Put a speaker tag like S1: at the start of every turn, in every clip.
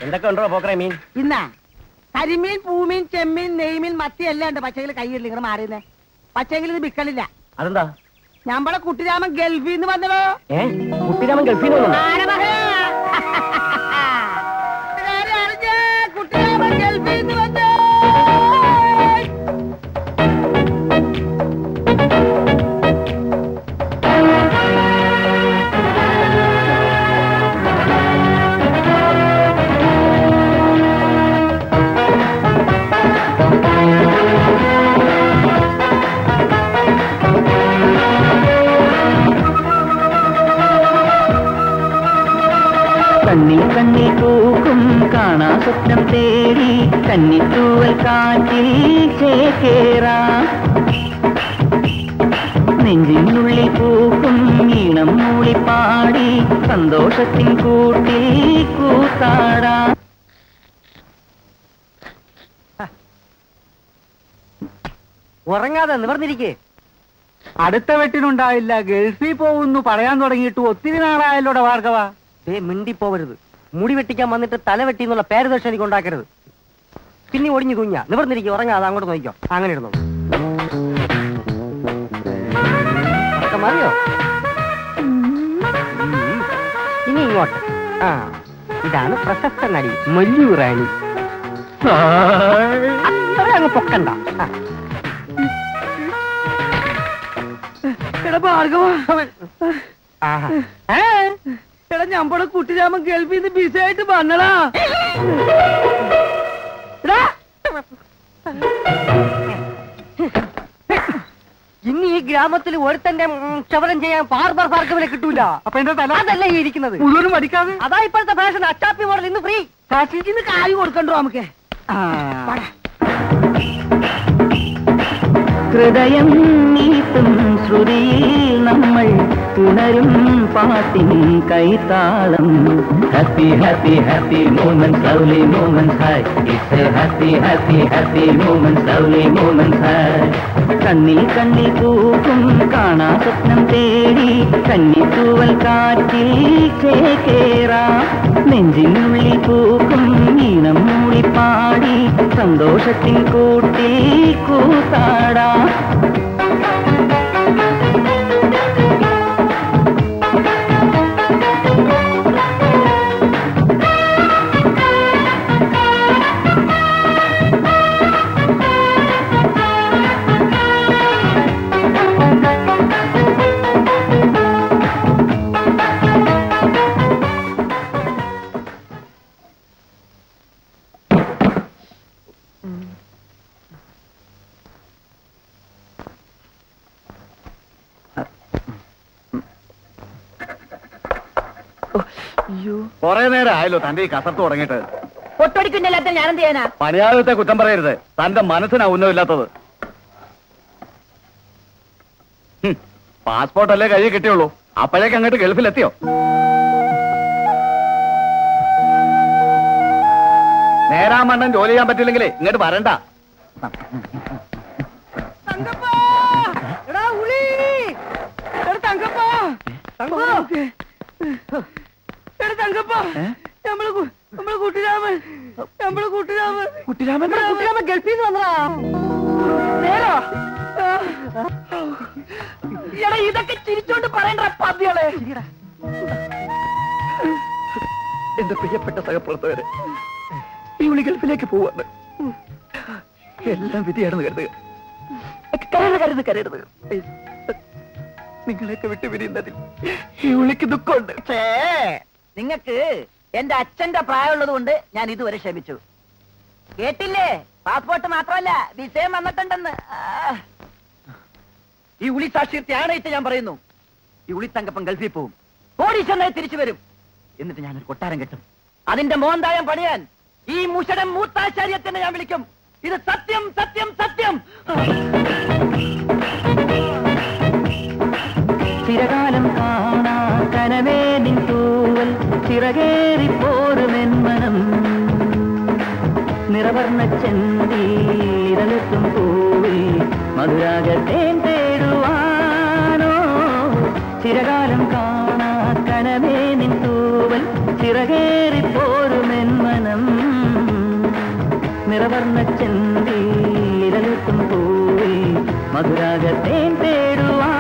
S1: എന്തൊക്കെ ഉണ്ടോ പോക്കറേ മീൻ
S2: ഇന്നാ കരിമീൻ പൂമീൻ ചെമ്മീൻ നെയ്മീൻ മത്തി എല്ലാം ഉണ്ട് പച്ചയിൽ കൈയില്ല ഇങ്ങനെ മാറിയുന്നേ പച്ചയെങ്കിൽ ഇത് വിക്കലില്ല
S1: അതെന്താ
S2: ഞമ്മളെ കുട്ടിരാമൻ ഗൾഫിൽ നിന്ന് വന്നതോ
S1: ഏ കുട്ടിരാമൻ ഗൾഫിൽ നിന്ന് വന്നോ?
S2: കുട്ടിരാമൻ ഗൾഫിൽ നിന്ന് വന്നോ
S3: കണ്ണിൽ കണ്ണിൽ പൂക്കും കാണാ സ്വപ്നം തേടി കന്നിത്തൂവൽ കാറ്റിൽ ചേക്കേറാം നെഞ്ചിനുള്ളിൽ പൂക്കും ഈണം മൂളിപ്പാടി സന്തോഷത്തിൻ കൂട്ടിൽ കൂത്താടാം
S1: ഉറങ്ങാതെ നിവർന്നിരിക്കേ
S4: അടുത്ത വെട്ടിനുണ്ടാവില്ല ഗൾഫിൽ പോകുന്നു പറയാൻ തുടങ്ങിയിട്ട് ഒത്തിരി നാളായല്ലോടെ ഭാർഗവ
S1: ദേ മിണ്ടിപ്പോവരുത് മുടി വെട്ടിക്കാൻ വന്നിട്ട് തല വെട്ടി എന്നുള്ള പേര് ദോഷം എനിക്ക് ഉണ്ടാക്കരുത് പിന്നെ ഒടിഞ്ഞു കുഞ്ഞ നിവർന്നിരിക്കും ഉറങ്ങാതെ അങ്ങോട്ട് നോക്കിക്കോ അങ്ങനെ ഇരുന്നോ ഉറക്കം മതിയോ ഇനി ഇങ്ങോട്ട് ആ ഇതാണ് പ്രശസ്ത നടി മല്ലു റാണി അത്ര അങ്ങ് പൊക്കണ്ട ആ.
S2: എടാ ഭാർഗവ
S1: ആഹാ.
S2: ഏ? എടാ ഞമ്മടെ കുട്ടിരാമൻ ഗൾഫിൽ നിന്ന് ബിസിയായിട്ട് വന്നടാ എടാ
S1: ഇനി ഈ ഗ്രാമത്തിൽ ഒരുത്തന്റെ ഉം, ക്ഷവരം ചെയ്യാൻ ബാർബർ ഭാർഗവനെ കിട്ടൂല
S4: അപ്പൊ എന്റെ തല
S1: അതല്ല ഈ ഇരിക്കുന്നത്
S4: മുഴുവനും പഠിക്കാതെ
S1: അതാ ഇപ്പോഴത്തെ ഫാഷൻ അച്ചാപ്പി മോഡൽ ഇന്ന് ഫ്രീ
S2: കഷിച്ചിന്ന് കായ് കൊടുക്കണ്ടോ നമുക്ക്
S3: ഹൃദയം നീട്ടും ശ്രുതിയിൽ നമ്മൾ ഉണരും പാട്ടിൻ കൈത്താളം happy happy happy moment lovely moment hi it's a happy happy happy moment lovely moment hi കണ്ണിൽ കണ്ണിൽ പൂക്കും കാണാ സ്വപ്നം തേടി കന്നിത്തൂവൽ കാറ്റിൽ ചേക്കേറാം നെഞ്ചിനുള്ളിൽ പൂക്കും ഈണം മൂളിപ്പാടി സന്തോഷത്തിൻ കൂട്ടിൽ കൂത്താടാം
S4: കൊറേ നേരം ആയല്ലോ തന്റെ ഈ കസർത്ത് തുടങ്ങിയിട്ട്
S2: പൊട്ടടിക്കുന്നില്ലാത്ത ഞാൻ എന്ത് ചെയ്യാനാ
S4: പണിയാളത്തെ കുറ്റം പറയരുത് തന്റെ മനസ്സിനാ ഉന്നമില്ലാത്തത് പാസ്പോർട്ട് അല്ലേ കയ്യിൽ കിട്ടിയുള്ളൂ അപ്പോഴേക്ക് അങ്ങോട്ട് ഗൾഫിലെത്തിയോ നേരാമണ്ണം ജോലി ചെയ്യാൻ പറ്റില്ലെങ്കിലേ ഇങ്ങോട്ട് വരണ്ട
S2: തങ്കപ്പ എടാ ഉളി എടാ തങ്കപ്പ തങ്കപ്പ എടാ തങ്കപ്പ നമ്മള് കു- നമ്മള് കുട്ടിരാമൻ നമ്മള് കുട്ടിരാമൻ കുട്ടിരാമൻ കുട്ടിരാമൻ ഗൾഫിൽ നിന്ന് വന്നതാ നേരോ എടാ ഇതൊക്കെ ചിരിച്ചോണ്ട് പറയണ്ട പതികളെ
S4: എന്റെ പ്രിയപ്പെട്ട സഹപ്രവർത്തകരെ ഈ വിളി ഗൾഫിലേക്ക് പോവാണ് എല്ലാം വിധിയാണെന്ന് കരുതുക
S2: കരുത് കരുത് കരുത്
S4: നിങ്ങളെയൊക്കെ വിട്ടു പിരിയുന്നതിൽ ഈ വിളിക്ക് ദുഃഖമുണ്ട്
S2: ഛേ, നിങ്ങക്ക് എന്റെ അച്ഛന്റെ പ്രായമുള്ളത് കൊണ്ട് ഞാൻ ഇതുവരെ ക്ഷമിച്ചു കേട്ടില്ലേ പാസ്പോർട്ട് മാത്രമല്ല വിസയം വന്നിട്ടുണ്ടെന്ന് ആ. ഈ ഉളി സാക്ഷ്യത്തെ ആണയിട്ട് ഞാൻ പറയുന്നു ഈ ഉളി തങ്കപ്പം ഗൾഫിൽ പോവും കോടീശ്വരനായി തിരിച്ചു വരും എന്നിട്ട് ഞാനൊരു കൊട്ടാരം കെട്ടും അതിന്റെ മോന്തായം പണിയാൻ ഈ മുഷടം മൂത്താശ്ചര്യത്തിനെ ഞാൻ വിളിക്കും ഇത് സത്യം സത്യം സത്യം
S3: ചിരകാലം കാണാ കനവേ നിൻ തൂവൽ ചിറകേറി പോരുമെൻ മനം നിറവർണ്ണ ചെന്തി ഇരലെത്തും പൂവിൽ മധുരാഗത്തേൻ തേടുവാനോ ചിരകാലം കാണാ കനവേ നിൻ തൂവൽ ചിറകേറി പോരുമെൻ മനം നിറവർണ്ണ ചെന്തിൽ ഇരലെത്തും പൂവിൽ മധുരാഗത്തേൻ തേടുവാൻ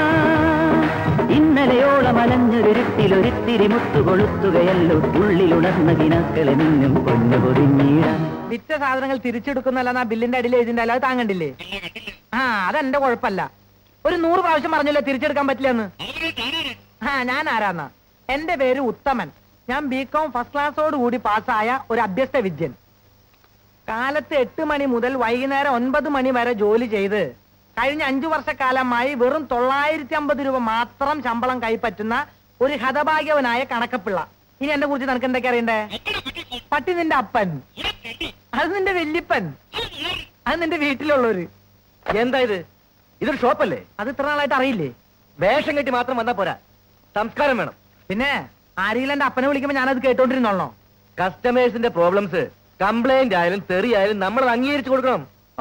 S3: ഇന്നലെയോളം അലഞ്ഞൊരിട്ടിലൊരിത്തിരി മുത്തുകൊളുത്തുകയല്ലോ ഉള്ളിലുണർന്ന കിനാക്കളെ നിന്നും പൊന്നു പൊതിഞ്ഞീടാൻ
S5: വിറ്റ സാധനങ്ങൾ തിരിച്ചെടുക്കുന്നല്ല ബില്ലിന്റെ അടിയിൽ എഴുതിണ്ടല്ലോ അത് താങ്ങണ്ടില്ലേ ആ അതെന്റെ കുഴപ്പമല്ല ഒരു നൂറ് പ്രാവശ്യം പറഞ്ഞല്ലോ തിരിച്ചെടുക്കാൻ പറ്റില്ലെന്ന് ആ ഞാൻ ആരാന്ന എന്റെ പേര് ഉത്തമൻ ഞാൻ ബി കോം ഫസ്റ്റ് ക്ലാസ്സോട് കൂടി പാസ്സായ ഒരു അഭ്യസ്ത വിദ്യൻ കാലത്ത് എട്ട് മണി മുതൽ വൈകുന്നേരം ഒൻപത് മണി വരെ ജോലി ചെയ്ത് കഴിഞ്ഞ അഞ്ചു വർഷക്കാലമായി വെറും തൊള്ളായിരത്തി അമ്പത് രൂപ മാത്രം ശമ്പളം കൈപ്പറ്റുന്ന ഒരു ഹതഭാഗ്യവനായ കണക്കപ്പിള്ള ഇനി എന്നെ കുറിച്ച് നിനക്ക് എന്തൊക്കെ അറിയണ്ടേ പട്ടി നിന്റെ അപ്പൻ അത് നിന്റെ വല്യപ്പൻ അത് നിന്റെ വീട്ടിലുള്ളവര്
S2: എന്താ ഇത് ഇതൊരു ഷോപ്പല്ലേ
S5: അത് ഇത്ര നാളായിട്ട് അറിയില്ലേ
S2: വേഷം കെട്ടി മാത്രം വന്നാ പോരാ സംസ്കാരം വേണം
S5: പിന്നെ ആരെങ്കിലും എന്റെ അപ്പനെ വിളിക്കുമ്പോ ഞാനത് കേട്ടോണ്ടിരുന്നോളോ
S2: കസ്റ്റമേഴ്സിന്റെ പ്രോബ്ലംസ് കംപ്ലൈന്റ് ആയാലും തെറി ആയാലും നമ്മൾ അത് അംഗീകരിച്ചു കൊടുക്കണം
S5: ഓ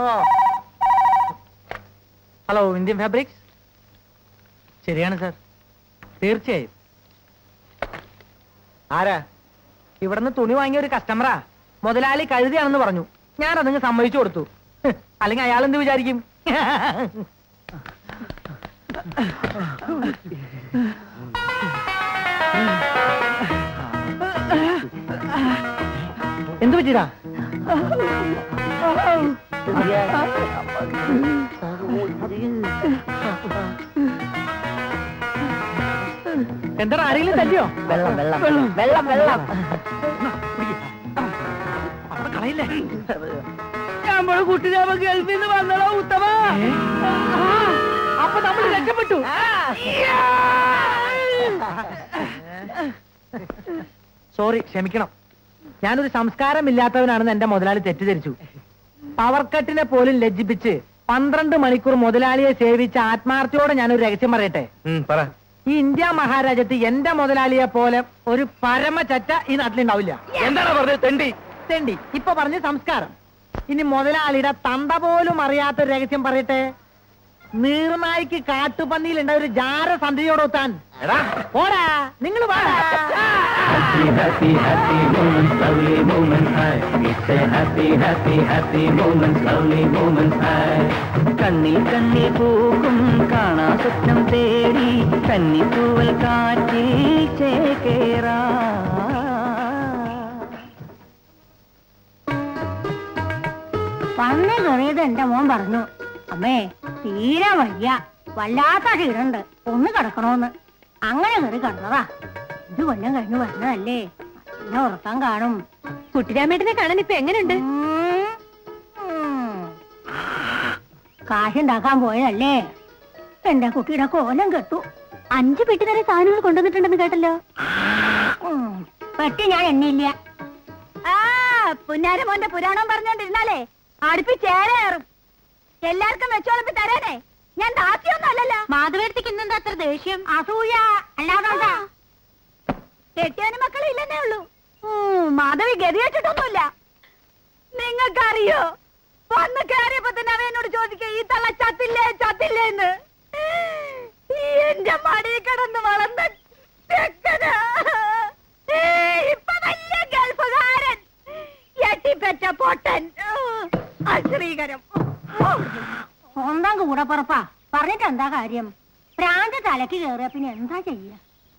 S5: ഹലോ ഇന്ത്യൻ ഫാബ്രിക്സ് ശരിയാണ് സാർ തീർച്ചയായും
S2: ആരാ
S5: ഇവിടുന്ന് തുണി വാങ്ങിയ ഒരു കസ്റ്റമറാ മുതലാളി കഴുതിയാണെന്ന് പറഞ്ഞു ഞാൻ അതങ്ങ് സമ്മതിച്ചു കൊടുത്തു ഹ്, അല്ലെങ്കിൽ അയാൾ എന്ത് വിചാരിക്കും എന്ത് പറ്റിയതാ എന്താ ആരെങ്കിലും തല്ലിയോ
S2: വെള്ളം വെള്ളം വെള്ളം വെള്ളം
S5: അവിടെ കളയില്ലേ
S1: നമ്മള് കുട്ടിരാമ ഗൾഫിൽ നിന്ന് വന്നതാ ഉത്തമ
S5: അപ്പൊ നമ്മൾ രക്ഷപ്പെട്ടു സോറി ക്ഷമിക്കണം ഞാനൊരു സംസ്കാരമില്ലാത്തവനാണെന്ന് എന്റെ മുതലാളി തെറ്റിദ്ധരിച്ചു പവർ കട്ടിനെ പോലും ലജ്ജിപ്പിച്ച് പന്ത്രണ്ട് മണിക്കൂർ മുതലാളിയെ സേവിച്ച ആത്മാർത്ഥയോടെ ഞാനൊരു രഹസ്യം പറയട്ടെ
S2: പറ
S5: ഈ ഇന്ത്യ മഹാരാജ്യത്ത് എന്റെ മുതലാളിയെ പോലെ ഒരു പരമചറ്റ ഈ നാട്ടിലുണ്ടാവില്ല
S2: എന്താണ് പറഞ്ഞത് തെണ്ടി
S5: തെണ്ടി ഇപ്പൊ പറഞ്ഞ സംസ്കാരം ഇനി മുതലാളിയുടെ തന്ത പോലും അറിയാത്ത ഒരു രഹസ്യം പറയട്ടെ നീർനായിക്ക് കാട്ടുപന്നിയിലുണ്ട ഒരു ജാര സന്ധിയോടൊത്താൻ
S2: എടാ
S5: പോടാ നിങ്ങൾ
S3: Happy, happy, happy moments, lovely moments, hi. It's a happy, happy, happy moments, lovely moments, hi. കണ്ണിൽ കണ്ണിൽ പൂക്കും കാണാ സ്വപ്നം തേടി കന്നിത്തൂവൽ കാറ്റിൽ ചേക്കേറാ
S6: വന്ന് കയറിയത് എന്റെ മോൻ പറഞ്ഞു അമ്മേ തീരെ വയ്യ വല്ലാത്ത ക്ഷീണുണ്ട് ഒന്ന് കിടക്കണോന്ന് അങ്ങനെ കയറി കിടന്നതാ ഇത് കൊല്ലം കഴിഞ്ഞ് വരണതല്ലേ പിന്നെ ഉറക്കം കാണും
S7: കുട്ടിരാമേട്ടനെ കാണാൻ ഇപ്പൊ എങ്ങനെയുണ്ട്
S6: ഉം. ഉം. കാശുണ്ടാക്കാൻ പോയതല്ലേ എന്റെ കുട്ടിയുടെ കോലം കെട്ടു
S7: അഞ്ചു പെട്ടി നിറയെ സാധനങ്ങൾ കൊണ്ടുവന്നിട്ടുണ്ടെന്ന് കേട്ടല്ലോ
S6: ഉം. പെട്ടി ഞാൻ എണ്ണിയില്ല
S7: ആ പുന്നാരമോന്റെ പുരാണം പറഞ്ഞോണ്ടിരുന്നാലേ അടുപ്പിച്ചേറേറും എല്ലാവർക്കും വെച്ചോളപ്പി തരാനേ ഞാൻ ദാസ്യൊന്നും അല്ലല്ലോ മാധവേടത്തേക്ക് ഇന്നെന്താ അത്ര ദേഷ്യം
S6: അസൂയ അല്ലാതെ എന്താ?
S7: കെട്ടിയാനും മക്കളും ഇല്ലെന്നേ ഉള്ളൂ ഉം, മാധവി ഗതികെട്ടിട്ടൊന്നുമില്ല നിങ്ങൾക്കറിയോ വന്ന് കയറിയപ്പോ തന്നെ അവ എന്നോട് ചോദിക്കുക ഈ തള്ള ചത്തില്ലേ ചത്തില്ലേ എന്ന് ഈ എന്റെ മടി കിടന്ന് വളർന്ന ചെക്കനാ. ഏ, ഇപ്പൊ വലിയ ഗൾഫുകാരൻ എട്ടിപ്പറ്റ പൊട്ടൻ അശ്രീകരം
S6: സ്വന്തം കൂടപ്പുറപ്പാ പറഞ്ഞിട്ട് എന്താ കാര്യം പ്രാന്ത് തലക്ക് കേറിയ പിന്നെ എന്താ ചെയ്യ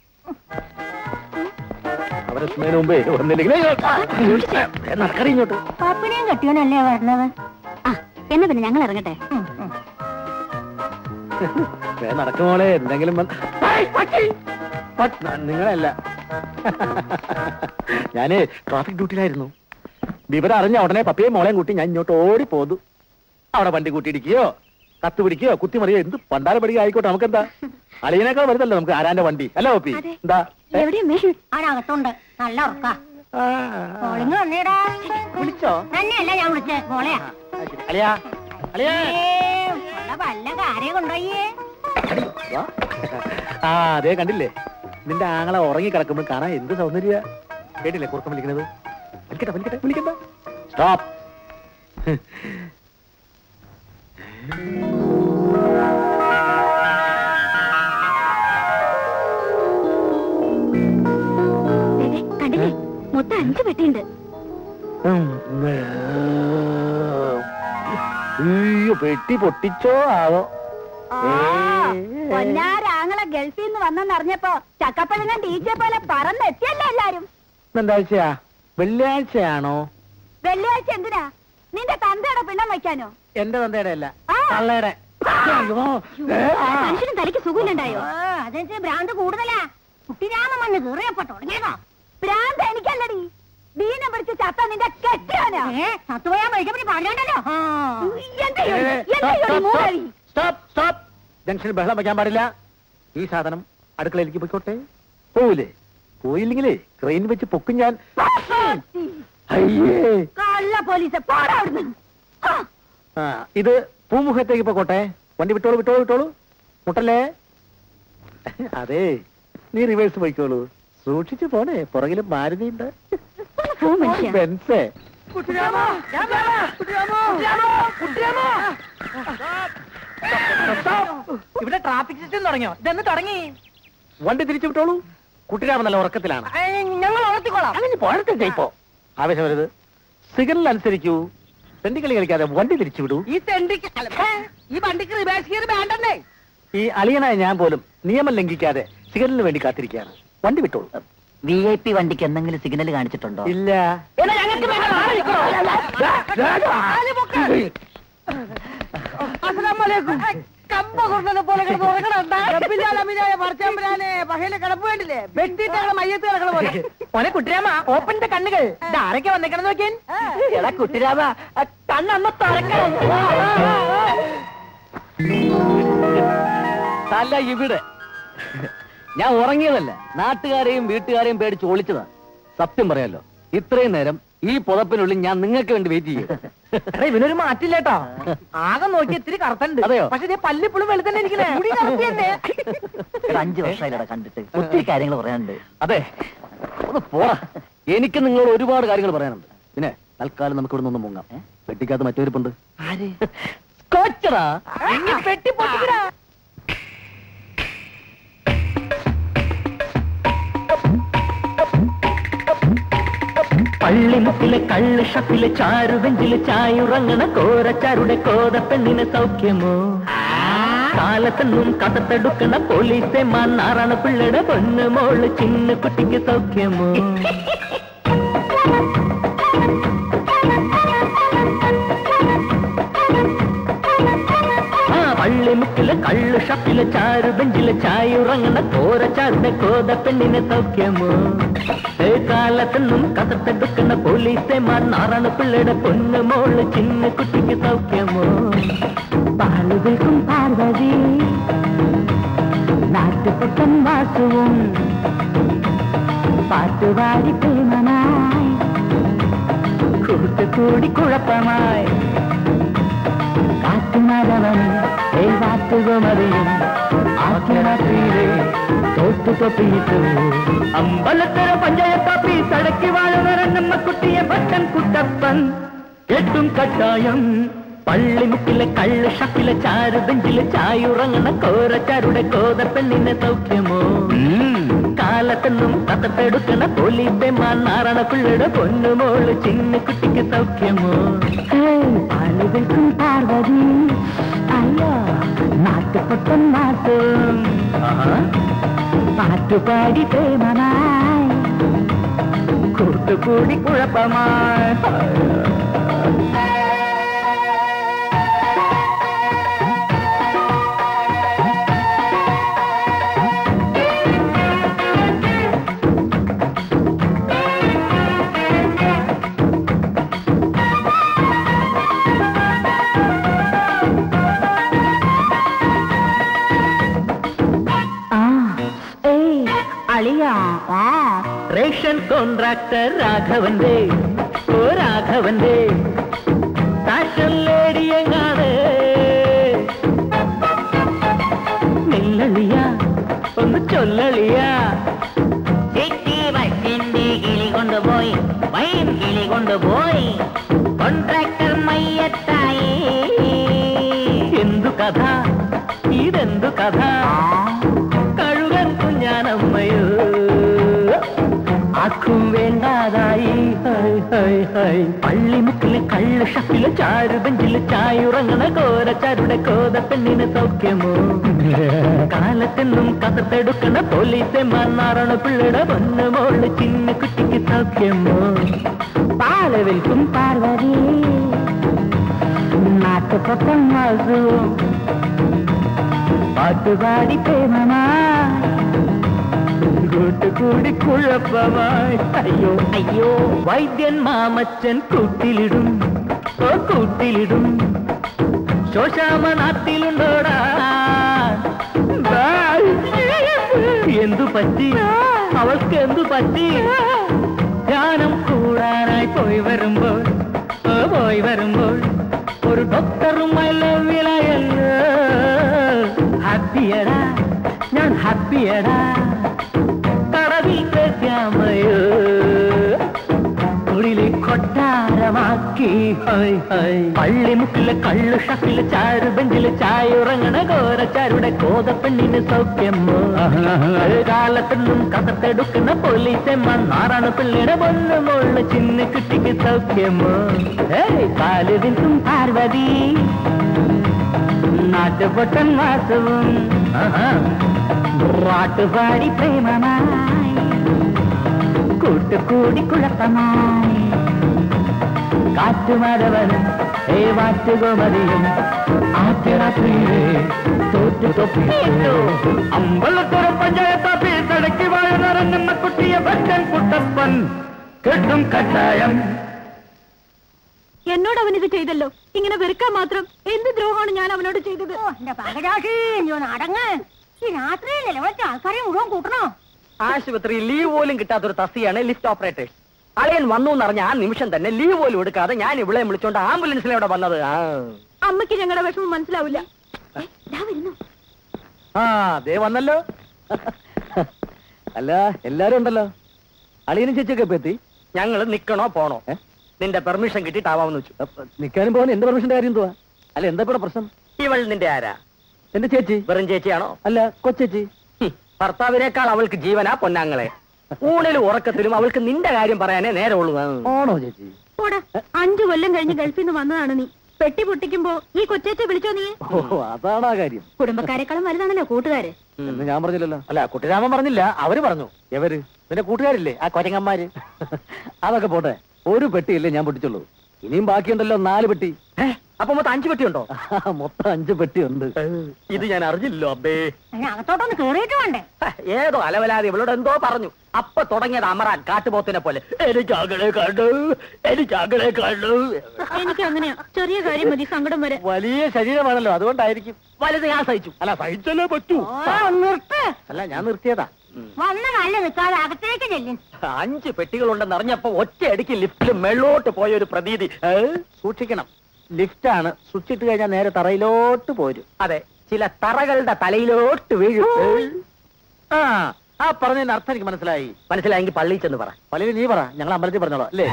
S2: അവരെത്തുന്നതിന് മുമ്പേ വന്നില്ലെങ്കിൽ നടക്കറി ഇങ്ങോട്ട്
S6: പപ്പിനെയും കെട്ടിയോനല്ലേ വരണത്
S7: ആ എന്നാ പിന്നെ ഞങ്ങൾ ഇറങ്ങട്ടെ
S6: ഉം, ഉം.
S2: നടക്കുമോളെ എന്തെങ്കിലും വന്ന്- ഹായ്, പട്ടി! പട്ട്- ന- നിങ്ങളല്ല ഞാന് ട്രാഫിക് ഡ്യൂട്ടിയിലായിരുന്നു വിവരം അറിഞ്ഞ ഉടനെ പപ്പിയും മോളെയും കൂട്ടി ഞാൻ ഇങ്ങോട്ട് ഓടി പോന്നു അവിടെ വണ്ടി കൂട്ടിയിടിക്കുകയോ കത്ത് പിടിക്കുകയോ കുത്തിമറിയോ എന്ത് പണ്ടാര പടിക ആയിക്കോട്ടെ നമുക്കെന്താ അളിയനേക്കാൾ വരുന്നല്ലോ നമുക്ക് ആരാന്റെ വണ്ടി അല്ല പപ്പി
S7: അതെ.
S2: എന്താ ഏ?
S7: എവിടെയമ്മേ
S6: അവനകത്തുണ്ട് നല്ല ഉറക്കാ
S2: ആ,
S6: മോളിങ് വന്നേടാ
S2: വിളിച്ചോ
S6: തന്നെയല്ല ഞാൻ വിളിച്ചേ മോളെയാ
S2: ആ, ശരി. അളിയാ അളിയാ
S6: ഏ, ഉള്ള വല്ല കാര്യം കൊണ്ടുപോയേ
S2: അടി, വാ. ആ അതേ കണ്ടില്ലേ നിന്റെ ആങ്ങളെ ഉറങ്ങി കിടക്കുമ്പോൾ കാണാൻ എന്ത് സൗന്ദര്യ കേട്ടില്ലേ കുറുക്കം വിളിക്കണത് വിളിക്കട്ടെ വിളിക്കട്ടെ വിളിക്കണ്ട സ്റ്റോപ്പ്
S7: ദേ, ദേ, കണ്ടില്ലേ മൊത്തം അഞ്ചു പെട്ടിയുണ്ട്
S4: പെട്ടി പൊട്ടിച്ചോ ആവോ
S7: പൊന്നാരാങ്ങളെ ഗൾഫിൽ നിന്ന് വന്നെന്നറിഞ്ഞപ്പോ ചക്കപ്പഴങ്ങൻ ടീച്ചറെ പോലെ പറന്നെത്തിയല്ലോ എല്ലാരും
S4: എന്താഴ്ചയാ വെള്ളിയാഴ്ചയാണോ
S7: വെള്ളിയാഴ്ച എന്തിനാ നിന്റെ തന്തയുടെ പിണ്ണം വയ്ക്കാനോ
S4: എന്റെ തന്തയുടെ അല്ല
S7: ആ.
S4: തള്ളയുടെ അയ്യോ, ഏ, ആ.
S7: മനുഷ്യനും തലയ്ക്ക് സുഖമില്ലുണ്ടായോ
S6: അതെന്ത് ഭ്രാന്ത് കൂടുതലാ കുട്ടിരാമൻ വന്ന് കീറിയപ്പോ തുടങ്ങിയതാ
S7: ഭ്രാന്ത് എനിക്കല്ലടി ദീനം പിടിച്ച് ചത്ത നിന്റെ കെട്ടിയാനാ
S6: ഏ സത്തുപോയാ വൈകപ്പടി പറഞ്ഞോണ്ടല്ലോ
S7: എന്റെ
S4: ഏ,
S7: എന്റെ
S4: stop,
S7: ഒരു
S4: stop,
S7: മൂലവി
S4: stop, stop. ജംഗ്ഷനിൽ ബഹളം വയ്ക്കാൻ പാടില്ല ഈ സാധനം അടുക്കളയിലേക്ക് പോയിക്കോട്ടെ പോവില്ലേ പോയില്ലെങ്കിലേ ക്രെയിൻ വെച്ച് പൊക്കും ഞാൻ അയ്യേ
S7: കള്ള പോലീസ് പോടാ അവിടുന്ന് ആ,
S4: ആ ഇത് പൂമുഖത്തേക്ക് പോയിക്കോട്ടെ വണ്ടി വിട്ടോളൂ വിട്ടോളൂ വിട്ടോളൂ മുട്ടല്ലേ അതെ നീ റിവേഴ്സ് പോയിക്കോളൂ സൂക്ഷിച്ചു പോണേ പുറകിലും മാരുതിയുണ്ട്
S7: പോ മനുഷ്യ
S4: ബെൻസേ
S5: ഇവിടെ ട്രാഫിക് സിസ്റ്റം തുടങ്ങിയോ ഇതെന്ന് തുടങ്ങി
S4: വണ്ടി തിരിച്ചു വിട്ടോളൂ കുട്ടിരാമൻ നല്ല ഉറക്കത്തിലാണ്
S5: ഞങ്ങൾ ഉണർത്തിക്കോളാം
S4: അങ്ങനെ പോഴത്തെ ഇപ്പോ ആവേശം വരുത് സിഗ്നൽ അനുസരിക്കൂ തെണ്ടിക്കളി കളിക്കാതെ വണ്ടി തിരിച്ചു വിടൂ
S5: ഈ തെണ്ടിക്ക് അല്ല, ഏ, ഈ വണ്ടിക്ക് റിവേഴ്സ് ഗിയർ വേണ്ടേ
S4: ഈ അളിയനായ ഞാൻ പോലും നിയമം ലംഘിക്കാതെ സിഗ്നലിന് വേണ്ടി കാത്തിരിക്കുകയാണ് വണ്ടി വിട്ടോളൂ
S2: വി ഐ പി വണ്ടിക്ക് എന്തെങ്കിലും സിഗ്നൽ കാണിച്ചിട്ടുണ്ടോ
S4: ഇല്ല
S5: എന്നാ ഞങ്ങൾക്ക് വേണ്ട, മാറി നിൽക്കണോ? അസ്സലാമലൈക്കും. കമ്പ കൊണ്ടത് പോലെ കിടന്ന് ഉറങ്ങണണ്ട. റബ്ബില്ലാൽ അമീനായ പറച്ചാമ്പരാനെ പകയിലെ കിടപ്പ് വേണ്ടില്ലേ വെട്ടിട്ട് മയ്യത്ത് കിടക്കണ പോലെ മോനെ കുട്ടിരാമ ഓപ്പണിന്റെ കണ്ണുകൾ ആരൊക്കെ വന്നേക്കണം നോക്കിയൻ എടാ കുട്ടിരാമ കണ്ണന്ന് തുറക്കണം
S2: തല്ല ഇവിടെ ഞാൻ ഉറങ്ങിയതല്ല നാട്ടുകാരെയും വീട്ടുകാരെയും പേടിച്ച് ഒളിച്ചതാ സത്യം പറയാലോ ഇത്രയും നേരം ഈ പുതപ്പിനുള്ളിൽ ഞാൻ നിങ്ങൾക്ക് വേണ്ടി വെയിറ്റ് ചെയ്യും
S5: എടാ ഇവനൊരു മാറ്റില്ലേട്ടോ ആകെ നോക്കി ഇത്തിരി കറുത്തുണ്ട്
S2: അതെയോ?
S5: പക്ഷെ ഇതേ പല്ലിപ്പുളും വെളുത്തന്നെ ഇരിക്കണേ മുടി കറുത്തി തന്നെ
S2: അഞ്ചു വർഷമായില്ലടാ കണ്ടിട്ട് ഒത്തിരി കാര്യങ്ങൾ പറയാനുണ്ട് അതെ ഒന്ന് പോടാ എനിക്ക് നിങ്ങളോട് ഒരുപാട് കാര്യങ്ങൾ പറയാനുണ്ട് പിന്നെ തൽക്കാലം നമുക്ക് ഇവിടെ നിന്ന് മുങ്ങാം വെട്ടിക്കാത്ത മറ്റൊരുപ്പുണ്ട് സ്കോച്ചടാ
S5: ഇനി പെട്ടി പൊട്ടിക്കടാ
S3: പള്ളിമുക്കിലെ കള്ള് ഷപ്പിലെ ചാരുവെഞ്ചില് ചായുറങ്ങണ കോരച്ചാരുടെ കോതപ്പെണ്ണിന് സൗഖ്യമോ കാലത്തെന്നും കഥത്തെടുക്കണ പോലീസെ മാറാണ് പിള്ളയുടെ പൊന്നു മോള് ചിന്ന കുട്ടിക്ക് സൗഖ്യമോ ആ പള്ളിമുക്കിലെ കള്ള് ഷപ്പിലെ ചാരു ബെഞ്ചിലെ ചായുറങ്ങണ കോരച്ചാരുടെ കോതപ്പെണ്ണിന് സൗഖ്യമോ ഏ കാലത്തെന്നും കഥത്തെടുക്കണ പോലീസെ മാറാണ് പിള്ളയുടെ പൊന്നു മോള് ചിന്ന കുട്ടിക്ക് സൗഖ്യമോ പാലുകൾക്കും പാർവതി നാട്ടുപൊട്ടൻ വാസുവും പാട്ടുപാടി പ്രേമമായി കൂട്ടുകൂടി കുഴപ്പമായി കാറ്റുമരവനും വാറ്റുകുമറിയും ആത്മരാത്രിയിലെ തോട്ടുകൊപ്പിയിട്ടു അമ്പലത്തര പഞ്ചായത്താപ്പി തടക്കി വാഴുവരണ്ണമ്മ കുട്ടിയെ ഭട്ടൻ കുട്ടപ്പൻ എട്ടും കട്ടായം പള്ളിമുക്കിലെ കള്ള് ഷപ്പിലെ ചാരു ബെഞ്ചിലെ ചായുറങ്ങണ കോരച്ചാരുടെ കോതപ്പെണ്ണിനെ സൗഖ്യമോ കാലത്തെന്നും കഥത്തെടുക്കണ പോലീസെ മാറാണ പിള്ളയുടെ പൊന്നുമോള് ചിന്ന കുട്ടിക്ക് സൗഖ്യമോ ആളുകൾക്കും പാർവതി അയ്യോ നാട്ടുപൊട്ടൻ നാട്ടും പാട്ടുപാടി പ്രേമമായി കൂട്ടുകൂടി കുഴപ്പമായി അളിയാ റേഷൻ കോൺട്രാക്ടർ രാഘവന്റെ ഓ രാഘവന്റെ ഫാഷൻ ലേഡിയെങ്ങാണ് നില്ലളിയ ഒന്ന് ചൊല്ലളിയ കിളി കൊണ്ടുപോയി വൈൻ കിളി കൊണ്ടുപോയി കോൺട്രാക്ടർ മയ്യത്തായി എന്തു കഥ ഇതെന്തു കഥ കഴുകൻ കുഞ്ഞാനമ്മയോ ആക്കും വേണ്ടാതായി ഹൈ, ഹൈ. ഹൈ ഹൈ പള്ളിമുക്കിലെ കള്ള ഷപ്പിലെ ചാരുബെഞ്ചില് ചായുറങ്ങണ കോരച്ചാരുടെ കോത പെണ്ണിന് സൗഖ്യമോ കാലത്തെന്നും കഥത്തെടുക്കണ പോലീസെ മാറാണ പിള്ളയുടെ പൊന്നു മോള് ചിന്ന കുട്ടിക്ക് സൗഖ്യമോ പാല വിൽക്കും പാർവതി നാട്ടുപൊട്ടം വാസുവും പാട്ടുപാടി പ്രേമമായി കൂട്ടുകൂടി കുഴപ്പമായി അയ്യോ അയ്യോ വൈദ്യൻ മാമച്ചൻ കൂട്ടിലിടും ഓ കൂട്ടിലിടും ശോശാമ നാട്ടിലുണ്ടോടാ ബായ്. എന്തു പറ്റി അവൾക്ക് എന്തു പറ്റി ധ്യാനം കൂടാനായി പോയി വരുമ്പോൾ ഓ പോയി വരുമ്പോൾ ഒരു ഡോക്ടറുമായി ലവ്യലായല്ലോ ഹാപ്പിയടാ ഞാൻ ഹാപ്പിയടാ കടവിൽ പേശാമയോ കുടിലെ കൊട്ടാരമാക്കി ഹൈ ഹൈ പള്ളിമുക്കിലെ കള്ളു ഷപ്പിലെ ചാരു ബെഞ്ചിലെ ചായുറങ്ങണ ഘോരച്ചാരുടെ കോതപ്പെണ്ണിന് സൗഖ്യമോ കാലത്തൊന്നും കഥത്തെടുക്കുന്ന പോലീസന്മാർ നാറാണ് പിള്ളയുടെ പൊന്നു മുള്ള ചിന്ന കുട്ടിക്ക് സൗഖ്യമോ ഏയ് കാല് വിൽക്കും പാർവതി നാട്ടുപൊട്ടൻ വാസവും പാട്ടുപാടി പ്രേമമായി കൂട്ടുകൂടി കുഴപ്പമായി കാറ്റുമരവനും ഏ വാറ്റുകോമതിയും ആറ്റരാത്രിയിലെ തോറ്റു തൊപ്പിച്ചു അമ്പലത്തുറ പഞ്ചായത്ത് ഓഫീസ് അടക്കി വാഴ നിറങ്ങുന്ന കുട്ടിയെ ഭക്തൻ കുട്ടപ്പൻ കെട്ടും കട്ടായം
S7: എന്നോട് അവൻ ഇത് ചെയ്തല്ലോ ഇങ്ങനെ വെറുക്കാൻ മാത്രം എന്ത് ദ്രോഹമാണ് ഞാൻ അവനോട് ചെയ്തത്
S6: ഓ എന്റെ പകരാശി നീ ഒന്ന് അടങ്ങ് ഈ രാത്രിയിലല്ലേ ഇവിടുത്തെ ആൾക്കാരെ മുഴുവൻ കൂട്ടണോ
S1: ആശുപത്രി ലീവ് പോലും കിട്ടാത്തൊരു തസ്തിയാണ് ലിഫ്റ്റ് ഓപ്പറേറ്റേഴ്സ് അളിയൻ വന്നു എന്നറിഞ്ഞ ആ നിമിഷം തന്നെ ലീവ് പോലും എടുക്കാതെ ഞാൻ ഇവിടെ വിളിച്ചോണ്ട് ആംബുലൻസിലൂടെ വന്നത് ആ.
S7: അമ്മയ്ക്ക് ഞങ്ങളുടെ വിഷമം മനസ്സിലാവില്ല ഏ, ദാ വരുന്നു
S4: ആ ദേ വന്നല്ലോ അല്ല എല്ലാരും ഉണ്ടല്ലോ അളിയനും ചേച്ചിയൊക്കെ ഇപ്പൊ എത്തി
S1: ഞങ്ങള് നിക്കണോ പോണോ
S4: ഏ?
S1: നിന്റെ പെർമിഷൻ കിട്ടിയിട്ടാവാമെന്ന് വെച്ചു
S4: അപ്പൊ നിക്കാനും പോകാൻ എന്റെ പെർമിഷന്റെ കാര്യം എന്തുവാ അല്ല എന്താ ഇവിടെ പ്രശ്നം
S1: ഇവൾ നിന്റെ ആരാ
S4: എന്റെ ചേച്ചി
S1: വെറും ചേച്ചിയാണോ
S4: അല്ല കൊച്ചേച്ചി
S1: ഹും, ഭർത്താവിനേക്കാൾ അവൾക്ക് ജീവനാ പൊന്നാങ്ങളെ ഊണിലും ഉറക്കത്തിലും അവൾക്ക് നിന്റെ കാര്യം പറയാനേ നേരമുള്ളൂ ആ.
S4: ആണോ ചേച്ചി
S7: പോടാ അഞ്ചു കൊല്ലം കഴിഞ്ഞ് ഗൾഫിൽ നിന്ന് വന്നതാണ് നീ പെട്ടി പൊട്ടിക്കുമ്പോ ഈ കൊച്ചേച്ചെ വിളിച്ചോ നീ
S4: ഓ അതാണ് ആ കാര്യം
S7: കുടുംബക്കാരെക്കാളും വലുതാണല്ലോ കൂട്ടുകാര്
S4: എന്ന് ഞാൻ പറഞ്ഞില്ലല്ലോ അല്ല കുട്ടിരാമൻ പറഞ്ഞില്ല അവര് പറഞ്ഞു എവര് നിന്റെ കൂട്ടുകാരില്ലേ ആ കൊരങ്ങന്മാര് അതൊക്കെ പോട്ടെ ഒരു പെട്ടിയില്ലേ ഞാൻ പൊട്ടിച്ചുള്ളൂ ഇനിയും ബാക്കിയുണ്ടല്ലോ നാല് പെട്ടി
S1: ഏ, അപ്പൊ മൊത്തം അഞ്ചു പെട്ടിയുണ്ടോ
S4: മൊത്തം അഞ്ച് പെട്ടി ഉണ്ട്
S1: ഇത് ഞാൻ അറിഞ്ഞില്ലോ അബ്ബേ
S6: അതിന് അകത്തോട്ടൊന്ന് കേറിയിട്ട് വേണ്ടേ
S1: ഹ, ഏതോ അലവലാതെ ഇവളോട് എന്തോ പറഞ്ഞു അപ്പൊ തുടങ്ങിയത് അമറാൻ കാട്ടുപോത്തിനെ പോലെ എനിക്ക് അകളെ കണ്ടു എനിക്ക് അകളെ കണ്ടു
S7: എനിക്ക് അങ്ങനെയാ ചെറിയ കാര്യം മതി സങ്കടം വരെ
S4: വലിയ ശരീരമാണല്ലോ അതുകൊണ്ടായിരിക്കും
S1: വലുത് ഞാൻ സഹിച്ചു
S4: അല്ല സഹിച്ചല്ലേ പറ്റൂ
S6: ഓ നിർത്ത്
S4: അല്ല ഞാൻ നിർത്തിയതാ
S6: വന്ന നല്ല നിൽക്കാതെ അകത്തേക്ക് ചെല്ലും
S1: അഞ്ച് പെട്ടികളുണ്ടെന്ന് അറിഞ്ഞപ്പോ ഒറ്റയടിക്ക് ലിഫ്റ്റിൽ മേളോട്ട് പോയ ഒരു പ്രതീതി ഏ?
S4: സൂക്ഷിക്കണം ലിഫ്റ്റ് ആണ് സ്വിച്ച് ഇട്ട് കഴിഞ്ഞാൽ നേരെ തറയിലോട്ട് പോരും
S1: അതെ ചില തറകളുടെ തലയിലോട്ട് വീഴും ഏ?
S4: ആ ആ പറഞ്ഞതിന് അർത്ഥം എനിക്ക് മനസ്സിലായി
S1: മനസ്സിലായെങ്കിൽ പള്ളിയിൽ ചെന്ന് പറ
S4: പള്ളിയിൽ നീ പറ ഞങ്ങൾ അമ്പലത്തിൽ പറഞ്ഞോളാം അല്ലേ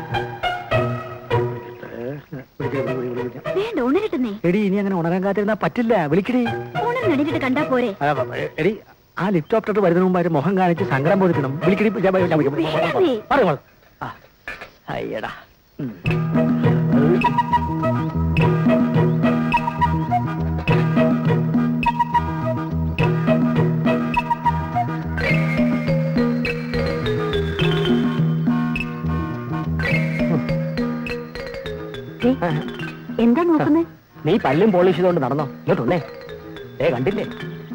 S7: വേണ്ട ഉണരട്ടെന്നേ
S4: എടി ഇനി അങ്ങനെ ഉണരാൻ കാത്തിരുന്നാ പറ്റില്ല വിളിക്കടി
S7: ഉണർന്നെടിച്ചിട്ട് കണ്ടാ പോരെ
S4: ആ, എടി ആ ലിഫ്റ്റ് ഓപ്പറേറ്റർ വരുന്നതിന് മുമ്പ് അവര് മുഖം കാണിച്ച് സങ്കടം ബോധിക്കണം വിളിക്കടി ഞാൻ- ഞാൻ- ഞാൻ വിളിക്കാം.
S7: വേണ്ടേ?
S4: പറയ് മോളെ.
S1: ആ, അയ്യടാ ഉം.
S7: എന്താ നോക്കുന്നേ
S1: നീ പല്ലും പോളിഷ് ചെയ്തോണ്ട് നടന്നോ ഇങ്ങോട്ടുണ്ടേ ഏ കണ്ടില്ലേ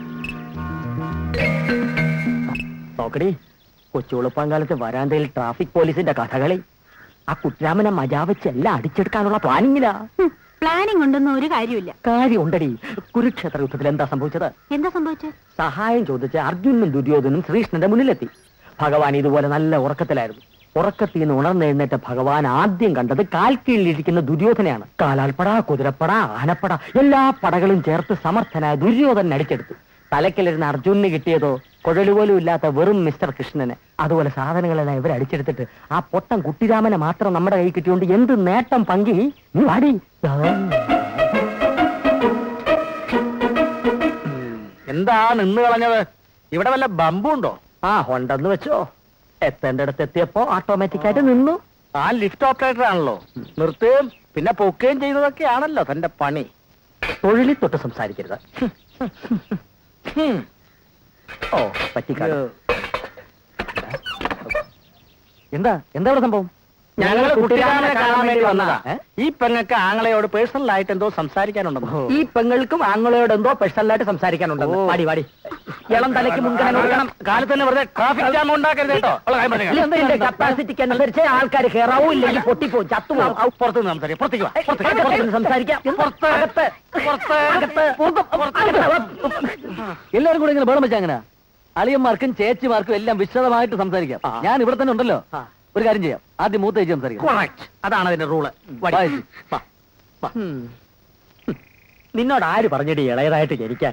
S1: നോക്കടി കൊച്ചുളുപ്പാങ്കാലത്ത് വരാന്തയിൽ ട്രാഫിക് പോലീസിന്റെ കഥകളി ആ കുട്ടിരാമനെ മജാ വെച്ച് എല്ലാം അടിച്ചെടുക്കാനുള്ള പ്ലാനിങ്ങിലാ
S7: പ്ലാനിങ് ഉണ്ടെന്ന് ഒരു കാര്യമില്ല
S1: കാര്യമുണ്ടടി കുരുക്ഷേത്ര യുദ്ധത്തിൽ എന്താ സംഭവിച്ചത്
S7: എന്താ സംഭവിച്ചത്
S1: സഹായം ചോദിച്ച് അർജുനും ദുര്യോധനും ശ്രീകൃഷ്ണന്റെ മുന്നിലെത്തി ഭഗവാൻ ഇതുപോലെ നല്ല ഉറക്കത്തിലായിരുന്നു ഉറക്കത്തിൽ നിന്ന് ഉണർന്നെഴുന്നേറ്റ ഭഗവാൻ ആദ്യം കണ്ടത് കാൽ കീഴിലിരിക്കുന്ന ദുര്യോധനയാണ് കാലാൽപ്പട കുതിരപ്പട ആനപ്പട എല്ലാ പടകളും ചേർത്ത് സമർത്ഥനായ ദുര്യോധനൻ അടിച്ചെടുത്തു തലക്കിലിരുന്ന അർജുനന് കിട്ടിയതോ കുഴലുപോലും ഇല്ലാത്ത വെറും മിസ്റ്റർ കൃഷ്ണന് അതുപോലെ സാധനങ്ങളെല്ലാം ഇവർ അടിച്ചെടുത്തിട്ട് ആ പൊട്ടൻ കുട്ടിരാമനെ മാത്രം നമ്മുടെ കൈ കിട്ടിയോണ്ട് എന്ത് നേട്ടം പങ്കി നീ വാടി ആ.
S4: എന്താ നിന്ന് കളഞ്ഞത് ഇവിടെ വല്ല ബമ്പുണ്ടോ
S1: ആ ഉണ്ടെന്ന് വെച്ചോ എത്തേണ്ടടുത്ത് എത്തിയപ്പോ ഓട്ടോമാറ്റിക് ആയിട്ട് നിന്നു
S4: ആ ലിഫ്റ്റ് ഓപ്പറേറ്റർ ആണല്ലോ നിർത്തുകയും പിന്നെ പൊക്കുകയും ചെയ്യുന്നതൊക്കെ ആണല്ലോ തന്റെ പണി
S1: തൊഴിലിൽ തൊട്ട് സംസാരിക്കരുത്
S4: ഹും.
S1: ഓ പറ്റിക്കാട്
S4: ഇത്
S1: എന്താ എന്താ ഇവിടെ സംഭവം
S4: ഞങ്ങള് കുട്ടിരാമനെ കാണാൻ വേണ്ടി വന്നതാ
S1: ഏ?
S4: ഈ പെങ്ങൾക്ക് ആങ്ങളയോട് പേഴ്സണൽ ആയിട്ട് എന്തോ സംസാരിക്കാനുണ്ടെന്നോ
S1: ഈ പെങ്ങൾക്കും ആങ്ങളോട് എന്തോ പേഴ്സണലായിട്ട് സംസാരിക്കാനുണ്ടെന്ന്
S4: ഓ.
S1: പാടി പാടി ഇളം തലയ്ക്ക് മുൻഗണന കൊടുക്കണം
S4: കാലത്ത് തന്നെ വെറുതെ ട്രാഫിക് ജാം ഉണ്ടാക്കരുത് കേട്ടോ ഉള്ള കാര്യം പറഞ്ഞേക്കാം.
S1: ഇതിന്റെ കപ്പാസിറ്റിക്ക് അനുസരിച്ച് ആൾക്കാർ കയറാവൂ ഇല്ലെങ്കിൽ പൊട്ടിപ്പോ ചത്തുപോകും
S4: ഔ, പുറത്ത് നിന്ന് സംസാരിക്കാം പുറത്തേക്ക് വാ പുറത്തേക്ക് വാ,
S1: പുറത്തുനിന്ന് സംസാരിക്കാം
S4: പുറത്ത്
S1: അകത്ത്
S4: പുറത്ത്
S1: അകത്ത്
S8: എല്ലാവരും കൂടെ ഇങ്ങനെ ബഹളം വെച്ചാ അങ്ങനെ അളിയന്മാർക്കും ചേച്ചിമാർക്കും എല്ലാം വിശദമായിട്ട് സംസാരിക്കാം
S1: ആ.
S8: ഞാൻ ഇവിടെ തന്നെ ഉണ്ടല്ലോ
S1: ആ.
S8: ഒരു കാര്യം ചെയ്യാം ആദ്യം മൂത്ത ചേച്ചി സംസാരിക്കാം
S4: Correct. അതാണ് അതിന്റെ റൂള്
S8: വാ ചേച്ചി.
S1: ഉം. നിന്നോട് ആര് പറഞ്ഞിട്ട് ഇളയതായിട്ട് ജനിക്കാൻ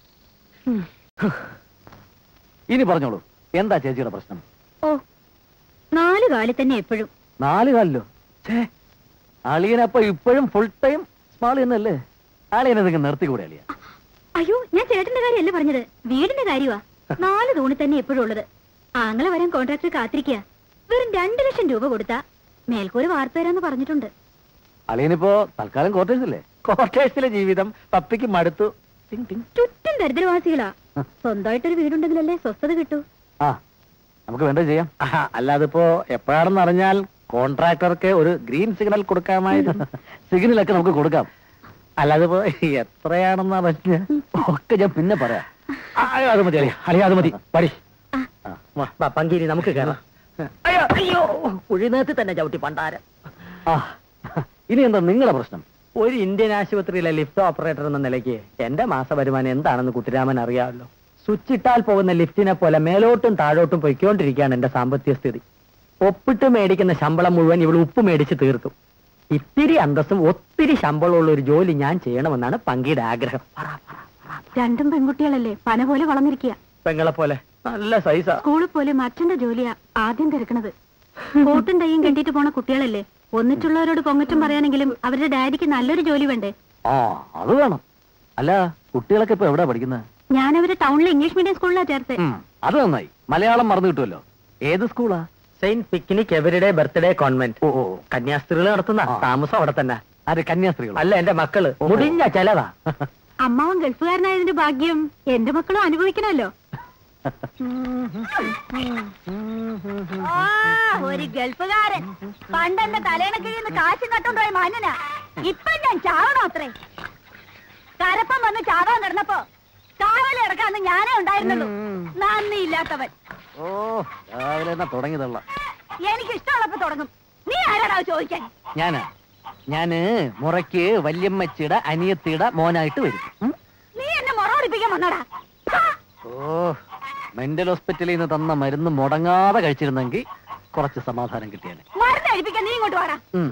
S8: ഇനി പറഞ്ഞോളൂ എന്താ ചേച്ചിയുടെ പ്രശ്നം
S7: ഓ നാല് കാലിൽ തന്നെ എപ്പോഴും
S8: നാല് കാലിലോ ഛേ അളിയനപ്പൊ ഇപ്പോഴും ഫുൾ ടൈം സ്മാൾ തന്നെയല്ലേ അളിയനെ നിങ്ങൾ നിർത്തിക്കൂടെ അളിയ
S7: അയ്യോ ഞാൻ ചേട്ടന്റെ കാര്യമല്ല പറഞ്ഞത് വീടിന്റെ കാര്യമാ നാല് തൂണി തന്നെ എപ്പോഴും ഉള്ളത് ആങ്ങളെ വരാൻ കോൺട്രാക്ടർ കാത്തിരിക്കുക വെറും രണ്ടു ലക്ഷം രൂപ കൊടുത്താ മേൽക്കൂര വാർത്ത തരാന്ന് പറഞ്ഞിട്ടുണ്ട്
S8: അളിയനിപ്പോ തൽക്കാലം ക്വാർട്ടേഴ്സ് അല്ലേ
S4: ക്വാർട്ടേഴ്സിലെ ജീവിതം പപ്പിക്ക് മടുത്തു ടിങ് ടിങ്.
S7: ചുറ്റും ദരിദ്രവാസികളാ സ്വന്തമായിട്ടൊരു വീടുണ്ടെങ്കിലല്ലേ സ്വസ്ഥത കിട്ടൂ
S8: ആ നമുക്ക് വേണ്ടത് ചെയ്യാം
S4: ആഹാ, അല്ലാതിപ്പോ എപ്പോഴാണെന്ന് അറിഞ്ഞാൽ കോൺട്രാക്ടർക്ക് ഒരു ഗ്രീൻ സിഗ്നൽ കൊടുക്കാമായിരുന്നു
S8: സിഗ്നലൊക്കെ നമുക്ക് കൊടുക്കാം
S4: അല്ലാതിപ്പോ എത്രയാണെന്ന് അറിഞ്ഞ
S8: ഒക്കെ ഞാൻ പിന്നെ പറയാം
S4: ആ, അത് മതി അളിയ അളിയ അത് മതി പടി
S1: വാ, പങ്കീരി നമുക്ക് കയറാം അയ്യോ അയ്യോ കുഴിനേത്ത് തന്നെ ചവിട്ടി പണ്ടാരം
S8: ആ ഇനി എന്താ നിങ്ങളുടെ പ്രശ്നം
S1: ഒരു ഇന്ത്യൻ ആശുപത്രിയിലെ ലിഫ്റ്റ് ഓപ്പറേറ്റർ എന്ന നിലയ്ക്ക് എന്റെ മാസ വരുമാനം എന്താണെന്ന് കുട്ടിരാമൻ അറിയാമല്ലോ സ്വിച്ച് ഇട്ടാൽ പോകുന്ന ലിഫ്റ്റിനെ പോലെ മേലോട്ടും താഴോട്ടും പൊയ്ക്കൊണ്ടിരിക്കുകയാണ് എന്റെ സാമ്പത്തിക സ്ഥിതി ഒപ്പിട്ട് മേടിക്കുന്ന ശമ്പളം മുഴുവൻ ഇവൾ ഉപ്പ് മേടിച്ച് തീർക്കും ഇത്തിരി അന്തസ്സും ഒത്തിരി ശമ്പളമുള്ള ഒരു ജോലി ഞാൻ ചെയ്യണമെന്നാണ് പങ്കിയുടെ ആഗ്രഹം പറ, പറ, പറ.
S7: രണ്ടും പെൺകുട്ടികളല്ലേ പന പോലെ വളർന്നിരിക്കുക
S1: പെങ്ങളെ പോലെ നല്ല സൈസാ
S7: സ്കൂളിൽ പോലെ മറ്റന്റെ ജോലിയാ ആദ്യം തിരക്കണത് കോട്ടും തയ്യും കെട്ടിട്ട് പോണ കുട്ടികളല്ലേ ഒന്നിച്ചുള്ളവരോട് പൊങ്ങറ്റും പറയാനെങ്കിലും അവരുടെ ഡാഡിക്ക് നല്ലൊരു ജോലി വേണ്ടേ
S8: ആ അത് വേണം അല്ല കുട്ടികളൊക്കെ ഇപ്പൊ എവിടെയാ പഠിക്കുന്നത്
S7: ഞാൻ അവരെ ടൗണിലെ ഇംഗ്ലീഷ് മീഡിയം സ്കൂളിലാ ചേർത്ത്
S8: അത് നന്നായി മലയാളം മറന്നു കിട്ടുമല്ലോ ഏത് സ്കൂളാ
S1: saint picnic everyday birthday convent
S8: ഓ ഓ
S1: കന്യാസ്ത്രീകൾ നടത്തുന്ന
S8: ആ.
S1: താമസം അവിടെ തന്നെ
S8: ആര് കന്യാസ്ത്രീകൾ
S1: അല്ല എന്റെ മക്കള്
S8: ഓഹോ.
S1: മുടിഞ്ഞ ചെലവാ
S7: അമ്മാവൻ ഗൾഫുകാരനായതിന്റെ ഭാഗ്യം എന്റെ മക്കളും അനുഭവിക്കണല്ലോ ഒരു ഗൾഫുകാരൻ പണ്ട് എന്റെ തലേണക്കിൽ നിന്ന് കാശും കട്ടുകൊണ്ടുപോയ മാന്യനാ ഇപ്പൊ ഞാൻ ചാവണോ അത്രേ കരപ്പം വന്ന് ചാവാൻ കിടന്നപ്പോ കാവലി കിടക്കാന്ന് ഞാനേ ഉണ്ടായിരുന്നുള്ളൂ നന്ദി ഇല്ലാത്തവൻ
S8: ഓ രാവിലെ എന്നാ തുടങ്ങിയതള്ള
S7: എനിക്ക് ഇഷ്ടമുള്ളപ്പോ തുടങ്ങും നീ ആരാടാ ചോദിക്കാൻ
S8: ഞാനാ ഞാന് മുറയ്ക്ക് വല്യമ്മച്ചിയുടെ അനിയത്തിയുടെ മോനായിട്ട് വരും ഉം?
S7: നീ എന്നെ മുറോടിപ്പിക്കാൻ വന്നടാ
S8: ഓ മെന്റൽ ഹോസ്പിറ്റലിൽ നിന്ന് തന്ന മരുന്ന് മുടങ്ങാതെ കഴിച്ചിരുന്നെങ്കിൽ കുറച്ച് സമാധാനം കിട്ടിയാലേ
S7: മരുന്ന് കഴിപ്പിക്കാൻ നീ ഇങ്ങോട്ട് വാടാ
S8: ഉം.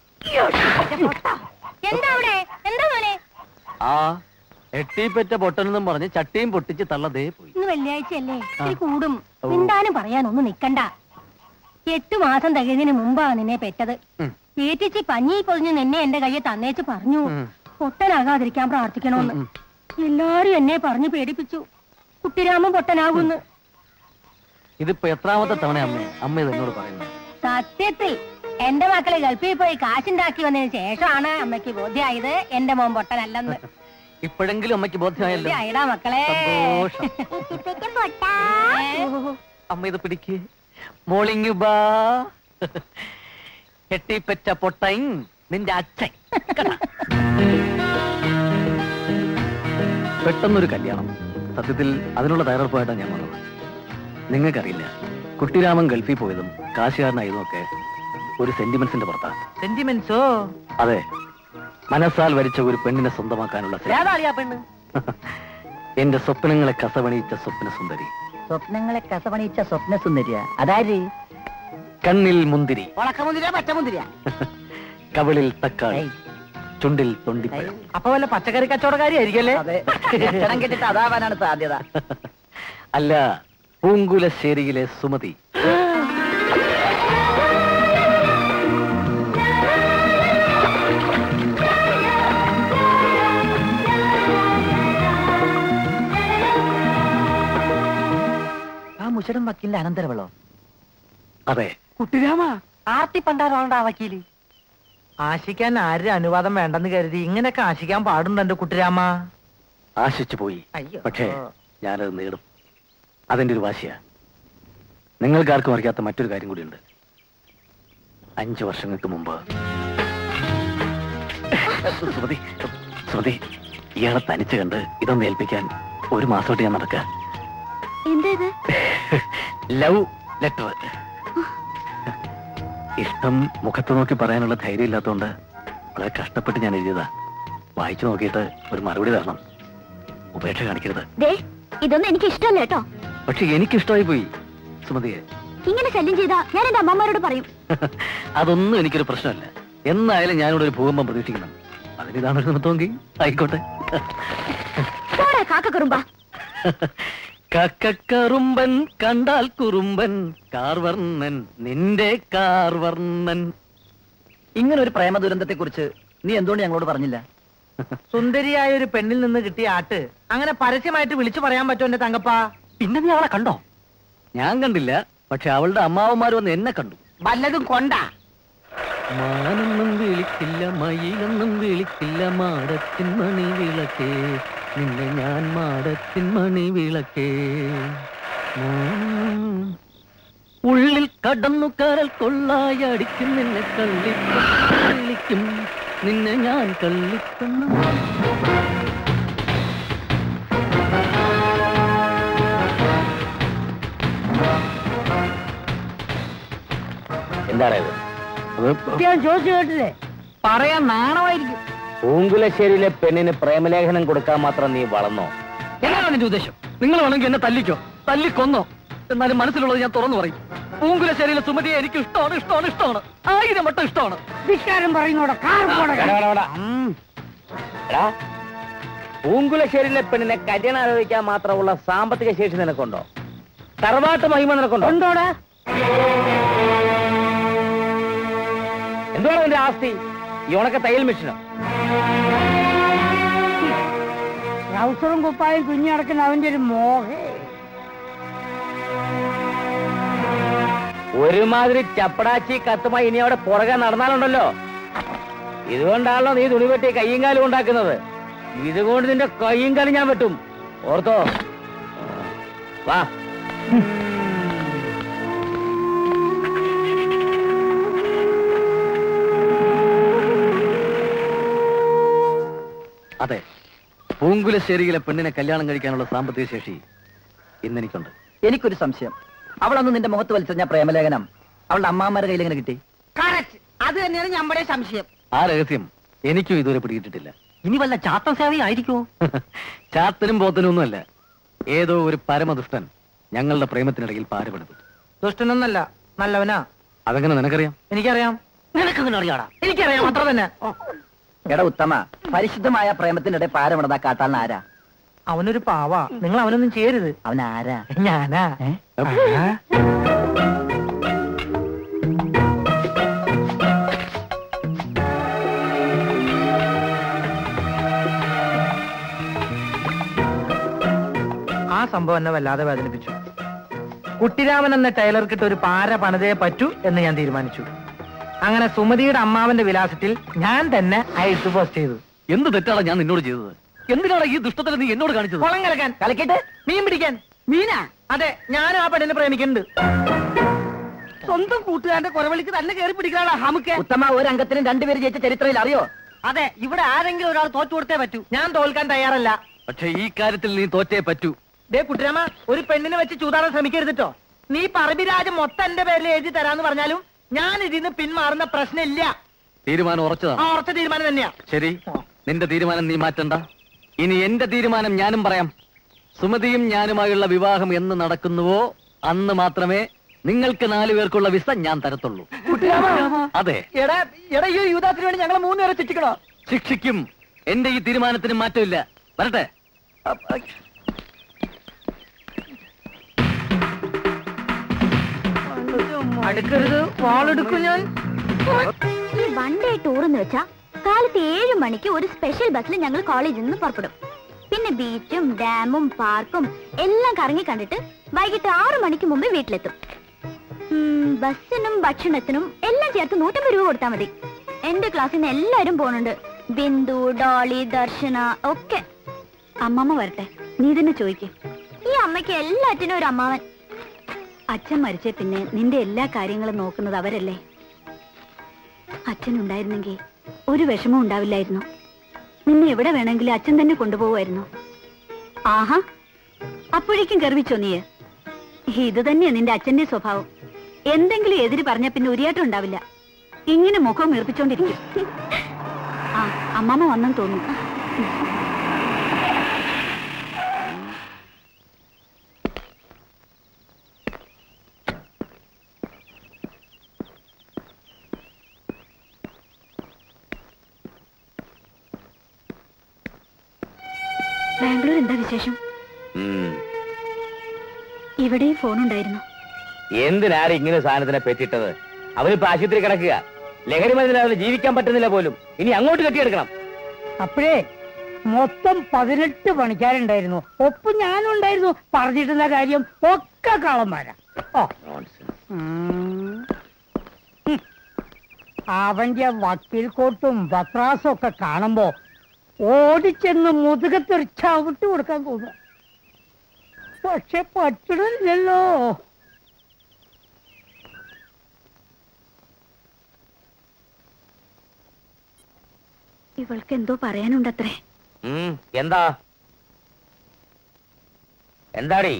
S7: എന്താ അവിടെ എന്താ മോനെ
S8: ആ എട്ടിപ്പറ്റ പൊട്ടനെന്നും പറഞ്ഞ് ചട്ടിയും പൊട്ടിച്ച് തള്ളതേ പോയി
S6: ഇന്ന് വെള്ളിയാഴ്ചയല്ലേ ഇത്തിരി
S8: ആ.
S6: കൂടും
S8: ഓ.
S6: മിണ്ടാനും പറയാനൊന്നും നിക്കണ്ട എട്ടു മാസം തികഞ്ഞതിന് മുമ്പാ നിന്നെ പെറ്റത്
S8: ഉം.
S6: പേറ്റിച്ച് പഞ്ഞി പൊതിഞ്ഞ് നിന്നെ എന്റെ കയ്യെ തന്നേച്ച് പറഞ്ഞു
S8: ഉം.
S6: പൊട്ടനാകാതിരിക്കാൻ പ്രാർത്ഥിക്കണമെന്ന്
S8: ഉം,
S6: എല്ലാരും എന്നെ പറഞ്ഞു പേടിപ്പിച്ചു കുട്ടിരാമൻ പൊട്ടനാകുന്ന്
S8: ഇതിപ്പോ എത്രാമത്തെ തവണ അമ്മ അമ്മ ഇത് എന്നോട് പറയുന്നത്
S6: സത്യത്തിൽ എന്റെ മക്കളെ ഗൾഫിൽ പോയി കാശുണ്ടാക്കി വന്നതിന് ശേഷമാണ് അമ്മയ്ക്ക് ബോധ്യമായത് എന്റെ മോൻ പൊട്ടനല്ലെന്ന്
S8: ഇപ്പോഴെങ്കിലും അമ്മയ്ക്ക് ബോധ്യമായല്ലോ
S6: ബോധ്യമായിടാ മക്കളെ
S8: സന്തോഷം
S6: ഏ?
S8: അമ്മ ഇത് പിടിക്ക് മോളിങ് ബാ കെട്ടിപ്പറ്റ പൊട്ടൻ നിന്റെ അച്ഛൻ കേട്ടാ? പെട്ടെന്നൊരു കല്യാണം സത്യത്തിൽ അതിനുള്ള തയ്യാറെടുപ്പായിട്ടാണ് ഞാൻ വന്നത് നിങ്ങൾക്കറിയില്ല കുട്ടിരാമൻ ഗൾഫിൽ പോയതും കാശുകാരനായതും ഒക്കെ ഒരു സെന്റിമെന്റ്സിന്റെ പുറത്താണ്
S5: സെന്റിമെന്റ്സോ
S8: അതെ മനസ്സാൽ വരിച്ച ഒരു പെണ്ണിനെ സ്വന്തമാക്കാനുള്ള ശ്രമം.
S5: ഏതാളിയാ പെണ്ണ്
S8: എന്റെ സ്വപ്നങ്ങളെ കസവണിയിച്ച സ്വപ്ന സുന്ദരി
S5: സ്വപ്നങ്ങളെ കസവണിച്ച സ്വപ്ന സുന്ദരിയ അതാര്
S8: കണ്ണിൽ മുന്തിരി
S5: ഉളക്കമുന്തിരിയാ പച്ചമുന്തിരിയാ
S8: കവിളിൽ തക്കാളി
S5: ഏയ്.
S8: ചുണ്ടിൽ തൊണ്ടിപ്പഴം
S5: അപ്പൊ വല്ല പച്ചക്കറി കച്ചവടക്കാരി ആയിരിക്കല്ലേ ലക്ഷണം കെട്ടിട്ട് അതാവാനാണ് സാധ്യത
S8: അല്ല പൂങ്കുലശ്ശേരിയിലെ സുമതി
S5: ആ മുഷടം വക്കീലിന്റെ അനന്തരവളോ
S8: അതെ
S5: കുട്ടിരാമ ആർത്തി പണ്ടാരാണ്ടാ വക്കീല് ആശിക്കാൻ ആരുടെ അനുവാദം വേണ്ടെന്ന് കരുതി ഇങ്ങനെയൊക്കെ ആശിക്കാൻ പാടുണ്ടോ എന്റെ കുട്ടിരാമ
S8: ആശിച്ചു പോയി
S5: അയ്യോ
S8: പക്ഷേ ഞാനത് നേടും അതെന്റെ ഒരു വാശിയാ നിങ്ങൾക്കാർക്കും അറിയാത്ത മറ്റൊരു കാര്യം കൂടിയുണ്ട് അഞ്ചു വർഷങ്ങൾക്ക് മുമ്പ് സുമതി സുമതി ഇയാളെ തനിച്ച് കണ്ട് ഇതൊന്ന് ഏൽപ്പിക്കാൻ ഒരു മാസമായിട്ട് ഞാൻ നടക്കുക
S7: എന്താ ഇത്
S8: ലവ് ലെറ്റർ ഇഷ്ടം മുഖത്ത് നോക്കി പറയാനുള്ള ധൈര്യം ഇല്ലാത്തതുകൊണ്ട് വളരെ കഷ്ടപ്പെട്ട് ഞാൻ എഴുതിയതാ വായിച്ചു നോക്കിയിട്ട് ഒരു മറുപടി തരണം ഉപേക്ഷ കാണിക്കരുത്
S7: ദേ ഇതൊന്നും എനിക്ക് ഇഷ്ടമല്ല കേട്ടോ
S8: പക്ഷെ എനിക്കിഷ്ടമായി പോയി സുമതിയെ
S7: ഇങ്ങനെ ശല്യം ചെയ്താ ഞാൻ എന്റെ അമ്മമാരോട് പറയും
S8: അതൊന്നും എനിക്കൊരു പ്രശ്നമല്ല എന്നായാലും ഞാനിവിടെ ഒരു ഭൂകമ്പം പ്രതീക്ഷിക്കണം അതിനിതാണ് ഒരു നിർത്തുമെങ്കിൽ ആയിക്കോട്ടെ
S7: പോടാ കാക്ക കുറുമ്പ
S8: കക്കറുമ്പൻ കണ്ടാൽ കുറുമ്പൻ കാർവർണ്ണൻ നിന്റെ കാർവർണ്ണൻ
S2: ഇങ്ങനെ ഒരു പ്രേമ ദുരന്തത്തെ കുറിച്ച് നീ എന്തുകൊണ്ട് ഞങ്ങളോട് പറഞ്ഞില്ല
S5: സുന്ദരിയായ ഒരു പെണ്ണിൽ നിന്ന് കിട്ടിയ ആട്ട് അങ്ങനെ പരസ്യമായിട്ട് വിളിച്ചു പറയാൻ പറ്റുമോ എന്റെ തങ്കപ്പ
S8: പിന്നെ നീ അവളെ കണ്ടോ ഞാൻ കണ്ടില്ല പക്ഷെ അവളുടെ അമ്മാവന്മാർ വന്ന് എന്നെ കണ്ടു
S5: വല്ലതും കൊണ്ടാ
S8: മാനൊന്നും വിളിക്കില്ല മയിലൊന്നും വിളിക്കില്ല മാടത്തിൻ മണി വിളക്കേ നിന്നെ ഞാൻ മാടത്തിൻ മണി വിളക്കേ മാനം. ഉള്ളിൽ കടന്നു കരൽ കൊള്ളായി അടിക്കും നിന്നെ കള്ളിക്കും കള്ളിക്കും നിന്നെ ഞാൻ കള്ളിക്കുന്നു
S1: എന്താണ് ഇത്
S6: ഞാൻ ചോദിച്ചു കേട്ടില്ലേ
S5: പറയാൻ നാണമായിരിക്കും
S1: പൂങ്കുലശ്ശേരിയിലെ പെണ്ണിന് പ്രേമലേഖനം കൊടുക്കാൻ മാത്രം നീ വളർന്നോ
S8: എന്താണ് നിന്റെ ഉദ്ദേശം നിങ്ങൾ വേണമെങ്കിൽ എന്നെ തല്ലിക്കോ തല്ലിക്കൊന്നോ എന്നാലും മനസ്സിലുള്ളത് ഞാൻ തുറന്നു പറയും പൂങ്കുലശ്ശേരിയിലെ സുമതിയെ എനിക്ക് ഇഷ്ടമാണ് ഇഷ്ടമാണ് ഇഷ്ടമാണ് ആയിരം വട്ടം ഇഷ്ടമാണ്
S6: ധിക്കാരം പറയുന്നോടെ കാർ പോടെ
S1: എടാ പൂങ്കുലശ്ശേരിയിലെ പെണ്ണിനെ കല്യാണം ആലോചിക്കാൻ മാത്രമുള്ള സാമ്പത്തിക ശേഷി നിനക്കുണ്ടോ തറവാട്ട് മഹിമ നിനക്കുണ്ടോ
S6: ഉണ്ടോടാ
S1: എന്തുവാണ് നിന്റെ ആസ്തി ഈ ഉണക്ക തയ്യൽ മെഷീനോ
S6: ട്രൗസറും കുപ്പായും കുഞ്ഞു നടക്കുന്ന അവന്റെ ഒരു മോഹേ
S1: ഒരുമാതിരി ചപ്പടാച്ചി കത്തുമായി ഇനി അവിടെ പുറകെ നടന്നാലുണ്ടല്ലോ ഇതുകൊണ്ടാണല്ലോ നീ തുണി വെട്ടി കയ്യും കാലും ഉണ്ടാക്കുന്നത് ഇതുകൊണ്ട് നിന്റെ കയ്യും കാലും ഞാൻ വെട്ടും ഓർത്തോ വാ
S8: അതെ പൂങ്കുലശ്ശേരിയിലെ പെണ്ണിനെ കല്യാണം കഴിക്കാനുള്ള സാമ്പത്തിക ശേഷി ഇന്നെനിക്കുണ്ട്
S2: എനിക്കൊരു സംശയം അവളന്ന് നിന്റെ മുഖത്ത് വലിച്ചെറിഞ്ഞ പ്രേമലേഖനം അവളുടെ അമ്മാമാരുടെ കയ്യിൽ എങ്ങനെ കിട്ടി
S5: കറക്റ്റ് അത് തന്നെയാണ് നമ്മുടെ സംശയം
S8: ആ രഹസ്യം എനിക്കും ഇതുവരെ പിടികിട്ടിട്ടില്ല
S5: ഇനി വല്ല ചാത്തൻ സേവയായിരിക്കുമോ
S8: ചാത്തനും പോത്തനും ഒന്നുമല്ല ഏതോ ഒരു പരമദുഷ്ടൻ ഞങ്ങളുടെ പ്രേമത്തിനിടയിൽ പാരപെടുത്തു
S5: ദുഷ്ടനൊന്നല്ല നല്ലവനാ
S8: അതെങ്ങനെ നിനക്കറിയാം
S5: എനിക്കറിയാം നിനക്കെങ്ങനെ അറിയാടാ എനിക്കറിയാം അത്ര തന്നെ
S2: എടാ ഉത്തമ പരിശുദ്ധമായ പ്രേമത്തിനിടെ പാരമിടത കാട്ടാൻ ആരാ
S5: അവനൊരു പാവാ നിങ്ങൾ അവനൊന്നും ചെയ്യരുത്
S2: അവൻ ആരാ
S5: ഞാനാ ആ. ആ സംഭവം എന്നെ വല്ലാതെ വേദനിപ്പിച്ചു കുട്ടിരാമൻ എന്ന ടൈലർക്കിട്ട് ഒരു പാര പണിതേ പറ്റൂ എന്ന് ഞാൻ തീരുമാനിച്ചു അങ്ങനെ സുമതിയുടെ അമ്മാവന്റെ വിലാസത്തിൽ ഞാൻ തന്നെ അയച്ചു പോസ്റ്റ് ചെയ്തു
S8: എന്ത് തെറ്റാണ് ഞാൻ നിന്നോട് ചെയ്തത് എന്തിനാണ് ഈ ദുഷ്ടത്തിൽ നീ എന്നോട് കാണിച്ചത്
S5: കുളം കലക്കാൻ
S2: കലക്കിട്ട്
S5: മീൻ പിടിക്കാൻ മീനാ അതെ ഞാനും ആ പെണ്ണിനെ പ്രേമിക്കുന്നുണ്ട് സ്വന്തം കൂട്ടുകാരന്റെ കുരവളിക്ക് തന്നെ കയറി പിടിക്കാനുള്ള ഹമുക്ക്
S2: ഉത്തമ ഒരു അംഗത്തിനും രണ്ടുപേര് ജയിച്ച ചരിത്രത്തിൽ അറിയോ
S5: അതെ ഇവിടെ ആരെങ്കിലും ഒരാൾ തോറ്റു കൊടുത്തേ പറ്റൂ ഞാൻ തോൽക്കാൻ തയ്യാറല്ല
S8: പക്ഷെ ഈ കാര്യത്തിൽ നീ തോറ്റേ പറ്റൂ
S5: ദേ കുട്ടിരാമ ഒരു പെണ്ണിനെ വെച്ച് ചൂതാടാൻ ശ്രമിക്കരുതിട്ടോ നീ പറബിരാജ് മൊത്തം എന്റെ പേരിൽ എഴുതി തരാന്ന് പറഞ്ഞാലും ഞാൻ ഇതിന്ന് പിന്മാറുന്ന പ്രശ്നമില്ല
S8: തീരുമാനം
S5: ആ
S8: ഉറച്ചതാണ്
S5: ഉറച്ച തീരുമാനം തന്നെയാ
S8: ശരി നിന്റെ തീരുമാനം നീ മാറ്റണ്ട ഇനി എന്റെ തീരുമാനം ഞാനും പറയാം സുമതിയും ഞാനുമായുള്ള വിവാഹം എന്ന് നടക്കുന്നുവോ അന്ന് മാത്രമേ നിങ്ങൾക്ക് നാലു പേർക്കുള്ള വിസ ഞാൻ തരത്തുള്ളൂ അതെ
S5: എടാ എടാ ഈ യുവതാത്തിന് വേണ്ടി ഞങ്ങൾ മൂന്നുപേരെ ചുറ്റിക്കണോ
S8: ശിക്ഷിക്കും എന്റെ ഈ തീരുമാനത്തിന് മാറ്റമില്ല വരട്ടെ
S5: അടുക്കരുത് വാളെടുക്കും ഞാൻ
S7: ഈ വൺ ഡേ ടൂർ എന്ന് വെച്ചാ കാലത്ത് ഏഴ് മണിക്ക് ഒരു സ്പെഷ്യൽ ബസ്സിൽ ഞങ്ങൾ കോളേജിൽ നിന്ന് പുറപ്പെടും പിന്നെ ബീച്ചും ഡാമും പാർക്കും എല്ലാം കറങ്ങി കണ്ടിട്ട് വൈകിട്ട് ആറു മണിക്ക് മുമ്പ് വീട്ടിലെത്തും ഉം, ബസ്സിനും ഭക്ഷണത്തിനും എല്ലാം ചേർത്ത് നൂറ്റമ്പത് രൂപ കൊടുത്താൽ മതി എന്റെ ക്ലാസ്സിൽ നിന്ന് എല്ലാരും പോണുണ്ട് ബിന്ദു ഡോളി ദർശന ഒക്കെ അമ്മമ്മ വരട്ടെ നീ തന്നെ ചോദിക്ക് ഈ അമ്മയ്ക്ക് എല്ലാറ്റിനും ഒരു അമ്മാവൻ അച്ഛൻ മരിച്ചേ പിന്നെ നിന്റെ എല്ലാ കാര്യങ്ങളും നോക്കുന്നത് അവരല്ലേ അച്ഛൻ ഉണ്ടായിരുന്നെങ്കിൽ ഒരു വിഷമവും ഉണ്ടാവില്ലായിരുന്നു നിന്നെ എവിടെ വേണമെങ്കിലും അച്ഛൻ തന്നെ കൊണ്ടുപോകുമായിരുന്നു ആഹാ അപ്പോഴേക്കും ഗർവിച്ചോ നീ ഇത് തന്നെയാ നിന്റെ അച്ഛന്റെ സ്വഭാവം എന്തെങ്കിലും എതിര് പറഞ്ഞ പിന്നെ ഉരിയാട്ടം ഉണ്ടാവില്ല ഇങ്ങനെ മുഖം വീർപ്പിച്ചോണ്ടിരിക്കും ആ അമ്മമ്മ വന്നെന്ന് തോന്നുന്നു ബാംഗ്ലൂർ എന്താ വിശേഷം ഇവിടെയും ഫോൺ ഉണ്ടായിരുന്നു
S1: എന്തിനാരും ഇങ്ങനെ സാധനത്തിനെ പെറ്റിട്ടത് അവരിപ്പോ ആശുപത്രി കിടക്കുക ലഹരി മരുന്നില്ലാതെ ജീവിക്കാൻ പറ്റുന്നില്ല പോലും ഇനി അങ്ങോട്ട് കെട്ടിയെടുക്കണം
S5: അപ്പോഴേ മൊത്തം പതിനെട്ട് പണിക്കാരുണ്ടായിരുന്നു ഒപ്പം ഞാനും ഉണ്ടായിരുന്നു പറഞ്ഞിട്ടുള്ള കാര്യം ഒക്കെ കള്ളന്മാരാ ഓ ഉം. ഹും. അവന്റെ വക്കീൽ കോട്ടും ബത്രാസും ഒക്കെ കാണുമ്പോ ഓടിച്ചെന്ന് മുതുകത്തൊരു ചവിട്ട് കൊടുക്കാൻ തോന്നുക പക്ഷെ പറ്റണില്ലല്ലോ
S7: ഇവൾക്ക് എന്തോ പറയാനുണ്ടത്രേ
S1: ഉം, എന്താ എന്താടി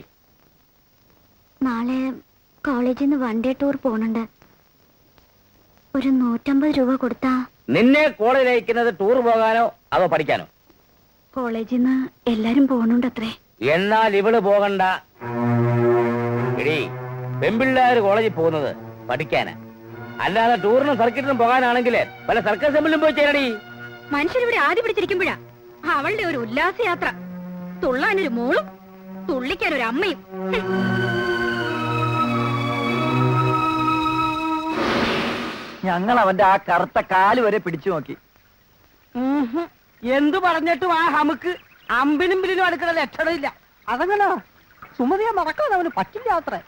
S7: നാളെ കോളേജിൽ നിന്ന് വൺ ഡേ ടൂർ പോണുണ്ട് ഒരു നൂറ്റമ്പത് രൂപ കൊടുത്താ
S1: നിന്നെ കോളേജിൽ അയക്കുന്നത് ടൂർ പോകാനോ അതോ പഠിക്കാനോ
S7: കോളേജിൽ നിന്ന് എല്ലാരും പോണുണ്ടത്രേ
S1: എന്നാൽ ഇവള് പോകണ്ട എടീ പെമ്പിള്ളേര് കോളേജിൽ പോകുന്നത് പഠിക്കാനാ അല്ലാതെ ടൂറിനും സർക്കിട്ടിനും പോകാനാണെങ്കിൽ പല സർക്കസ് അസംബ്ലിയും പോയി ചേരടി
S7: മനുഷ്യരിവിടെ ആദ്യ പിടിച്ചിരിക്കുമ്പോഴാ അവളുടെ ഒരു ഉല്ലാസയാത്ര തുള്ളാനൊരു മോളും തുള്ളിക്കാൻ ഒരു അമ്മയും
S2: ഞങ്ങൾ അവന്റെ ആ കറുത്ത കാല് വരെ പിടിച്ചു നോക്കി
S5: ഉഹും. എന്തു പറഞ്ഞിട്ടും ആ ഹമുക്ക് അമ്പിനും പിന്നിലും അടുക്കുന്ന ലക്ഷണമില്ല അതങ്ങനെ സുമതിയെ മറക്കാൻ അവന് പറ്റില്ല അത്രേ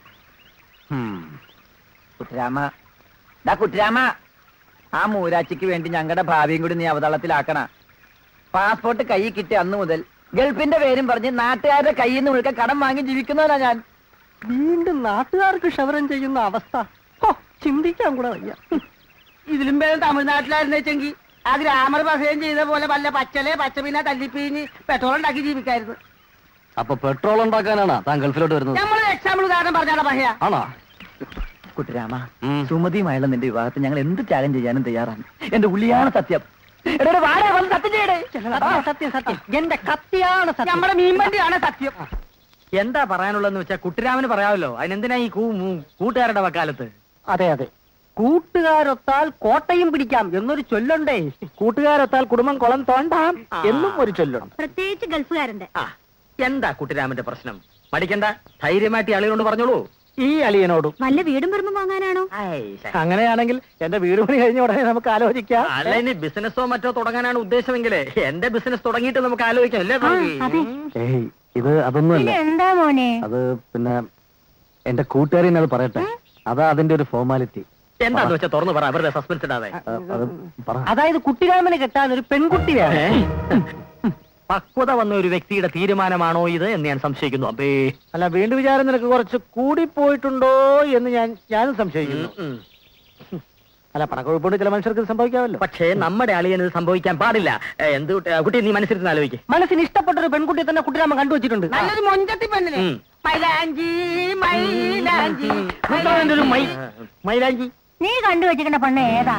S2: കുട്ടിരാമ ഡാ കുട്ടിരാമ ആ മൂരാച്ചിക്ക് വേണ്ടി ഞങ്ങളുടെ ഭാവിയും കൂടി നീ അവതളത്തിലാക്കണ പാസ്പോർട്ട് കൈ കിട്ടി അന്ന് മുതൽ ഗൾഫിന്റെ പേരും പറഞ്ഞ് നാട്ടുകാരുടെ കയ്യിൽ നിന്ന് മുഴുക്ക കടം വാങ്ങി ജീവിക്കുന്നവനാ ഞാൻ
S5: വീണ്ടും നാട്ടുകാർക്ക് ക്ഷവരം ചെയ്യുന്ന അവസ്ഥ ഹോ, ചിന്തിക്കാൻ കൂടെ വയ്യ ഇതിലും പേരും തമിഴ്നാട്ടിലായിരുന്നു വെച്ചെങ്കിൽ ആ ഗ്രാമർ ബസയം ചെയ്ത പോലെ വല്ല പച്ചലെ പച്ചമീന തല്ലിപ്പിഞ്ഞ് പെട്രോൾ ഉണ്ടാക്കി ജീവിക്കായിരുന്നു
S8: അപ്പൊ പെട്രോൾ ഉണ്ടാക്കാനാണ് താൻ ഗൾഫിലോട്ട് വരുന്നത്
S5: നമ്മൾ എക്സാമ്പിൾ ഉദാഹരണം പറഞ്ഞാടാ പറയാ
S8: ആണോ
S2: കുട്ടിരാമ
S8: ഉം.
S2: സുമതിയുമായുള്ള നിന്റെ വിവാഹത്തിൽ ഞങ്ങൾ എന്ത് ത്യാഗം ചെയ്യാനും തയ്യാറാണ് എന്റെ ഉള്ളിയാണ് സത്യം എടാ, എടാ, വാടാ, വന്ന് സത്യം ചെയ്യടേ.
S5: സത്യം സത്യം സത്യം എന്റെ കത്തിയാണ് സത്യം നമ്മുടെ മീൻവണ്ടിയാണ് സത്യം
S1: എന്താ പറയാനുള്ളതെന്ന് വെച്ചാൽ കുട്ടിരാമന് പറയാമല്ലോ അതിനെന്തിനാ ഈ കൂ- മൂ- കൂട്ടുകാരുടെ വക്കാലത്ത്
S5: അതെ അതെ കൂട്ടുകാരൊത്താൽ കോട്ടയും പിടിക്കാം എന്നൊരു ചൊല്ലുണ്ടേ
S4: കൂട്ടുകാരെത്താൽ കുടുംബം കുളം തോണ്ടാം എന്നും ഒരു ചൊല്ലുണ്ട്
S7: പ്രത്യേകിച്ച് ഗൾഫുകാരന്റെ
S1: ആ എന്താ കുട്ടിരാമന്റെ പ്രശ്നം പഠിക്കണ്ട ധൈര്യമായിട്ട് ഈ അളിയോട് പറഞ്ഞോളൂ
S4: ഈ അളിയനോടും
S7: വല്ല വീടും പറമ്പും വാങ്ങാനാണോ
S4: അങ്ങനെയാണെങ്കിൽ എന്റെ വീട് പണി കഴിഞ്ഞ ഉടനെ നമുക്ക് ആലോചിക്കാം
S1: അല്ല ഇനി ബിസിനസ്സോ മറ്റോ തുടങ്ങാനാണ് ഉദ്ദേശമെങ്കിലേ എന്റെ ബിസിനസ് തുടങ്ങിയിട്ട് നമുക്ക് ആലോചിക്കാം അല്ലേ
S7: അതെ
S4: ഏയ് ഇത് അതൊന്നുമല്ല
S6: എന്താ മോനെ
S4: അത് പിന്നെ എന്റെ കൂട്ടുകാരിനെ അത് പറയട്ടെ അതാ അതിന്റെ ഒരു ഫോർമാലിറ്റി
S1: എന്താന്ന് വെച്ചാൽ തുറന്നു പറ അവരുടെ സസ്പെൻസ് ഇടാതെ
S4: അത് പറ
S5: അതായത് കുട്ടിരാമനെ കെട്ടാൻ ഒരു പെൺകുട്ടി വേണം
S1: പക്വത വന്ന ഒരു വ്യക്തിയുടെ തീരുമാനമാണോ ഇത് എന്ന് ഞാൻ സംശയിക്കുന്നു അബേ
S4: അല്ല വീണ്ടും വിചാരം നിനക്ക് കുറച്ച് കൂടി പോയിട്ടുണ്ടോ എന്ന് ഞാൻ ഞാനും സംശയിക്കുന്നു
S1: ഉം.
S4: അല്ല പണക്കൊഴുപ്പുണ്ട് ചില മനുഷ്യർക്ക് ഇത് സംഭവിക്കാമല്ലോ
S1: പക്ഷേ നമ്മുടെ അളിയന് ഇത് സംഭവിക്കാൻ പാടില്ല ഏ, എന്ത് കുട്ടി- കുട്ടി നീ മനസ്സിരുന്ന് ആലോചിക്ക്
S5: മനസ്സിന് ഇഷ്ടപ്പെട്ട ഒരു പെൺകുട്ടിയെ തന്നെ കുട്ടിരാമൻ കണ്ടുവച്ചിട്ടുണ്ട് നല്ലൊരു മൊഞ്ചത്തി പെണ്ണിനെ
S1: ഉം.
S5: മൈലാഞ്ചി മൈലാഞ്ചി
S1: ഭർത്താവിന്റെ ഒരു മൈ മൈലാഞ്ചി
S6: നീ കണ്ടുവച്ചിരിക്കുന്ന പെണ്ണ് ഏതാ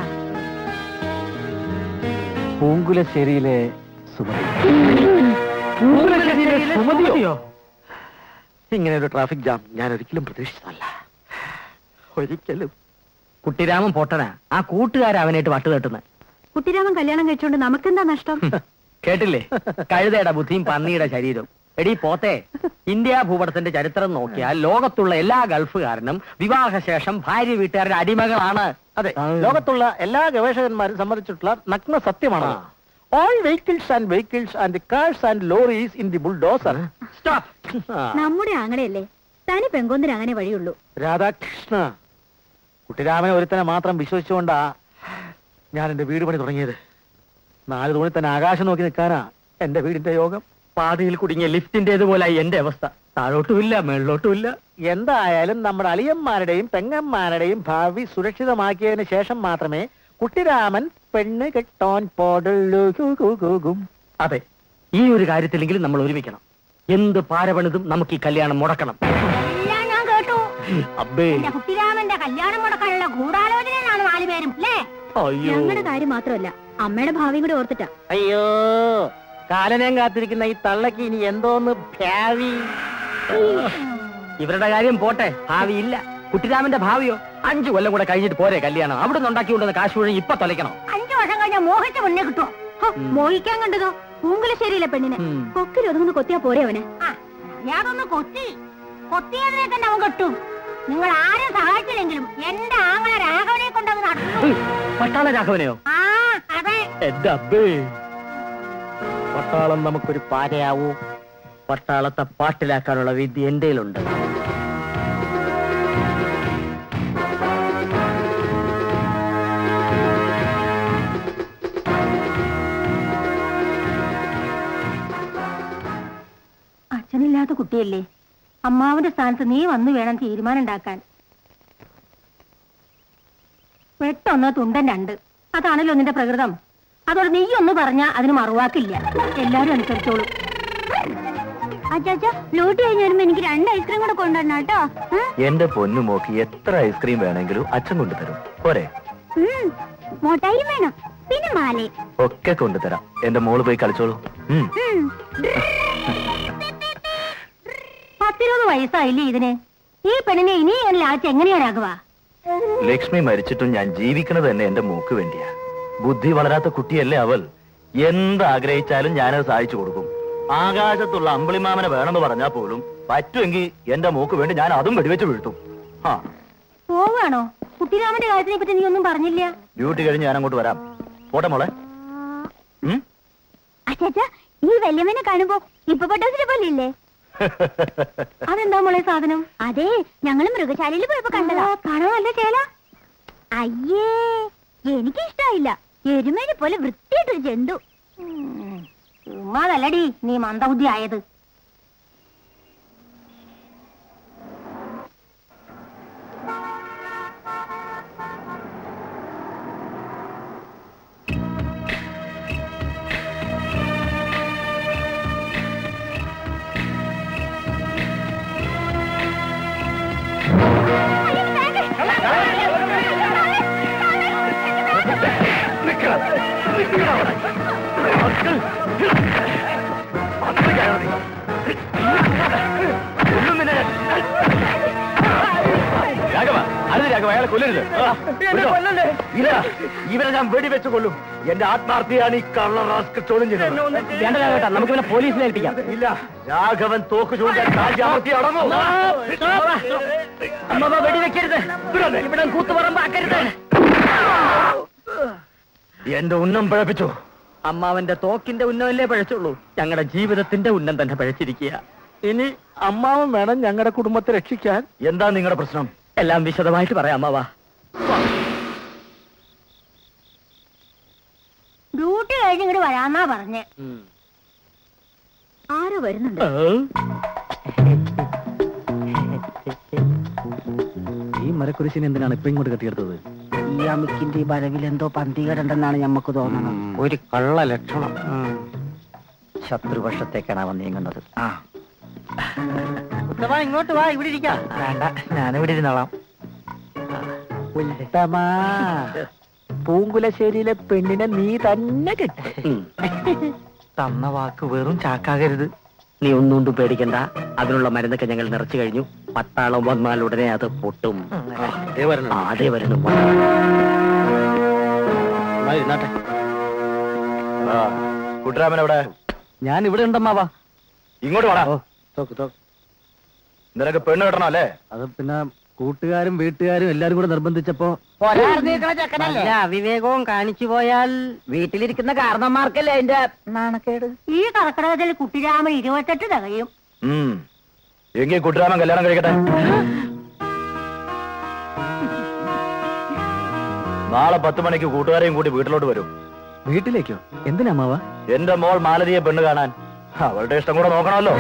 S4: പൂങ്കുലശ്ശേരിയിലെ സുമതി
S1: സുമതിയോ?
S4: ഇങ്ങനെ ഒരു ട്രാഫിക് ജാം ഞാൻ ഒരിക്കലും പ്രതീക്ഷിച്ചതല്ല ഒരിക്കലും
S1: കുട്ടിരാമൻ പൊട്ടനാ ആ കൂട്ടുകാരെ അവനായിട്ട് വട്ട് തട്ടുന്നത്
S7: കുട്ടിരാമൻ കല്യാണം കഴിച്ചോണ്ട് നമുക്കെന്താ നഷ്ടം
S1: കേട്ടില്ലേ കഴുതയുടെ ബുദ്ധിയും പന്നിയുടെ ശരീരവും എടീ പോത്തെ ഇന്ത്യ ഭൂപടത്തിന്റെ ചരിത്രം നോക്കിയാൽ ലോകത്തുള്ള എല്ലാ ഗൾഫുകാരനും വിവാഹശേഷം ഭാര്യ വീട്ടുകാരുടെ അടിമകളാണ്
S4: അതെ ലോകത്തുള്ള എല്ലാ ഗവേഷകന്മാരും സമ്മതിച്ചിട്ടുള്ള നഗ്ന സത്യമാണ് all vehicles and vehicles and cars and lorries in the bulldozer
S1: stop
S7: നമ്മുടെ ആങ്ങളെയല്ലേ തനി പെങ്കൊന്നിന് അങ്ങനെ വഴിയുള്ളൂ
S4: രാധാകൃഷ്ണ കുട്ടിരാമനെ ഒരുത്തനെ മാത്രം വിശ്വസിച്ചുകൊണ്ടാ ഞാൻ എന്റെ വീട് പണി തുടങ്ങിയത് നാല് തോണി തന്നെ ആകാശം നോക്കി നിൽക്കാനാ എന്റെ വീടിന്റെ യോഗം
S1: പാതയിൽ കുടുങ്ങിയ ലിഫ്റ്റിന്റേതുപോലായി എന്റെ അവസ്ഥ താഴോട്ടുമില്ല മേളിലോട്ടുമില്ല
S4: എന്തായാലും നമ്മുടെ അളിയന്മാരുടെയും പെങ്ങന്മാരുടെയും ഭാവി സുരക്ഷിതമാക്കിയതിന് ശേഷം മാത്രമേ കുട്ടിരാമൻ പെണ്ണ് കെട്ടോൻ പോടുള്ളൂ ഗു, ഗു, ഗു, ഗും.
S1: അതെ ഈ ഒരു കാര്യത്തിലെങ്കിലും നമ്മൾ ഒരുമിക്കണം എന്ത് പാരപണിതും നമുക്ക് ഈ കല്യാണം മുടക്കണം
S6: എല്ലാം ഞാൻ കേട്ടു
S1: അബ്ബേ
S6: എന്റെ കുട്ടിരാമന്റെ കല്യാണം മുടക്കാനുള്ള ഗൂഢാലോചനയിലാണ് നാലുപേരും അല്ലേ
S1: അയ്യോ
S7: ഞങ്ങളുടെ കാര്യം മാത്രമല്ല അമ്മയുടെ ഭാവിയും കൂടെ ഓർത്തിട്ടാ
S4: അയ്യോ കാലനേം കാത്തിരിക്കുന്ന ഈ തള്ളക്ക് ഇനി എന്തോന്ന് ഭാവി
S1: ഇവരുടെ കാര്യം പോട്ടെ ഭാവി ഇല്ല കുട്ടിരാമന്റെ ഭാവിയോ അഞ്ചു കൊല്ലം കൂടെ കഴിഞ്ഞിട്ട് പോരെ കല്യാണം അവിടെ നിന്ന് ഉണ്ടാക്കി കൊണ്ടുവന്ന കാശ് മുഴുവൻ ഇപ്പൊ തൊലയ്ക്കണം
S6: അഞ്ചു വർഷം കഴിഞ്ഞാൽ മോഹിച്ച മുന്നേ കിട്ടുമോ
S7: മോഹിക്കാൻ കണ്ടതോ പൂങ്കുലശ്ശേരിയിലെ പെണ്ണിനെ
S1: ഉം.
S7: കൊക്കിൽ ഒതുങ്ങുന്ന കൊത്തിയാ പോരെ അവന്
S6: ആ ഞാനൊന്ന് കൊത്തി കൊത്തിയതിനെ തന്നെ അവൻ കിട്ടും നിങ്ങൾ ആരും സഹായിച്ചില്ലെങ്കിലും എന്റെ ആങ്ങളെ രാഘവനെ കൊണ്ടത് നടന്നു
S1: പട്ടാള രാഘവനെയോ
S6: ആ അതെ
S1: എന്റെ അബ്ബേ
S4: പട്ടാളം നമുക്കൊരു പാരയാവൂ
S1: പട്ടാളത്തെ പാട്ടിലാക്കാനുള്ള വിദ്യ എന്റെയിലുണ്ട്
S6: അച്ഛനില്ലാത്ത കുട്ടിയല്ലേ അമ്മാവന്റെ സ്ഥാനത്ത് നീ വന്നു വേണം തീരുമാനം ഉണ്ടാക്കാൻ വെട്ടൊന്ന് തുണ്ടൻ രണ്ട് അതാണല്ലോ നിന്റെ പ്രകൃതം അതോടെ നീ ഒന്ന് പറഞ്ഞാ അതിന് മറുവാക്കില്ല എല്ലാരും അനുസരിച്ചോളൂ
S7: അച്ചാച്ച ലൂട്ടി കഴിഞ്ഞ് വരുമ്പോ എനിക്ക് രണ്ട് ഐസ്ക്രീം കൂടെ കൊണ്ടുവരണം കേട്ടോ
S3: എന്റെ പൊന്നു മോക്ക് എത്ര ഐസ്ക്രീം വേണമെങ്കിലും അച്ഛൻ കൊണ്ടുതരും പോരെ
S7: മോട്ടായി വേണം പിന്നെ മാലേ
S3: ഒക്കെ കൊണ്ടുതരാം എന്റെ മോള് പോയി കളിച്ചോളൂ ഉം.
S6: പത്തിരുപത് വയസ്സായില്ലേ ഇതിന് ഈ പെണ്ണിനെ ഇനി ഇങ്ങനെ ലാച്ച് എങ്ങനെയാ രാഘവ
S3: ലക്ഷ്മി മരിച്ചിട്ടും ഞാൻ ജീവിക്കുന്നത് തന്നെ എന്റെ മോക്ക് വേണ്ടിയാ ബുദ്ധി വളരാത്ത കുട്ടിയല്ലേ അവൾ എന്ത് ആഗ്രഹിച്ചാലും ഞാനത് സഹായിച്ചു കൊടുക്കും ആകാശത്തുള്ള അമ്പിളിമാമനെ വേണമെന്ന് പറഞ്ഞാൽ പോലും പറ്റുമെങ്കിൽ എന്റെ മോക്ക് വേണ്ടി ഞാൻ അതും വെടിവെച്ച് വീഴ്ത്തും ആ
S6: പോവാണോ കുട്ടിരാമന്റെ കാര്യത്തിനെ പറ്റി നീ ഒന്നും പറഞ്ഞില്ല
S3: ഡ്യൂട്ടി കഴിഞ്ഞ് ഞാൻ അങ്ങോട്ട് വരാം പോട്ടെ മോളെ ഉം?
S7: അച്ചാച്ച ഈ വല്യമ്മനെ കാണുമ്പോ ഇപ്പൊ പൊട്ടോസിനെ പോലെ ഇല്ലേ
S6: അതെന്താ മോളെ സാധനം
S7: അതെ ഞങ്ങള് മൃഗശാലയിൽ പോയപ്പോ കണ്ടതാ
S6: കാണാൻ നല്ല ചേല
S7: അയ്യേ എനിക്കിഷ്ടായില്ല എരുമേനെ പോലെ വൃത്തിയായിട്ടൊരു ജന്തു
S6: ഉമ്മാതല്ലടി നീ മന്ദബുദ്ധി ആയത്
S3: രാഘവ അത് രാഘവ അയാളെ കൊല്ലരുത് ആ, വിട്ടോ. ഇല്ല ഇവരെ ഞാൻ വെടിവെച്ച് കൊല്ലും എന്റെ ആത്മാർത്ഥിയാണ് ഈ കള്ള റാസ്ക് ചോദ്യം ചെയ്യുന്നത്
S1: വേണ്ട രാഘവേട്ടാ നമുക്ക് ഇവനെ പോലീസിനെ ഏൽപ്പിക്കാം
S3: ഇല്ല രാഘവൻ തോക്ക് ചൂണ്ടാൻ രാജ്യാമർത്തി അടങ്ങൂ
S1: അമ്മ വെടിവെക്കരുത് ഇവിടെ കൂത്തുപറമ്പ് ആക്കരുത്
S3: എന്റെ ഉന്നം പഴപ്പിച്ചു
S1: അമ്മാവന്റെ തോക്കിന്റെ ഉന്നമല്ലേ പഴച്ചുള്ളൂ ഞങ്ങളുടെ ജീവിതത്തിന്റെ ഉന്നം തന്നെ പഴച്ചിരിക്കുക
S4: ഇനി അമ്മാവൻ വേണം ഞങ്ങളുടെ കുടുംബത്തെ രക്ഷിക്കാൻ
S3: എന്താ നിങ്ങളുടെ പ്രശ്നം
S1: എല്ലാം വിശദമായിട്ട് പറയാം അമ്മാവാ
S6: ഡ്യൂട്ടി കഴിഞ്ഞ് ഇങ്ങോട്ട് വരാന്നാ പറഞ്ഞേ
S7: ആരോ വരുന്നുണ്ട്
S1: ഈ മരക്കുരിശിനെ എന്തിനാണ് ഇപ്പൊ ഇങ്ങോട്ട് കെട്ടിയെടുത്തത്
S2: ഈ അമിക്കിന്റെ ഈ വരവിൽ എന്തോ പന്തികേടുണ്ടെന്നാണ് ഞമ്മക്ക് തോന്നുന്നത്
S1: ഒരു കള്ള ലക്ഷണം
S2: ശത്രുപക്ഷത്തേക്കാണ് അവൻ നീങ്ങുന്നത് ആ
S4: ഉത്തമ ഇങ്ങോട്ട് വാ ഇവിടെ ഇരിക്കാം
S2: വേണ്ട ഞാനിവിടെ ഇരുന്നോളാം
S4: ഉത്തമ പൂങ്കുലശ്ശേരിയിലെ പെണ്ണിനെ നീ തന്നെ കിട്ടും
S2: തന്ന വാക്ക് വെറും ചാക്കാകരുത്
S1: നീ ഒന്നുകൊണ്ടും പേടിക്കണ്ട അതിനുള്ള മരുന്നൊക്കെ ഞങ്ങൾ നിറച്ചു കഴിഞ്ഞു പട്ടാളം വന്നാൽ ഉടനെ അത് പൊട്ടും ആ, അതേ വരണം
S3: ആ കുട്ടരാമൻ എവിടെ
S1: ഞാൻ ഇവിടെ ഉണ്ടമ്മാവാ
S3: ഇങ്ങോട്ട് വേടാ
S4: തോക്ക് തോക്ക്
S3: നിനക്ക് പെണ്ണ് കെട്ടണം അല്ലേ
S1: അത് പിന്നെ കൂട്ടുകാരും വീട്ടുകാരും എല്ലാരും കൂടെ നിർബന്ധിച്ചപ്പോ
S2: നല്ല അവിവേകവും കാണിച്ചു പോയാൽ വീട്ടിലിരിക്കുന്ന കാരണന്മാർക്കല്ലേ അതിന്റെ നാണക്കേട്
S6: ഈ കർക്കിടകത്തിൽ കുട്ടിരാമൻ ഇരുപത്തെട്ട് തികയും
S3: ഉം. എങ്കിൽ കുട്ടരാമൻ കല്യാണം കഴിക്കട്ടെ
S4: നാളെ പത്ത് മണിക്ക് കൂട്ടുകാരെയും കൂട്ടി വീട്ടിലോട്ട് വരും
S8: വീട്ടിലേക്കോ എന്തിനാ അമ്മാവ
S4: എന്റെ മോൾ മാലതിയെ പെണ്ണ് കാണാൻ അവളുടെ ഇഷ്ടം കൂടെ നോക്കണമല്ലോ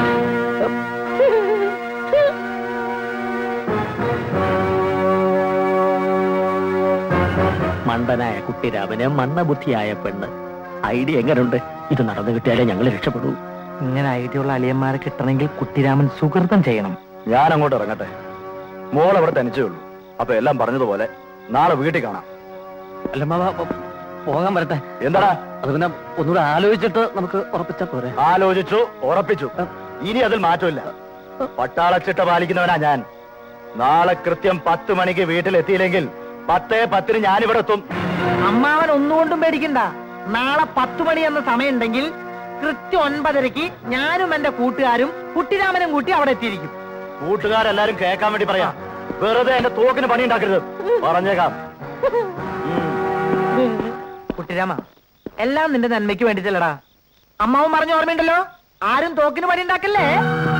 S1: മണ്ടനായ കുട്ടിരാമന് മന്ദബുദ്ധിയായ പെണ്ണ് ഐഡിയ എങ്ങനെയുണ്ട് ഇത് നടന്നു കിട്ടിയാലേ ഞങ്ങൾ രക്ഷപ്പെടൂ
S5: ഇങ്ങനെ ഐഡിയുള്ള അളിയന്മാരെ കിട്ടണമെങ്കിൽ കുട്ടിരാമൻ സുഹൃതം ചെയ്യണം
S4: ഞാൻ അങ്ങോട്ട് ഇറങ്ങട്ടെ മോൾ അവിടെ തനിച്ചേ ഉള്ളൂ അപ്പൊ എല്ലാം പറഞ്ഞതുപോലെ നാളെ വീട്ടിൽ കാണാം
S8: അല്ല അമ്മാവ പോ- പോകാൻ വരട്ടെ
S4: എന്താടാ
S8: അത് പിന്നെ ഒന്നുകൂടെ ആലോചിച്ചിട്ട് നമുക്ക് ഉറപ്പിച്ചാ പോരെ
S4: ആലോചിച്ചു ഉറപ്പിച്ചു ഇനി അതിൽ മാറ്റമില്ല പട്ടാളച്ചിട്ട പാലിക്കുന്നവനാ ഞാൻ നാളെ കൃത്യം പത്ത് മണിക്ക് വീട്ടിലെത്തിയില്ലെങ്കിൽ പത്തേ പത്തിന് ഞാനിവിടെ എത്തും
S5: അമ്മാവൻ ഒന്നുകൊണ്ടും പേടിക്കണ്ട നാളെ പത്തു മണി എന്ന സമയമുണ്ടെങ്കിൽ കൃത്യം ഒൻപതരക്ക് ഞാനും എന്റെ കൂട്ടുകാരും കുട്ടിരാമനും കൂട്ടി അവിടെ എത്തിയിരിക്കും
S4: കൂട്ടുകാരെല്ലാരും കേൾക്കാൻ വേണ്ടി പറയാം വെറുതെ എന്റെ തോക്കിന് പണി ഉണ്ടാക്കരുത് പറഞ്ഞേക്കാം
S5: കുട്ടിരാമ എല്ലാം നിന്റെ നന്മയ്ക്ക് വേണ്ടിട്ടല്ലടാ അമ്മാവൻ പറഞ്ഞ ഓർമ്മയുണ്ടല്ലോ ആരും തോക്കിന് പണി ഉണ്ടാക്കല്ലേ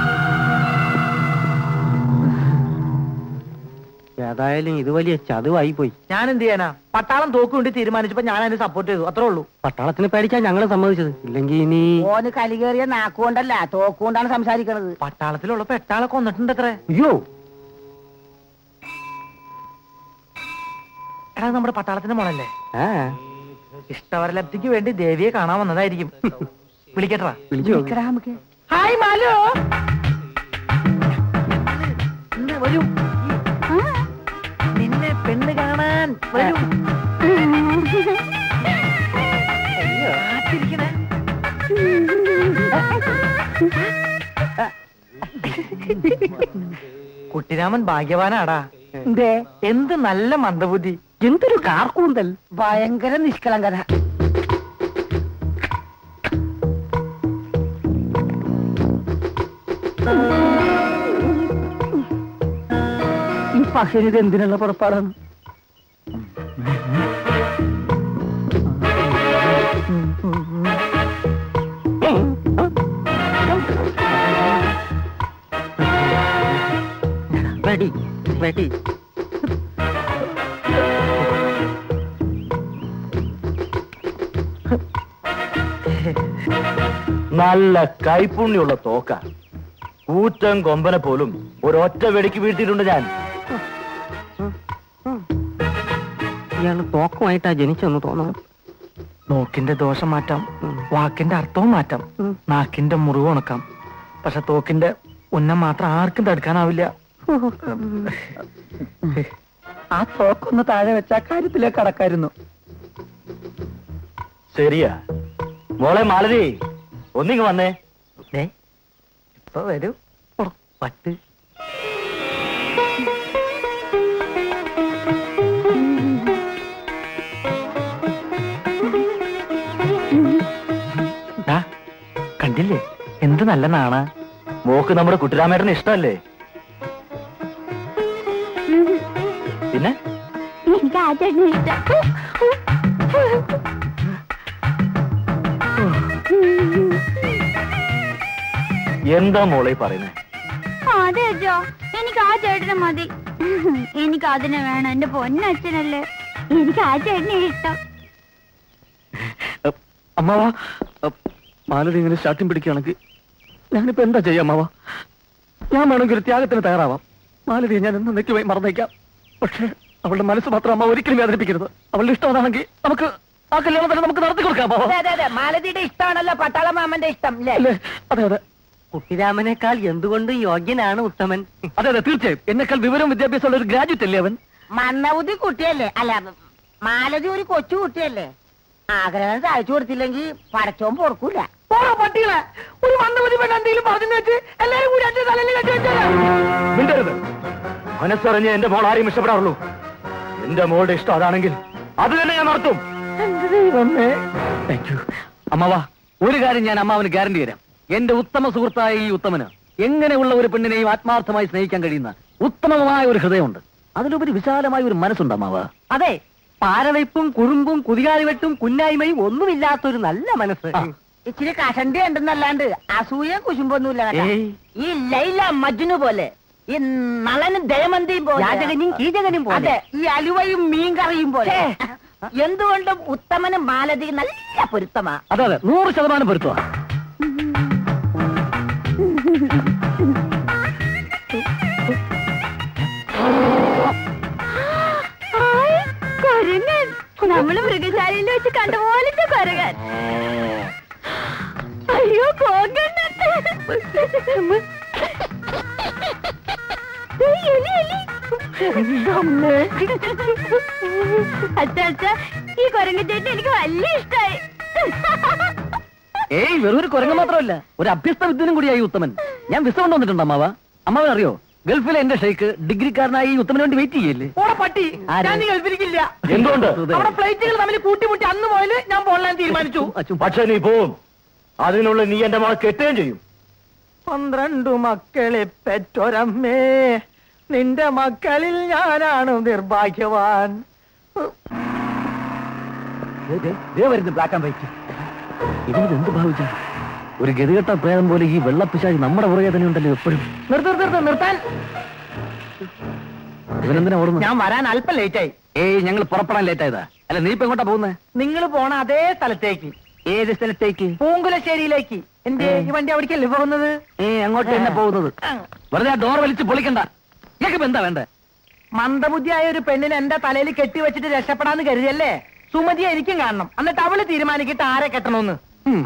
S1: ഏതായാലും ഇത് വലിയ ചതുവായി പോയി
S5: ഞാൻ എന്ത് ചെയ്യാനാ പട്ടാളം തോക്ക് വേണ്ടി തീരുമാനിച്ചപ്പോ ഞാൻ അതിന് സപ്പോർട്ട് ചെയ്തു അത്രേ ഉള്ളൂ
S1: പട്ടാളത്തിന് പേടിക്കാൻ ഞങ്ങൾ സമ്മതിച്ചത് ഇല്ലെങ്കിൽ ഇനി
S2: ഓന് കലികേറിയ നാക്കുകൊണ്ടല്ല തോക്കുകൊണ്ടാണ് സംസാരിക്കണത്
S5: പട്ടാളത്തിലുള്ളപ്പോ എട്ടാളെ കൊന്നിട്ടുണ്ട് അത്രേ
S1: അയ്യോ
S5: എടാ നമ്മുടെ പട്ടാളത്തിന്റെ മോളല്ലേ
S1: ആ
S5: ഇഷ്ടവരലബ്ധിക്ക് വേണ്ടി ദേവിയെ കാണാൻ വന്നതായിരിക്കും വിളിക്കട്ടാ
S1: വിളിച്ചു നോക്ക്.
S5: ഹായ് മാലു ഇന്ന് വരൂ നിന്നെ പെണ്ണ് കാണാൻ വരൂ അയ്യോ, കാത്തിരിക്കണേ. കുട്ടിരാമൻ ഭാഗ്യവാനാടാ
S2: എന്തേ
S5: എന്ത് നല്ല മന്ദബുദ്ധി
S1: എന്തൊരു കാർക്കൂന്തൽ
S2: ഭയങ്കര നിഷ്കളങ്കത
S1: ഈ പക്ഷേ ഇത് എന്തിനുള്ള പുറപ്പാടാണ് വെടി വെടി
S4: നല്ല കൈപ്പുണ്യുള്ള തോക്ക കൂറ്റൻ കൊമ്പനെ പോലും ഒരൊറ്റ വെടിക്ക് വീഴ്ത്തിയിട്ടുണ്ട് ഞാൻ
S1: ഇയാള് തോക്കുമായിട്ടാ ജനിച്ചെന്ന് തോന്നുന്നു
S5: നോക്കിന്റെ ദോഷം മാറ്റാം വാക്കിന്റെ അർത്ഥവും മാറ്റാം നാക്കിന്റെ മുറിവ് ഉണക്കാം പക്ഷെ തോക്കിന്റെ ഉന്നം മാത്രം ആർക്കും തടുക്കാനാവില്ല
S2: ആ തോക്കൊന്ന് താഴെ വെച്ച കാര്യത്തിലേക്ക് കടക്കായിരുന്നു
S4: ശരിയാ മോളെ മാലതി ഒന്നിങ്ങ് വന്നേ
S5: ദേ, ഇപ്പൊ വരൂ ഉറ, പട്ട് ദാ, കണ്ടില്ലേ എന്ത് നല്ല നാണ
S4: മോക്ക് നമ്മുടെ കുട്ടിരാമേട്ടന് ഇഷ്ടമല്ലേ പിന്നെ
S7: എനിക്ക് ആ ചേട്ടനെ ഇഷ്ടം
S4: എന്താ മോളെ ഈ പറയുന്നേ
S7: അതെ അച്ഛോ എനിക്ക് ആ ചേട്ടനെ മതി എനിക്ക് അതിനെ വേണം എന്റെ പൊന്നച്ഛനല്ലേ എനിക്ക് ആ ചേട്ടനെ ഇഷ്ടം
S8: അമ്മാവ മാലതി ഇങ്ങനെ സ്റ്റാർട്ടിങ് പിടിക്കുകയാണെങ്കിൽ ഞാനിപ്പോ എന്താ ചെയ്യാം അമ്മാവ ഞാൻ വേണമെങ്കിൽ ഒരു ത്യാഗത്തിന് തയ്യാറാവാം മാലതിയെ ഞാൻ എന്നേക്കുമായി മറന്നേക്കാം പക്ഷേ അവളുടെ മനസ്സ് മാത്രം അമ്മ ഒരിക്കലും വേദനിപ്പിക്കരുത് അവളുടെ ഇഷ്ടം അതാണെങ്കിൽ നമുക്ക് ആ കല്യാണം തന്നെ നമുക്ക് നടത്തി കൊടുക്കാം അമ്മാവ
S2: അതെ അതെ അതെ മാലതിയുടെ ഇഷ്ടമാണല്ലോ പട്ടാള മാമന്റെ ഇഷ്ടം അല്ലേ
S8: അല്ലേ അതെ അതെ
S1: കുട്ടിരാമനേക്കാൾ എന്തുകൊണ്ടും യോഗ്യനാണ് ഉത്തമൻ
S8: അതെ അതെ തീർച്ചയായും എന്നെക്കാൾ വിവരവും വിദ്യാഭ്യാസമുള്ള ഒരു ഗ്രാജുവേറ്റ് അല്ലേ അവൻ
S2: മന്നബുദ്ധി കുട്ടിയല്ലേ അല്ല മാലതി ഒരു കൊച്ചു കുട്ടിയല്ലേ ആഗ്രഹം സാധിച്ചു കൊടുത്തില്ലെങ്കിൽ പടച്ചോൻ പൊറക്കൂല
S5: പോടാ പട്ടികളെ ഒരു മന്ദമതി പെണ്ണ് എന്തെങ്കിലും പറഞ്ഞു വെച്ച് എല്ലാരും കൂടി അച്ഛൻ തലയിൽ കെട്ടി വെച്ചാലോ
S4: മിണ്ടരുത് മനസ്സറിഞ്ഞ് എന്റെ മോൾ ആരെയും ഇഷ്ടപ്പെടാറുള്ളൂ എന്റെ മോളുടെ ഇഷ്ടം അതാണെങ്കിൽ അത് തന്നെ ഞാൻ നടത്തും
S8: താങ്ക് യു അമ്മാവ ഒരു കാര്യം ഞാൻ അമ്മാവന് ഗ്യാരണ്ടി തരാം എന്റെ ഉത്തമ സുഹൃത്തായ ഈ ഉത്തമന് എങ്ങനെയുള്ള ഒരു പെണ്ണിനെയും ആത്മാർത്ഥമായി സ്നേഹിക്കാൻ കഴിയുന്ന ഉത്തമമായ ഒരു ഹൃദയമുണ്ട് അതിലുപരി വിശാലമായ ഒരു മനസ്സുണ്ട് അമ്മാവ
S1: അതെ പാരവയ്പും കുറുമ്പും കുതികാലിവെട്ടും കുന്നായ്മയും ഒന്നുമില്ലാത്തൊരു നല്ല മനസ്സ്
S8: ആ.
S2: ഇച്ചിരി കഷണ്ടി ഉണ്ടെന്നല്ലാണ്ട് അസൂയ കുശുമ്പൊന്നുമില്ല കേട്ടാ.
S8: ഏയ്.
S2: ഈ ലൈല മജ്നു പോലെ ഈ നളനും ദയമന്തിയും പോലെ
S5: യാചകനും കീചകനും പോലെ
S2: അതെ
S5: ഈ അലുവയും മീൻകറിയും പോലെ
S2: ഛേ, എന്തുകൊണ്ടും ഉത്തമനും മാലതി നല്ല പൊരുത്തമാ
S8: അതെ അതെ നൂറ് ശതമാനം പൊരുത്തമാ
S7: കൊരങ്ങൻ നമ്മള് മൃഗശാലയിൽ വെച്ച് കണ്ടുപോലത്തെ കൊരങ്ങൻ അയ്യോ പോകണ്ട അച്ഛ അച്ഛ ഈ കൊരങ്ങൻ ചേട്ടൻ എനിക്ക് വലിയ ഇഷ്ടായി
S8: ഏയ് വെറും ഒരു കുരങ്ങ് മാത്രമല്ല ഒരു അഭ്യസ്ത വിദ്യനും കൂടിയായി ഉത്തമൻ ഞാൻ വിസ കൊണ്ടുവന്നിട്ടുണ്ട് അമ്മാവ അമ്മാവൻ അറിയോ ഗൾഫിലെ എന്റെ ഷെയ്ക്ക് ഡിഗ്രിക്കാരനായി ഈ ഉത്തമന് വേണ്ടി വെയിറ്റ് ചെയ്യല്ലേ
S5: ഓടെ പട്ടി
S8: ആര്?
S5: ഞാൻ ഗൾഫിലേക്കില്ല
S4: എന്തുകൊണ്ട്
S5: അവിടെ ഫ്ലൈറ്റുകൾ തമ്മിൽ കൂട്ടിമുട്ടി അന്ന് പോയാല് ഞാൻ പോകാൻ തീരുമാനിച്ചു
S8: അച്ഛൻ
S4: പക്ഷെ നീ പോവും അതിനുള്ള നീ എന്റെ മകൾ കെട്ടുകയും ചെയ്യും
S5: പന്ത്രണ്ടു മക്കളെ പെറ്റൊരമ്മേ നിന്റെ മക്കളിൽ ഞാനാണ് നിർഭാഗ്യവാൻ
S8: വരുന്നു ബ്ലാക്ക് ആൻഡ് വൈറ്റ് ഇവനത് എന്ത് ഭാവിച്ച ഒരു ഗതികെട്ട പ്രേതം പോലെ ഈ വെള്ളപ്പിശാചി നമ്മുടെ പുറകെ തന്നെ ഉണ്ടല്ലോ എപ്പോഴും
S5: നിർത്ത് നിർത്ത് നിർത്ത് നിർത്താൻ
S8: ഇവനെന്തിനാ ഓടുന്നു
S5: ഞാൻ വരാൻ അല്പം ലേറ്റ് ആയി
S8: ഏയ് ഞങ്ങൾ പുറപ്പെടാൻ ലേറ്റ് ആയതാ അല്ല നീ ഇപ്പൊ എങ്ങോട്ടാ പോകുന്നേ
S5: നിങ്ങൾ പോണ അതേ സ്ഥലത്തേക്ക്
S8: ഏത് സ്ഥലത്തേക്ക്
S5: പൂങ്കുലശ്ശേരിയിലേക്ക് എന്റെ ഈ വണ്ടി അവിടേക്കല്ലേ പോകുന്നത്
S8: ഏ അങ്ങോട്ട് തന്നെ പോകുന്നത് വെറുതെ ആ ഡോർ വലിച്ച് പൊളിക്കണ്ട ഇയാൾക്ക് എന്താ വേണ്ടേ
S5: മന്ദബുദ്ധിയായ ഒരു പെണ്ണിനെ എന്റെ തലയിൽ കെട്ടിവെച്ചിട്ട് രക്ഷപ്പെടാന്ന് കരുതിയല്ലേ സുമതിയെ എനിക്കും കാണണം എന്നിട്ട് അവള് തീരുമാനിക്കിട്ട് ആരെ കെട്ടണമെന്ന്
S8: ഉം.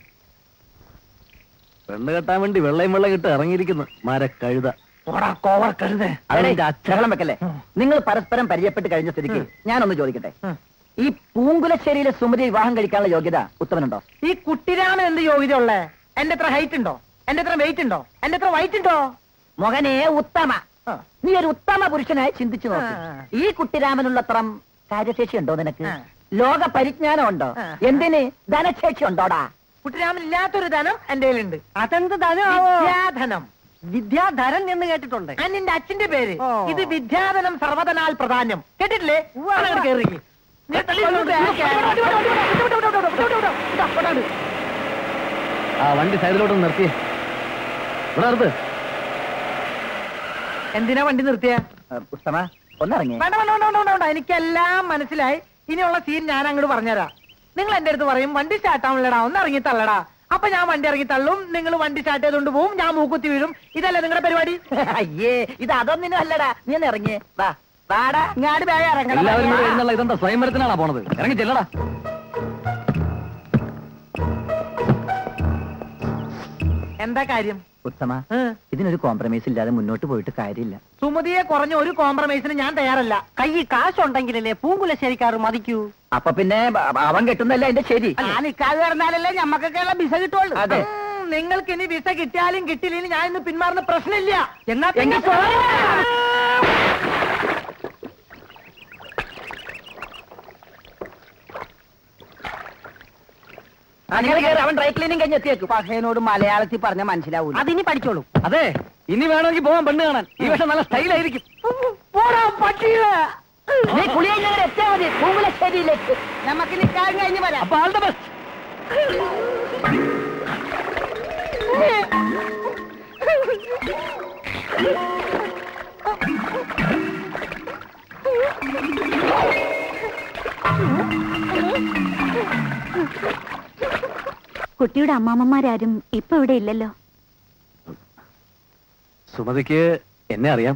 S8: പെണ്ണ് കെട്ടാൻ വേണ്ടി വെള്ളയും വെള്ളം ഇട്ട് ഇറങ്ങിയിരിക്കുന്നു മരക്കഴുത
S5: ഓടാ കോവർ കരുതേ
S8: അതിന്റെ അച്ഛൻ
S2: ബഹളം വെക്കല്ലേ നിങ്ങൾ പരസ്പരം പരിചയപ്പെട്ട് കഴിഞ്ഞ സ്ഥിതിക്ക് ഞാനൊന്ന് ചോദിക്കട്ടെ ഈ പൂങ്കുലശ്ശേരിയിലെ സുമതി വിവാഹം കഴിക്കാനുള്ള യോഗ്യത ഉത്തമനുണ്ടോ
S5: ഈ കുട്ടിരാമൻ എന്ത് യോഗ്യത ഉള്ളേ എന്റെ എത്ര ഹൈറ്റ് ഉണ്ടോ എന്റെ എത്ര വെയിറ്റ് ഉണ്ടോ എന്റെ എത്ര വൈറ്റ് ഉണ്ടോ
S2: മകനെ ഉത്തമ
S5: ആ.
S2: നീ ഒരു ഉത്തമ പുരുഷനായി ചിന്തിച്ചു നോക്ക്
S5: ആ.
S2: ഈ കുട്ടിരാമനുള്ളത്രം കാര്യശേഷി ഉണ്ടോ നിനക്ക്
S5: ആ.
S2: ലോക പരിജ്ഞാനം ഉണ്ടോ
S5: ആ.
S2: എന്തിന് ധനശേഷി ഉണ്ടോടാ
S5: കുട്ടിരാമൻ ഇല്ലാത്തൊരു ധനം എന്റെ കയ്യിലുണ്ട്
S2: അതെന്ത്
S5: വിദ്യാധനം
S2: വിദ്യാധരൻ എന്ന് കേട്ടിട്ടുണ്ട്
S5: ഞാൻ നിന്റെ അച്ഛന്റെ പേര്
S2: ഓ.
S5: ഇത് വിദ്യാധനം സർവധനാൽ പ്രധാനം കേട്ടിട്ടില്ലേ അതങ്ങട് കേറി നീ തള്ളി ഇങ്ങോട്ട് കേറ്.
S8: ആ വണ്ടി സൈഡിലോട്ട് നിർത്തിയേ ഇവിടെ നിർത്ത്
S5: എന്തിനാ വണ്ടി നിർത്തിയ
S2: ഉത്തമ ഒന്നിറങ്ങി
S5: വേണ്ട വേണ്ട വേണ്ട വേണ്ട വേണ്ട എനിക്കെല്ലാം മനസ്സിലായി ഇനിയുള്ള സീൻ ഞാൻ അങ്ങോട്ട് പറഞ്ഞുതരാം നിങ്ങൾ എന്റെ അടുത്ത് പറയും വണ്ടി സ്റ്റാർട്ട് ആവണല്ലടാ ഒന്ന് ഇറങ്ങി തള്ളടാ അപ്പൊ ഞാൻ വണ്ടി ഇറങ്ങി തള്ളും നിങ്ങൾ വണ്ടി സ്റ്റാർട്ട് ചെയ്തുകൊണ്ട് പോവും ഞാൻ മൂക്കുത്തി വീഴും ഇതല്ലേ നിങ്ങളുടെ പരിപാടി
S2: അയ്യേ ഇത് അതൊന്നിനും അല്ലടാ നീ ഒന്ന് ഇറങ്ങി വാ വാടാ
S5: ഇങ്ങാട് വേഗം ഇറങ്ങണം
S8: എല്ലാവരും കൂടെ എഴുന്നള്ള ഇതെന്താ സ്വയംവരത്തിനാണോ പോണത് ഇറങ്ങി ചെല്ലടാ
S5: എന്താ കാര്യം
S2: ഉത്തമ
S5: ഏ?
S2: ഇതിനൊരു കോംപ്രമൈസ് ഇല്ലാതെ മുന്നോട്ട് പോയിട്ട് കാര്യമില്ല
S5: സുമതിയെ കുറഞ്ഞ ഒരു കോംപ്രമൈസിന് ഞാൻ തയ്യാറല്ല
S2: കൈ കാശുണ്ടെങ്കിലല്ലേ പൂങ്കുലശ്ശേരിക്കാർ മതിക്കൂ അപ്പൊ പിന്നെ ബ- അവൻ കെട്ടുന്നല്ല എന്റെ ശരി
S5: ഞാൻ ഇക്കാതെ പറഞ്ഞാലല്ലേ ഞമ്മക്കൊക്കെയുള്ള വിസ കിട്ടുള്ളൂ
S2: അതെ.
S5: ഉം, നിങ്ങൾക്ക് ഇനി വിസ കിട്ടിയാലും കിട്ടിയില്ലെങ്കിൽ ഞാൻ ഇന്ന് പിന്മാറുന്ന പ്രശ്നമില്ല എന്നാ പിന്നെ
S2: എങ്കിൽ പോ. അങ്ങനെ കേറി അവൻ ഡ്രൈ ക്ലീനിങ് കഴിഞ്ഞ് എത്തിയേക്കും
S5: പഹയനോട് മലയാളത്തിൽ പറഞ്ഞ മനസ്സിലാവൂല
S2: അതിനി പഠിച്ചോളൂ
S8: അതെ ഇനി വേണമെങ്കിൽ പോവാൻ പെണ്ണ് കാണാൻ ഈ വർഷം നല്ല സ്റ്റൈലായിരിക്കും
S5: പോടാ പട്ടിയെ
S2: നീ കുളി കഴിഞ്ഞങ്ങനെ എത്തിയാ മതി പൂങ്കുലശ്ശേരിയിലേക്ക്
S5: നമുക്ക് നിക്കാരം കഴിഞ്ഞ് വരാം
S8: അപ്പൊ ആൾ ദ ബെസ്റ്റ്
S7: കുട്ടിയുടെ അമ്മാമ്മമാരാരും ഇപ്പൊ ഇവിടെ ഇല്ലല്ലോ
S8: സുമതിക്ക് എന്നെ അറിയാം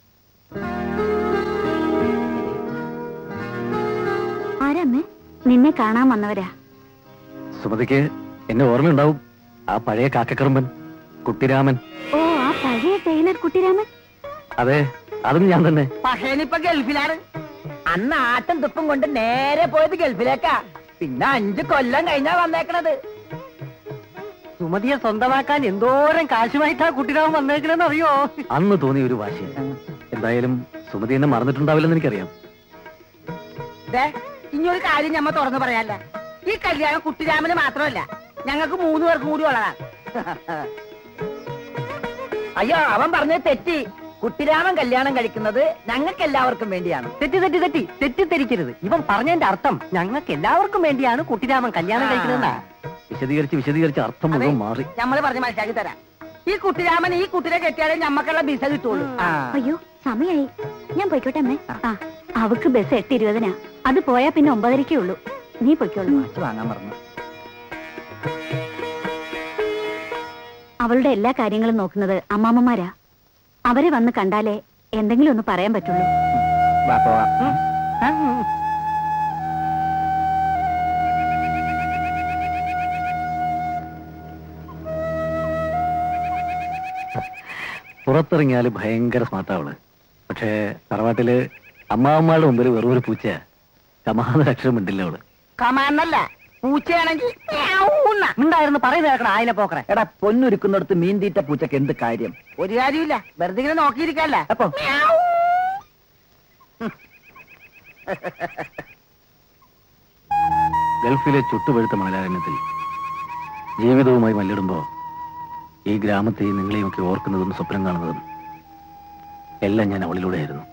S7: ആരമ്മേ നിന്നെ കാണാൻ വന്നവരാ
S8: സുമതിക്ക് എന്നെ ഓർമ്മയുണ്ടാവും ആ പഴയ കാക്കക്കറുമ്പൻ കുട്ടിരാമൻ
S7: ഓ ആ പഴയ ടൈലർ കുട്ടിരാമൻ
S8: അതെ അതും ഞാൻ തന്നെ
S5: പഹയനിപ്പൊ ഗൾഫിലാണ്
S2: അന്ന് ആട്ടും തുപ്പും കൊണ്ട് നേരെ പോയത് ഗൾഫിലേക്കാ പിന്നെ അഞ്ചു കൊല്ലം കഴിഞ്ഞാ വന്നേക്കണത്
S5: സുമതിയെ സ്വന്തമാക്കാൻ എന്തോരം കാശുമായിട്ടാ കുട്ടിരാമൻ വന്നേക്കണെന്ന് അറിയോ
S8: അന്ന് തോന്നിയ ഒരു വാശി എന്തായാലും സുമതി എന്നെ മറന്നിട്ടുണ്ടാവില്ലെന്ന് എനിക്കറിയാം
S5: ഇനി ഒരു കാര്യം ഞമ്മ തുറന്നു പറയാല്ല ഈ കല്യാണം കുട്ടിരാമന് മാത്രമല്ല ഞങ്ങൾക്ക് മൂന്ന് പേർക്കും കൂടി ഉള്ളതാണ്
S2: അയ്യോ അവൻ പറഞ്ഞത് തെറ്റി കുട്ടിരാമൻ കല്യാണം കഴിക്കുന്നത് ഞങ്ങൾക്ക് എല്ലാവർക്കും വേണ്ടിയാണ്
S5: തെറ്റി തെറ്റി തെറ്റി തെറ്റിദ്ധരിക്കരുത് ഇവൻ പറഞ്ഞതിന്റെ അർത്ഥം ഞങ്ങൾക്ക് എല്ലാവർക്കും വേണ്ടിയാണ് കുട്ടിരാമൻ കല്യാണം കഴിക്കുന്നതെന്നാ
S8: വിശദീകരിച്ച് വിശദീകരിച്ച് അർത്ഥം മുഴുവൻ മാറി
S5: നമ്മൾ പറഞ്ഞ് മനസ്സിലാക്കി തരാം ഈ കുട്ടിരാമൻ ഈ കുട്ടിനെ കെട്ടിയാലേ ഞമ്മക്കുള്ള ബിസ കിട്ടുള്ളൂ ആ
S7: അയ്യോ സമയായി ഞാൻ പോയിക്കോട്ടെ അമ്മേ ആ അവക്ക് ബസ് എട്ട് ഇരുപതിനാ അത് പോയാ പിന്നെ ഒമ്പതരക്കേ ഉള്ളൂ നീ പൊയ്ക്കോളൂ
S5: ഇത് വാങ്ങാൻ പറഞ്ഞു
S7: അവളുടെ എല്ലാ കാര്യങ്ങളും നോക്കുന്നത് അമ്മാമ്മമാരാ അവരെ വന്ന് കണ്ടാലേ എന്തെങ്കിലും ഒന്ന് പറയാൻ പറ്റുള്ളൂ
S5: വാ പോവാം ഉം. ആ, ഉം.
S8: പുറത്തിറങ്ങിയാല് ഭയങ്കര സ്മാർട്ടാവള് പക്ഷേ തറവാട്ടില് അമ്മാവന്മാരുടെ മുമ്പിൽ വെറും ഒരു പൂച്ച കമാന്ന അക്ഷരം ഉണ്ടില്ല അവള്
S5: കമാന്നല്ല പൂച്ചയാണെങ്കിൽ മ്യാവൂന്നാ.
S2: ഉണ്ടായിരുന്നു പറയുന്നത് കേൾക്കണം ആയിനെ പോക്കറെ എടാ പൊന്നൊരുക്കുന്നിടത്ത് മീൻ തീറ്റ പൂച്ചക്ക് എന്ത് കാര്യം
S5: ഒരു കാര്യമില്ല വെറുതെ ഇങ്ങനെ നോക്കിയിരിക്കല്ല
S2: അപ്പൊ
S8: ഗൾഫിലെ ചുട്ടുപഴുത്ത മണലാരണ്യത്തിൽ ജീവിതവുമായി മല്ലിടുമ്പോ ഈ ഗ്രാമത്തെയും നിങ്ങളെയും ഒക്കെ ഓർക്കുന്നതും സ്വപ്നം കാണുന്നതും എല്ലാം ഞാൻ അവളിലൂടെയായിരുന്നു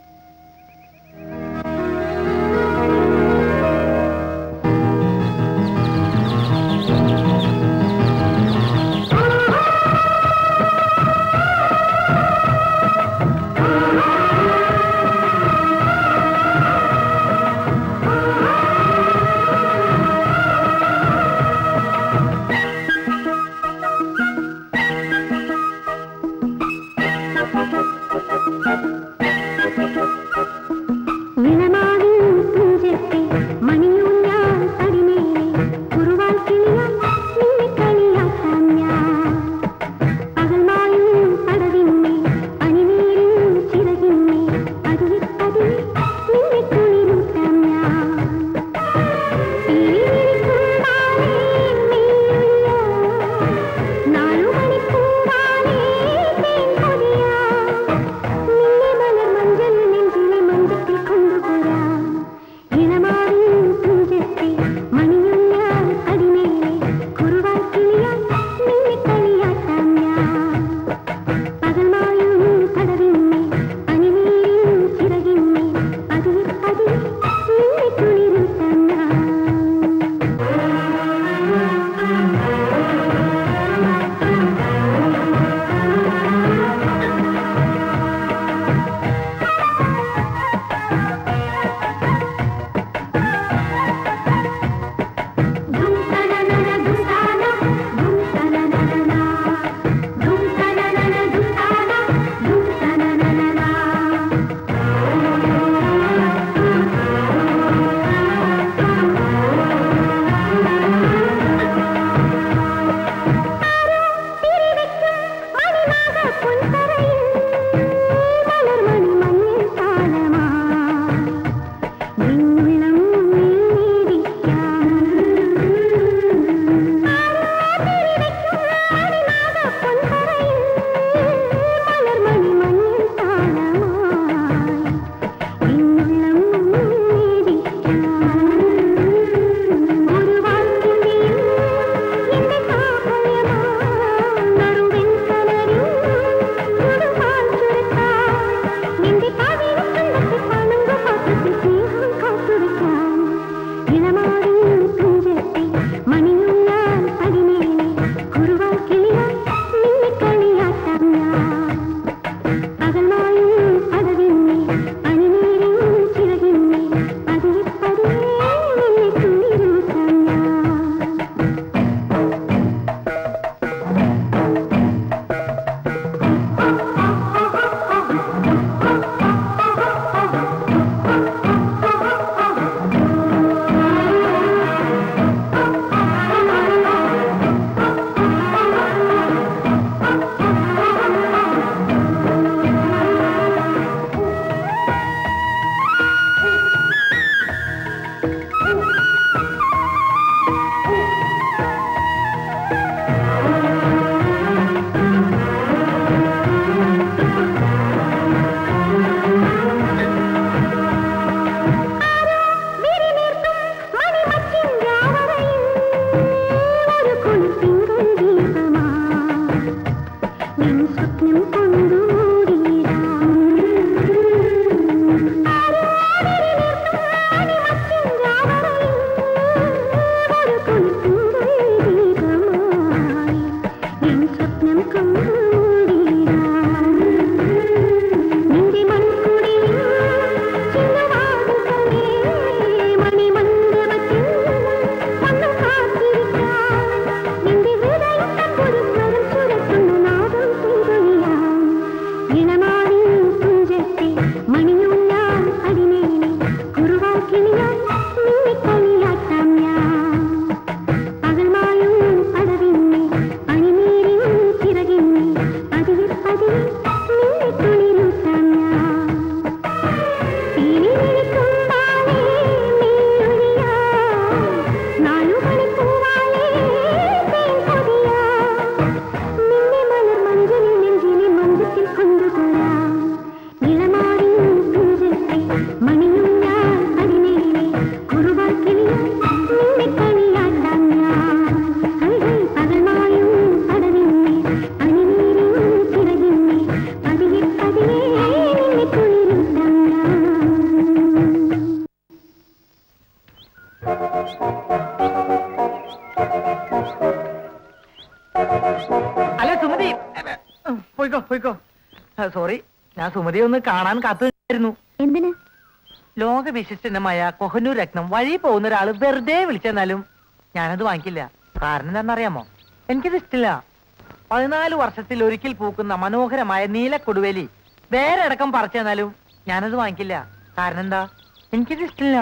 S5: സോറി ഞാൻ സുമതിയെ ഒന്ന് കാണാൻ കാത്തുനിന്നായിരുന്നു
S7: എന്തിന്
S5: ലോക വിശിഷ്ടമായ കൊഹനൂർ രത്നം വഴി പോകുന്ന ഒരാൾ വെറുതെ വിളിച്ചെന്നാലും ഞാനത് വാങ്ങിക്കില്ല കാരണം എന്താണെന്നറിയാമോ എനിക്കിത് ഇഷ്ടമില്ല പതിനാല് വർഷത്തിൽ ഒരിക്കൽ പൂക്കുന്ന മനോഹരമായ നീല കൊടുവേലി വേറെ അടക്കം പറിച്ചു തന്നാലും ഞാനത് വാങ്ങിക്കില്ല കാരണം എന്താ എനിക്കിത് ഇഷ്ടമില്ല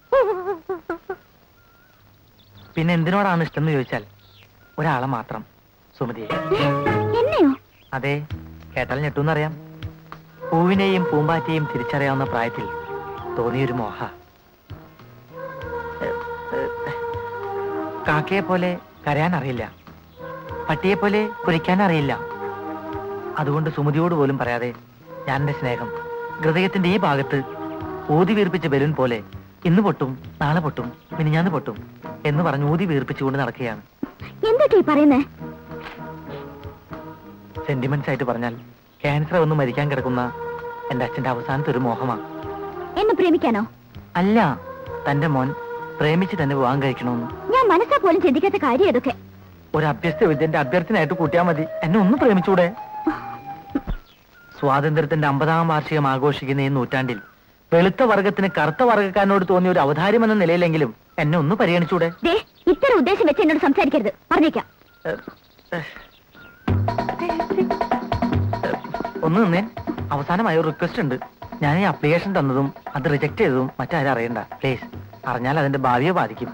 S5: പിന്നെ എന്തിനോടാണ് ഇഷ്ടം എന്ന് ചോദിച്ചാൽ ഒരാളെ മാത്രം സുമതിയെ
S7: എന്നെയോ
S5: അതെ കേട്ടാൽ ഞെട്ടൂന്നറിയാം പൂവിനെയും പൂമ്പാറ്റയും തിരിച്ചറിയാവുന്ന പ്രായത്തിൽ തോന്നിയൊരു മോഹ ഏ, ഏ, കാക്കയെ പോലെ കരയാൻ അറിയില്ല പട്ടിയെ പോലെ കുരിക്കാൻ അറിയില്ല അതുകൊണ്ട് സുമതിയോട് പോലും പറയാതെ ഞാൻ എന്റെ സ്നേഹം ഹൃദയത്തിന്റെ ഈ ഭാഗത്ത് ഊതി വീർപ്പിച്ച ബലൂൺ പോലെ ഇന്ന് പൊട്ടും നാളെ പൊട്ടും മിനിഞ്ഞാന്ന് പൊട്ടും എന്ന് പറഞ്ഞ് ഊതി വീർപ്പിച്ചുകൊണ്ട് നടക്കുകയാണ്
S7: എന്തൊക്കെ പറയുന്നേ
S5: സെന്റിമെന്റ്സ് ആയിട്ട് പറഞ്ഞാൽ ക്യാൻസർ ഒന്ന് മരിക്കാൻ കിടക്കുന്ന എന്റെ അച്ഛന്റെ അവസാനത്തെ ഒരു മോഹമാണ്
S7: എന്നെ പ്രേമിക്കാനോ
S5: അല്ല തന്റെ മോൻ പ്രേമിച്ച് തന്നെ വിവാഹം കഴിക്കണമെന്ന്
S7: ഞാൻ മനസ്സാ പോലും ചിന്തിക്കാത്ത കാര്യം ഇതൊക്കെ
S5: ഒരു അഭ്യസ്ത വിദ്യന്റെ അഭ്യർത്ഥനയായിട്ട് കൂട്ടിയാൽ മതി എന്നെ ഒന്ന് പ്രേമിച്ചൂടെ സ്വാതന്ത്ര്യത്തിന്റെ അമ്പതാം വാർഷികം ആഘോഷിക്കുന്ന ഈ നൂറ്റാണ്ടിൽ വെളുത്ത വർഗത്തിന് കറുത്ത വർഗക്കാരനോട് തോന്നിയ ഒരു അവതാരം എന്ന നിലയിലെങ്കിലും എന്നെ ഒന്ന് പരിഗണിച്ചൂടെ
S7: ദേ ഇത്തരം ഉദ്ദേശം വെച്ച് എന്നോട് സംസാരിക്കരുത് പറഞ്ഞേക്കാം
S5: ഏഹ്, ഏഹ്. ഒന്ന് നിന്നേ അവസാനമായ ഒരു റിക്വസ്റ്റ് ഉണ്ട് ഞാൻ ഈ അപ്ലിക്കേഷൻ തന്നതും അത് റിജക്ട് ചെയ്തതും മറ്റാരും അറിയണ്ട പ്ലീസ് അറിഞ്ഞാൽ അതിന്റെ ഭാവിയെ ബാധിക്കും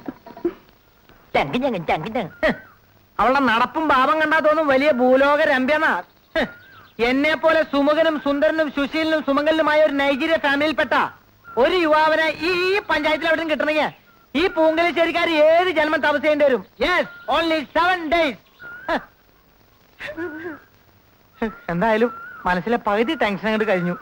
S5: അവളുടെ നടപ്പും ഭാവം കണ്ടാ തോന്നും വലിയ ഭൂലോക രമ്യനാ എന്നെ പോലെ സുമുഖനും സുന്ദരനും സുശീലനും സുമംഗലിനുമായ ഒരു നൈജീരിയ ഫാമിലിയിൽപ്പെട്ട ഒരു യുവാവിനെ ഈ ഈ പഞ്ചായത്തിൽ എവിടെയും കിട്ടണമെങ്കിൽ ഈ പൂങ്കലിശ്ശേരിക്കാർ ഏത് ജന്മം തപസ്സേണ്ടി വരും യെസ് ഓൺലി സെവൻ ഡേയ്സ് എന്തായാലും മനസ്സിലെ പകുതി ടെൻഷൻ അങ്ങോട്ട് കഴിഞ്ഞു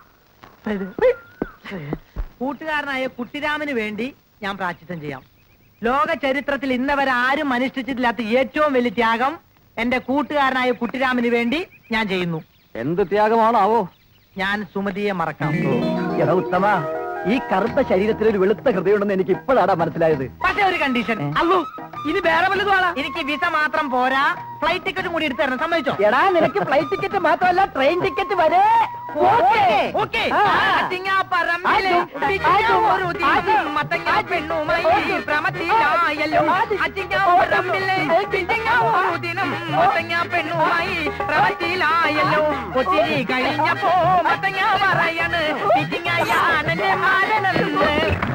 S5: കൂട്ടുകാരനായ കുട്ടിരാമന് വേണ്ടി ഞാൻ പ്രാച്ചിത്വം ചെയ്യാം ലോക ചരിത്രത്തിൽ ഇന്നവരെ ആരും അനുഷ്ഠിച്ചിട്ടില്ലാത്ത ഏറ്റവും വലിയ ത്യാഗം എന്റെ കൂട്ടുകാരനായ കുട്ടിരാമന് വേണ്ടി ഞാൻ ചെയ്യുന്നു
S8: എന്ത് ത്യാഗമാണാവോ
S5: ഞാൻ സുമതിയെ മറക്കാം
S2: എടാ ഉത്തമ ഈ കറുത്ത ശരീരത്തിൽ ഒരു വെളുത്ത ഹൃദയമുണ്ടെന്ന് എനിക്ക് ഇപ്പോഴാണ് മനസ്സിലായത്
S5: പക്ഷേ ഒരു കണ്ടീഷൻ അല്ലു ഇനി വേറെ വല്ലതും ആളാ എനിക്ക് വിസ മാത്രം പോരാ ഫ്ലൈറ്റ് ടിക്കറ്റും കൂടി എടുത്തു തരണം സമ്മതിച്ചോ
S2: എടാ നിനക്ക് ഫ്ലൈറ്റ് ടിക്കറ്റ് മാത്രമല്ല ട്രെയിൻ ടിക്കറ്റ് വരെ
S5: ഓക്കേ, ഓക്കേ.
S2: ആ.
S5: അച്ചിങ്ങാപ്പറമ്പിലെ
S2: ആദ്യം,
S5: പിച്ചിങ്ങ
S2: ആദ്യം,
S5: ഒരു ദിനം
S2: ആദ്യം,
S5: മത്തങ്ങ
S2: ആദ്യം,
S5: പെണ്ണുമായി
S2: ആദ്യം,
S5: പ്രമത്തിലായല്ലോ.
S2: ആദ്യം,
S5: അച്ചിങ്ങാപ്പറമ്പിലെ
S2: ആദ്യം,
S5: പിച്ചിങ്ങ ഒരു ദിനം മത്തങ്ങ പെണ്ണുമായി പ്രമത്തിലായല്ലോ. ഒത്തിരി കഴിഞ്ഞപ്പോ മത്തങ്ങ പറയണ് പിച്ചിങ്ങയാണെന്റെ മാരനെന്ന്.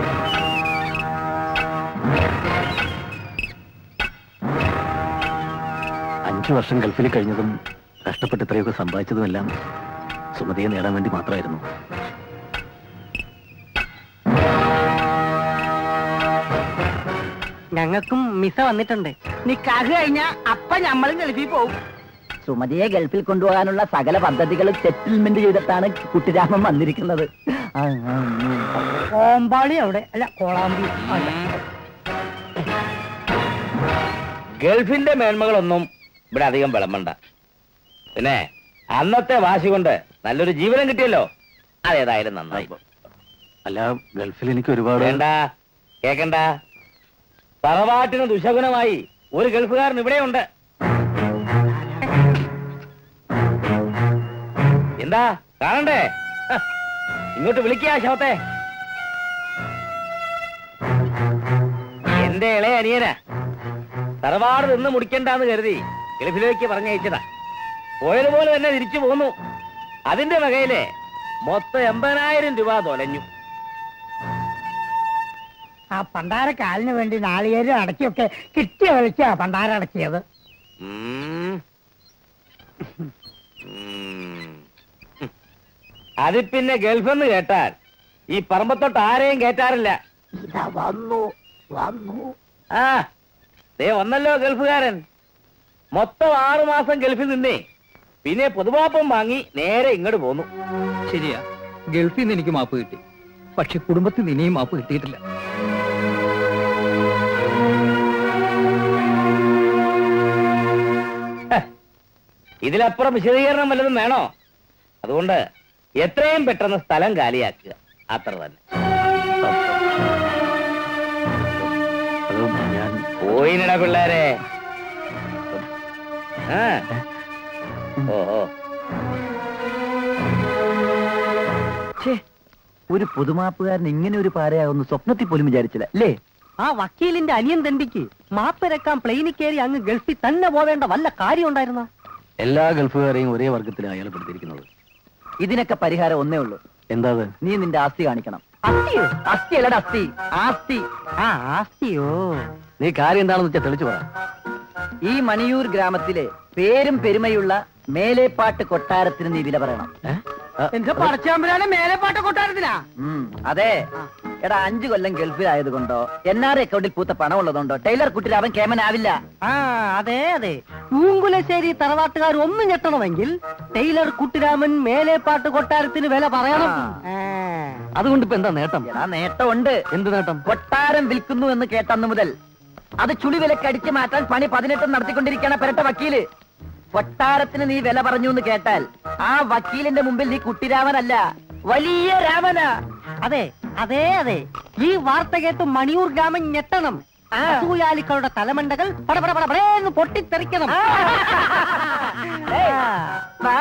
S8: അഞ്ചു വർഷം ഗൾഫിൽ കഴിഞ്ഞതും കഷ്ടപ്പെട്ട് ഇത്രയൊക്കെ സമ്പാദിച്ചതുമെല്ലാം സുമതിയെ നേടാൻ വേണ്ടി മാത്രമായിരുന്നു
S5: ഞങ്ങൾക്കും മിസ വന്നിട്ടുണ്ട് നിക്കാഹ് കഴിഞ്ഞ അപ്പ ഞമ്മളും ഗൾഫിൽ പോകും
S2: സുമതിയെ ഗൾഫിൽ കൊണ്ടുപോകാനുള്ള സകല പദ്ധതികൾ സെറ്റിൽമെന്റ് ചെയ്തിട്ടാണ് കുട്ടിരാമൻ വന്നിരിക്കുന്നത് ആ, ആ, ഉം.
S5: കോമ്പാളി അവിടെ അല്ല കോളാമ്പി
S9: ഗൾഫിന്റെ മേന്മകളൊന്നും ഇവിടെ അധികം വിളമ്പണ്ട പിന്നെ അന്നത്തെ വാശി കൊണ്ട് നല്ലൊരു ജീവനം കിട്ടിയല്ലോ അതേതായാലും നന്നായി
S8: അല്ല ഗൾഫിൽ എനിക്ക് ഒരുപാട്
S9: വേണ്ട കേക്കണ്ട തറവാട്ടിന് ദുശകുനമായി ഒരു ഗൾഫുകാരൻ ഇവിടെയുണ്ട് എന്താ കാണണ്ടേ ഹ, ഇങ്ങോട്ട് വിളിക്കുക ശവത്തെ എന്റെ ഇളയ അനിയനാ തറവാട് നിന്ന് മുടിക്കണ്ടെന്ന് കരുതി ഗൾഫിലേക്ക് പറഞ്ഞയച്ചതാ പോയതുപോലെ തന്നെ തിരിച്ചു പോന്നു അതിന്റെ വകയില് മൊത്തം എൺപതിനായിരം രൂപ തൊലഞ്ഞു
S5: ആ പണ്ടാര കാലിന് വേണ്ടി നാളികേരം അടക്കിയൊക്കെ കിട്ടിയ വിളിച്ചാ പണ്ടാര അടക്കിയത്
S9: ഉം. ഉം. അത് പിന്നെ ഗൾഫെന്ന് കേട്ടാൽ ഈ പറമ്പത്തോട്ട് ആരെയും കേറ്റാറില്ല
S2: വന്നു വന്നു
S9: ആ ദേ വന്നല്ലോ ഗൾഫുകാരൻ മൊത്തം ആറു മാസം ഗൾഫിൽ നിന്നേ പിന്നെ പൊതുവാപ്പം വാങ്ങി നേരെ ഇങ്ങോട്ട് പോന്നു
S10: ശരിയാ ഗൾഫിൽ നിന്ന് എനിക്ക് മാപ്പ് കിട്ടി പക്ഷെ കുടുംബത്തിൽ നിന്ന് ഇനിയും മാപ്പ് കിട്ടിയിട്ടില്ല
S9: ഇതിലപ്പുറം വിശദീകരണം വല്ലതും വേണോ അതുകൊണ്ട് എത്രയും പെട്ടെന്ന് സ്ഥലം കാലിയാക്കുക അത്ര തന്നെ
S8: അത് ഞാൻ
S9: പോയിനട പിള്ളേരെ ആ ഓഹോ
S2: ഛേ ഒരു പൊതുമാപ്പുകാരൻ ഇങ്ങനെ ഒരു പാരയാകുന്ന സ്വപ്നത്തിൽ പോലും വിചാരിച്ചില്ല അല്ലേ
S1: ആ വക്കീലിന്റെ അനിയൻ തണ്ടിക്ക് മാപ്പിരക്കാൻ പ്ലെയിനിൽ കയറി അങ്ങ് ഗൾഫിൽ തന്നെ പോവേണ്ട വല്ല കാര്യം ഉണ്ടായിരുന്ന
S8: എല്ലാ ഗൾഫുകാരെയും ഒരേ വർഗത്തിലാണ് അയാൾ പെടുത്തിയിരിക്കുന്നത്
S2: ഇതിനൊക്കെ പരിഹാരം ഒന്നേ ഉള്ളൂ
S8: എന്താ അത്
S2: നീ നിന്റെ ആസ്തി കാണിക്കണം
S1: അത്തിയോ
S2: അസ്ഥി അല്ലടാ അസ്ഥി ആസ്തി
S1: ആ ആസ്തിയോ
S8: നീ കാര്യം എന്താണെന്ന് വെച്ചാൽ തെളിച്ചു പറ
S2: ഈ മണിയൂർ ഗ്രാമത്തിലെ പേരും പെരുമയുള്ള മേലേപ്പാട്ട് കൊട്ടാരത്തിന് നീ വില പറയണം
S1: എന്റെ പടച്ചാമ്പരാനെ മേലെ പാട്ട കൊട്ടാരത്തിലാ
S2: ഉം, അതെ എടാ അഞ്ചു കൊല്ലം ഗൾഫിലായത് കൊണ്ടോ എൻ ആർ അക്കൗണ്ടിൽ പൂത്ത പണം ഉള്ളതുകൊണ്ടോ ടൈലർ കുട്ടിരാവൻ കേമനാവില്ല
S1: ആ അതെ അതെ പൂങ്കുലശ്ശേരി തറവാട്ടുകാർ ഒന്ന് ഞെട്ടണമെങ്കിൽ ടൈലർ കുട്ടിരാമൻ മേലെപ്പാട്ട് കൊട്ടാരത്തിന് വില പറയണം ആ.
S8: അതുകൊണ്ട് ഇപ്പൊ എന്താ നേട്ടം
S2: എടാ നേട്ടമുണ്ട്
S8: എന്ത് നേട്ടം
S2: കൊട്ടാരം വിൽക്കുന്നു എന്ന് കേട്ടന്ന് മുതൽ അത് ചുളി വിലക്ക് അടിച്ചു മാറ്റാൻ പണി പതിനെട്ടും നടത്തിക്കൊണ്ടിരിക്കുകയാണ് പെരട്ട വക്കീല് കൊട്ടാരത്തിന് നീ വില പറഞ്ഞു എന്ന് കേട്ടാൽ ആ വക്കീലിന്റെ മുമ്പിൽ നീ കുട്ടിരാമനല്ല വലിയ രാമനാ
S1: അതെ അതെ അതെ ഈ വാർത്ത കേട്ട് മണിയൂർ ഗ്രാമം ഞെട്ടണം അസൂയാലിക്കളുടെ തലമണ്ടകൾ പടപട പടപടേന്ന് പൊട്ടിത്തെറിക്കണം
S2: ഏയ്, വാ.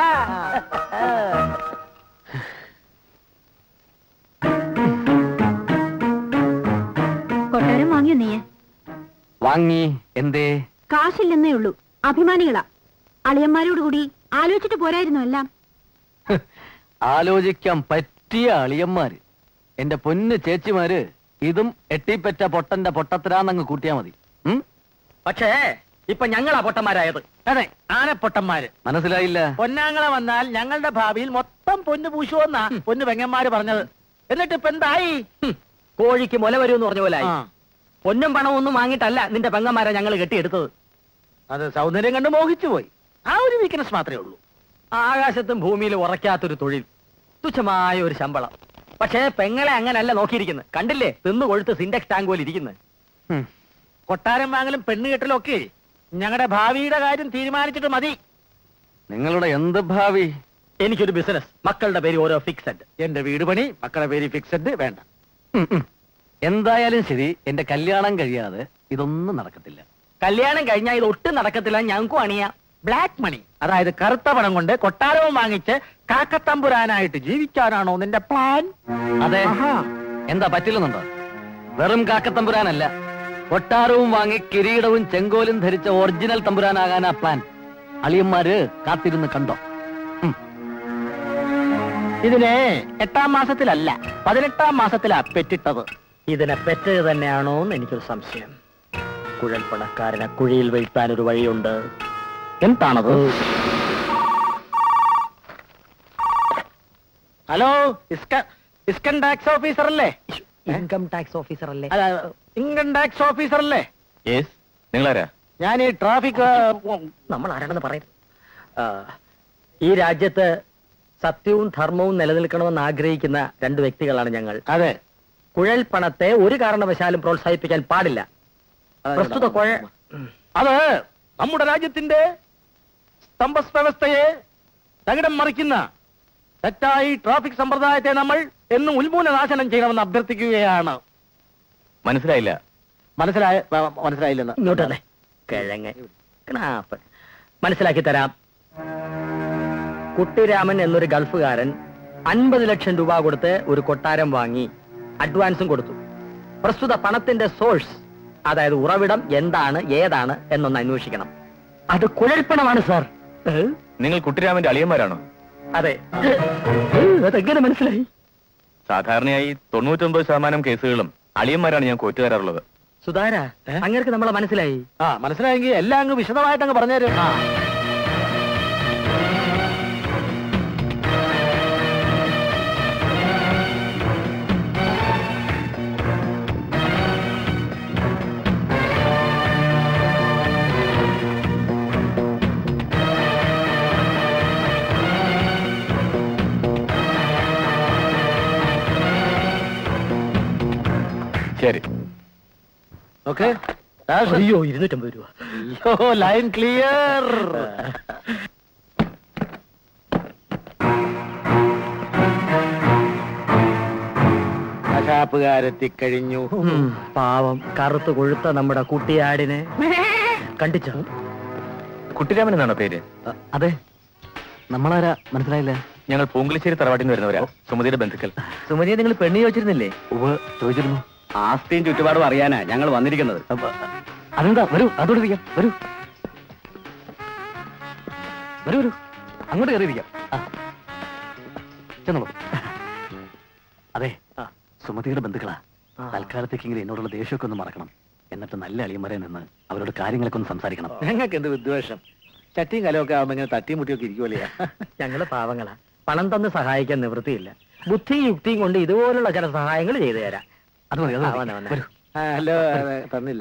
S7: കൊട്ടാരം വാങ്ങിയോ നീയെ
S8: വാങ്ങി എന്തേ
S7: കാശില്ലെന്നേ ഉള്ളൂ അഭിമാനികളാ അളിയന്മാരോട് കൂടി ആലോചിച്ചിട്ട് പോരായിരുന്നു എല്ലാം
S8: ആലോചിക്കാൻ പറ്റിയ അളിയന്മാര് എന്റെ പൊന്ന് ചേച്ചിമാര് ഇതും എട്ടിപ്പറ്റ പൊട്ടന്റെ പൊട്ടത്തിരാന്നങ്ങ് കൂട്ടിയാ മതി ഉം?
S1: പക്ഷേ ഇപ്പൊ ഞങ്ങളാ പൊട്ടന്മാരായത് അതെ ആനപ്പൊട്ടന്മാര്
S8: മനസ്സിലായില്ല
S4: പൊന്നാങ്ങളെ വന്നാൽ ഞങ്ങളുടെ ഭാവിയിൽ മൊത്തം പൊന്നു പൂശുവെന്നാ പൊന്നു പെങ്ങന്മാര് പറഞ്ഞത് എന്നിട്ട് ഇപ്പൊ എന്തായി
S1: ഹും, കോഴിക്ക് മുല വരുമെന്ന് പറഞ്ഞ പോലെ
S4: ആ,
S1: പൊന്നും പണവും ഒന്നും വാങ്ങിയിട്ടല്ല നിന്റെ പെങ്ങന്മാരെ ഞങ്ങൾ കെട്ടിയെടുത്തത്
S4: അത് സൗന്ദര്യം കണ്ട് മോഹിച്ചു പോയി ആ ഒരു വീക്ക്നെസ് മാത്രമേ ഉള്ളൂ
S1: ആകാശത്തും ഭൂമിയിലും ഉറക്കാത്തൊരു തൊഴിൽ തുച്ഛമായ ഒരു ശമ്പളം പക്ഷേ പെങ്ങളെ അങ്ങനല്ല നോക്കിയിരിക്കുന്നത് കണ്ടില്ലേ തിന്നു കൊഴുത്ത് സിൻഡെക്സ് ടാങ്ക് പോലെ ഇരിക്കുന്നത്
S8: ഉം.
S4: കൊട്ടാരം വാങ്ങലും പെണ്ണ് കെട്ടലും ഒക്കെ ഞങ്ങളുടെ ഭാവിയുടെ കാര്യം തീരുമാനിച്ചിട്ട് മതി
S8: നിങ്ങളുടെ എന്ത് ഭാവി
S1: എനിക്കൊരു ബിസിനസ് മക്കളുടെ പേര് ഓരോ ഫിക്സഡ്
S4: എന്റെ വീട് പണി മക്കളുടെ പേര് ഫിക്സഡ് വേണ്ട
S8: ഉം, ഉം. എന്തായാലും ശരി എന്റെ കല്യാണം കഴിയാതെ ഇതൊന്നും നടക്കത്തില്ല
S1: കല്യാണം കഴിഞ്ഞാൽ ഇത് ഒട്ടും നടക്കത്തില്ല ഞങ്ങൾക്കും അണിയാം
S4: ബ്ലാക്ക് മണി അതായത് കറുത്ത പണം കൊണ്ട് കൊട്ടാരവും വാങ്ങിച്ച് കാക്കത്തമ്പുരാനായിട്ട് ജീവിക്കാനാണോ നിന്റെ പ്ലാൻ
S8: അതെ
S4: ആഹാ.
S8: എന്താ പറ്റില്ലെന്നുണ്ടോ വെറും കാക്കത്തമ്പുരാനല്ല കൊട്ടാരവും വാങ്ങി കിരീടവും ചെങ്കോലും ധരിച്ച ഒറിജിനൽ തമ്പുരാനാകാനാ പ്ലാൻ അളിയന്മാര് കാത്തിരുന്ന് കണ്ടോ ഉം.
S4: ഇതിനെ എട്ടാം മാസത്തിലല്ല പതിനെട്ടാം മാസത്തിലാ പെറ്റിട്ടത്
S1: ഇതിനെ പെറ്റത് തന്നെയാണോ എന്ന് എനിക്കൊരു സംശയം കുഴൽപ്പണക്കാരനെ കുഴിയിൽ വീഴ്ത്താൻ ഒരു വഴിയുണ്ട്
S4: എന്താണത് ഹലോ ഇസ്കൻ ടാക്സ് ഓഫീസർ അല്ലേ
S1: ഇൻകം ടാക്സ് ഓഫീസർ അല്ലേ
S4: അല്ല, ഇൻകം ടാക്സ് ഓഫീസർ അല്ലേ
S8: നിങ്ങളാരാ
S4: ഞാൻ ഈ ട്രാഫിക്
S1: നമ്മൾ ആരാണെന്ന് പറയും ആ, ഈ രാജ്യത്ത് സത്യവും ധർമ്മവും നിലനിൽക്കണമെന്ന് ആഗ്രഹിക്കുന്ന രണ്ട് വ്യക്തികളാണ് ഞങ്ങൾ
S4: അതെ
S1: കുഴൽ പണത്തെ ഒരു കാരണവശാലും പ്രോത്സാഹിപ്പിക്കാൻ പാടില്ല പ്രസ്തുത കുഴ
S4: അത് നമ്മുടെ രാജ്യത്തിന്റെ സ്തംഭസ് വ്യവസ്ഥയെ തകിടം മറിക്കുന്ന തെറ്റായി ട്രാഫിക് സമ്പ്രദായത്തെ നമ്മൾ എന്നും ഉന്മൂലനാശനം ചെയ്യണമെന്ന് അഭ്യർത്ഥിക്കുകയാണ്
S8: മനസ്സിലായില്ല
S4: മനസ്സിലായ മ- മനസ്സിലായില്ലെന്ന്
S1: ഇങ്ങോട്ട് തന്നെ കിഴങ്ങ് ക്നാപ്പ് മനസ്സിലാക്കി തരാം കുട്ടിരാമൻ എന്നൊരു ഗൾഫുകാരൻ അൻപത് ലക്ഷം രൂപ കൊടുത്ത് ഒരു കൊട്ടാരം വാങ്ങി അഡ്വാൻസും കൊടുത്തു പ്രസ്തുത പണത്തിന്റെ സോഴ്സ് അതായത് ഉറവിടം എന്താണ് ഏതാണ് എന്നൊന്ന് അന്വേഷിക്കണം അത് കുഴൽപ്പണമാണ് സാർ
S8: നിങ്ങൾ കുട്ടിരാമന്റെ അളിയന്മാരാണോ
S1: അതെ അതെങ്ങനെ മനസ്സിലായി
S8: സാധാരണയായി തൊണ്ണൂറ്റൊമ്പത് ശതമാനം കേസുകളും അളിയന്മാരാണ് ഞാൻ കോറ്റു തരാറുള്ളത്
S1: സുധാര അങ്ങനെ നമ്മളെ മനസ്സിലായി
S4: ആ മനസ്സിലായെങ്കിൽ എല്ലാം അങ്ങ് വിശദമായിട്ട് അങ്ങ് പറഞ്ഞുതരും
S8: ശരി
S4: ഓക്കെ
S1: അയ്യോ ഇരുന്നൂറ്റമ്പത് രൂപ
S4: അയ്യോ ലൈൻ ക്ലിയർ കശാപ്പുകാരെത്തിക്കഴിഞ്ഞു
S1: ഉം, പാവം കറുത്ത് കൊഴുത്ത നമ്മുടെ കുട്ടിയാടിനെ കണ്ടിച്ചോ
S8: കുട്ടിരാമൻ എന്നാണോ പേര്
S1: അതെ നമ്മളാരാ മനസ്സിലായില്ല
S9: ഞങ്ങൾ പൂങ്കുളിശ്ശേരി തറവാട്ടിൽ നിന്ന് വരുന്നവരാ സുമതിയുടെ ബന്ധുക്കൾ
S2: സുമതിയെ നിങ്ങൾ പെണ്ണ് ചോദിച്ചിരുന്നില്ലേ
S8: ഉവ്വ് ചോദിച്ചിരുന്നു
S9: ആസ്തിയും ചുറ്റുപാടും അറിയാനാ ഞങ്ങൾ വന്നിരിക്കുന്നത്
S8: അപ്പൊ, അതെന്താ വരൂ അതോട് ഇരിക്കാം വരൂ വരൂ വരൂ അങ്ങോട്ട് കയറിയിരിക്കാം ആ. ചെന്നോളൂ അതെ സുമതിയുടെ ബന്ധുക്കളാ തൽക്കാലത്തേക്കെങ്കിലും എന്നോടുള്ള ദേഷ്യമൊക്കെ ഒന്ന് മറക്കണം എന്നിട്ട് നല്ല അളിയന്മാരെ നിന്ന് അവരോട് കാര്യങ്ങളൊക്കെ ഒന്ന് സംസാരിക്കണം
S4: ഞങ്ങൾക്ക് എന്ത് വിദ്വേഷം ചട്ടിയും കലമൊക്കെ ആവുമ്പോ ഇങ്ങനെ തട്ടിയും മുട്ടിയൊക്കെ ഇരിക്കുമല്ലേ
S1: ഞങ്ങള് പാവങ്ങളാ പണം തന്ന് സഹായിക്കാൻ നിവൃത്തിയില്ല ബുദ്ധിയും യുക്തിയും കൊണ്ട് ഇതുപോലുള്ള ചില സഹായങ്ങൾ ചെയ്തു തരാം
S8: അത് മതി അത്
S1: അവനെ,
S8: മതി
S1: അവനെ.
S8: വരൂ
S4: ഹലോ തന്നില്ല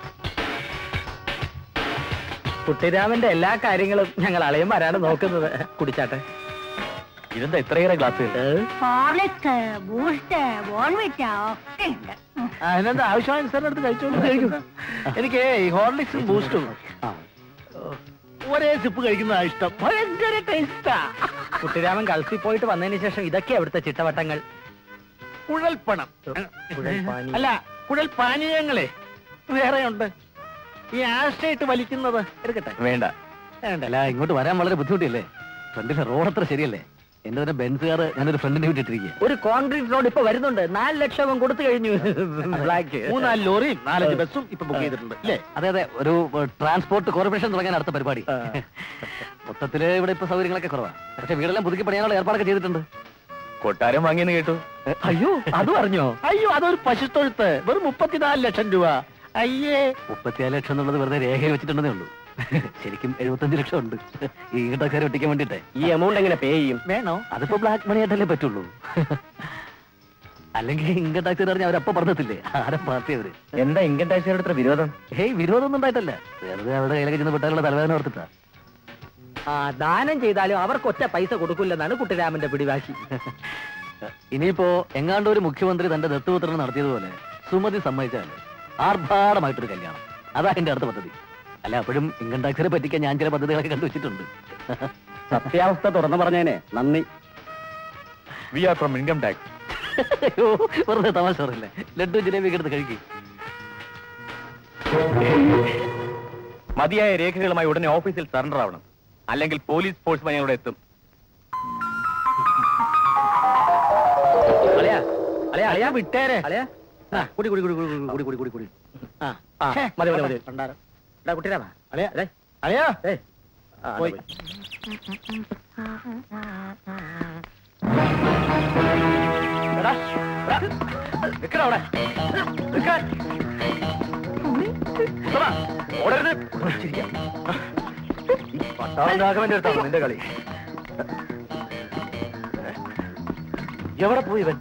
S1: കുട്ടിരാമന്റെ എല്ലാ കാര്യങ്ങളും ഞങ്ങൾ അളയും വരാണ് നോക്കുന്നത് കുടിച്ചാട്ടെ
S8: ഇതെന്താ ഇത്രയേറെ ഗ്ലാസ്സുകൾ
S6: ഹോർലിക്സ് ബൂസ്റ്റ് ബോൺവിറ്റ ഒക്കെ ഉണ്ട് ഉം.
S4: അതിനെന്താ ആവശ്യാനുസരണം എടുത്ത് കഴിച്ചോളൂ കഴിക്കും എനിക്ക് ഈ ഹോർലിക്സും ബൂസ്റ്റും ഒരേ സിപ്പ് കഴിക്കുന്നതാ ഇഷ്ടം ഭയങ്കര ടേസ്റ്റാ
S1: കുട്ടിരാമൻ ഗൾഫിൽ പോയിട്ട് വന്നതിന് ശേഷം ഇതൊക്കെ അവിടുത്തെ ചിട്ടവട്ടങ്ങൾ
S4: കുഴൽപ്പണം
S1: കുഴൽപ്പാനി.
S4: അല്ല കുഴൽ പാനീയങ്ങളെ വേറെ ഉണ്ട് ഈ ആശയിട്ട് വലിക്കുന്നത് എടുക്കട്ടെ
S8: വേണ്ട അല്ല ഇങ്ങോട്ട് വരാൻ വളരെ ബുദ്ധിമുട്ടില്ലേ ഫ്രണ്ടിലെ റോഡ് അത്ര ശരിയല്ലേ എന്റെ തന്നെ ബെൻസുകാർ ഞാനൊരു ഫ്രണ്ടിനെ വിട്ടിട്ടിരിക്കുക
S1: ഒരു കോൺക്രീറ്റ് റോഡ് ഇപ്പൊ വരുന്നുണ്ട് നാല് ലക്ഷം അവൻ കൊടുത്തു കഴിഞ്ഞു ബ്ലാക്ക്
S4: മൂന്നാല് ലോറിയും നാലഞ്ച് ബസ്സും ഇപ്പൊ ബുക്ക് ചെയ്തിട്ടുണ്ട് അല്ലേ
S8: അതെ അതെ ഒരു ട്രാൻസ്പോർട്ട് കോർപ്പറേഷൻ തുടങ്ങാൻ അടുത്ത പരിപാടി മൊത്തത്തില് ഇവിടെ ഇപ്പൊ സൗകര്യങ്ങളൊക്കെ കുറവാണ് പക്ഷെ വീടെല്ലാം പുതുക്കി പണിയാനുള്ള ഏർപ്പാടൊക്കെ ചെയ്തിട്ടുണ്ട്
S9: കൊട്ടാരം വാങ്ങിയെന്ന് കേട്ടു
S1: അയ്യോ അത് പറഞ്ഞോ
S4: അയ്യോ അതൊരു പശുത്തൊഴുത്ത് വെറും മുപ്പത്തിനാല് ലക്ഷം രൂപ അയ്യേ
S8: മുപ്പത്തിയാല് ലക്ഷം എന്നുള്ളത് വെറുതെ രേഖയിൽ വെച്ചിട്ടുണ്ടെന്നേ ഉള്ളൂ ശരിക്കും എഴുപത്തഞ്ച് ലക്ഷം ഉണ്ട് ഈ ഈട്ടക്കാരെ ഒട്ടിക്കാൻ വേണ്ടിട്ടെ
S1: ഈ എമൗണ്ട് എങ്ങനെ പേ ചെയ്യും
S4: വേണോ
S8: അതിപ്പോ ബ്ലാക്ക് മണി ആയിട്ടല്ലേ പറ്റുള്ളൂ അല്ലെങ്കിൽ ഇൻകം ടാക്സ് പറഞ്ഞ അവരപ്പ പറഞ്ഞില്ലേ ആരെ പാർട്ടി അവര്
S2: എന്താ ഇൻകം ടാക്സിനോട് ഇത്ര വിരോധം
S8: ഹേയ് വിരോധമൊന്നും ഉണ്ടായിട്ടല്ല വെറുതെ അവരുടെ കയ്യിലേക്ക് ചെന്ന് പെട്ടാലുള്ള തലവേദന ഓർത്തിട്ടാ
S1: ആ ദാനം ചെയ്താലും അവർക്ക് ഒറ്റ പൈസ കൊടുക്കില്ലെന്നാണ് കുട്ടിരാമന്റെ പിടിവാശി
S8: ഇനിയിപ്പോ എങ്ങാണ്ട് ഒരു മുഖ്യമന്ത്രി തന്റെ ദത്തുപുത്രനെ നടത്തിയതുപോലെ സുമതി സമ്മതിച്ചാൽ ആർഭാടമായിട്ടൊരു കല്യാണം അതാ എന്റെ അടുത്ത പദ്ധതി അല്ല അപ്പോഴും ഇൻകം ടാക്സിനെ പറ്റിക്കാൻ ഞാൻ ചില പദ്ധതികളൊക്കെ കണ്ടുവച്ചിട്ടുണ്ട്
S9: സത്യാവസ്ഥ തുറന്നു പറഞ്ഞേനെ നന്ദി we are from income tax
S8: അയ്യോ, വെറുതെ തമാശ പറയില്ലേ ലഡ്ഡു ജിലേബി എടുത്ത് കഴിക്കും
S9: മതിയായ രേഖകളുമായി ഉടനെ ഓഫീസിൽ സറണ്ടർ ആവണം അല്ലെങ്കിൽ പോലീസ് ഫോഴ്സ് ഞങ്ങളുടെ എത്തും
S1: അളയാ അളയാ അളയാ
S4: വിട്ടേരെ
S1: അളയാ
S4: ആ, കുടി കുടി കുടി കുടി കുടി കുടി കുടി കുടി ആ
S1: ആ,
S4: ഛേ,
S1: മതി മതി മതി
S4: പണ്ടാരം.
S1: എടാ കുട്ടിരാമ
S4: അളിയാ
S1: അതെ
S4: അളിയാ
S1: ഏയ് ആ,
S4: പോയി.
S1: പോയി. എടാ, എടാ, നിക്കടാ അവിടെ. നിക്കാൻ. ഉത്തമ, ഓടരുത്. ചിരിക്കാം. പട്ടാളം രാഘവന്റെ അടുത്താണ് നിന്റെ കളി എവിടെ പോയി ഇവൻ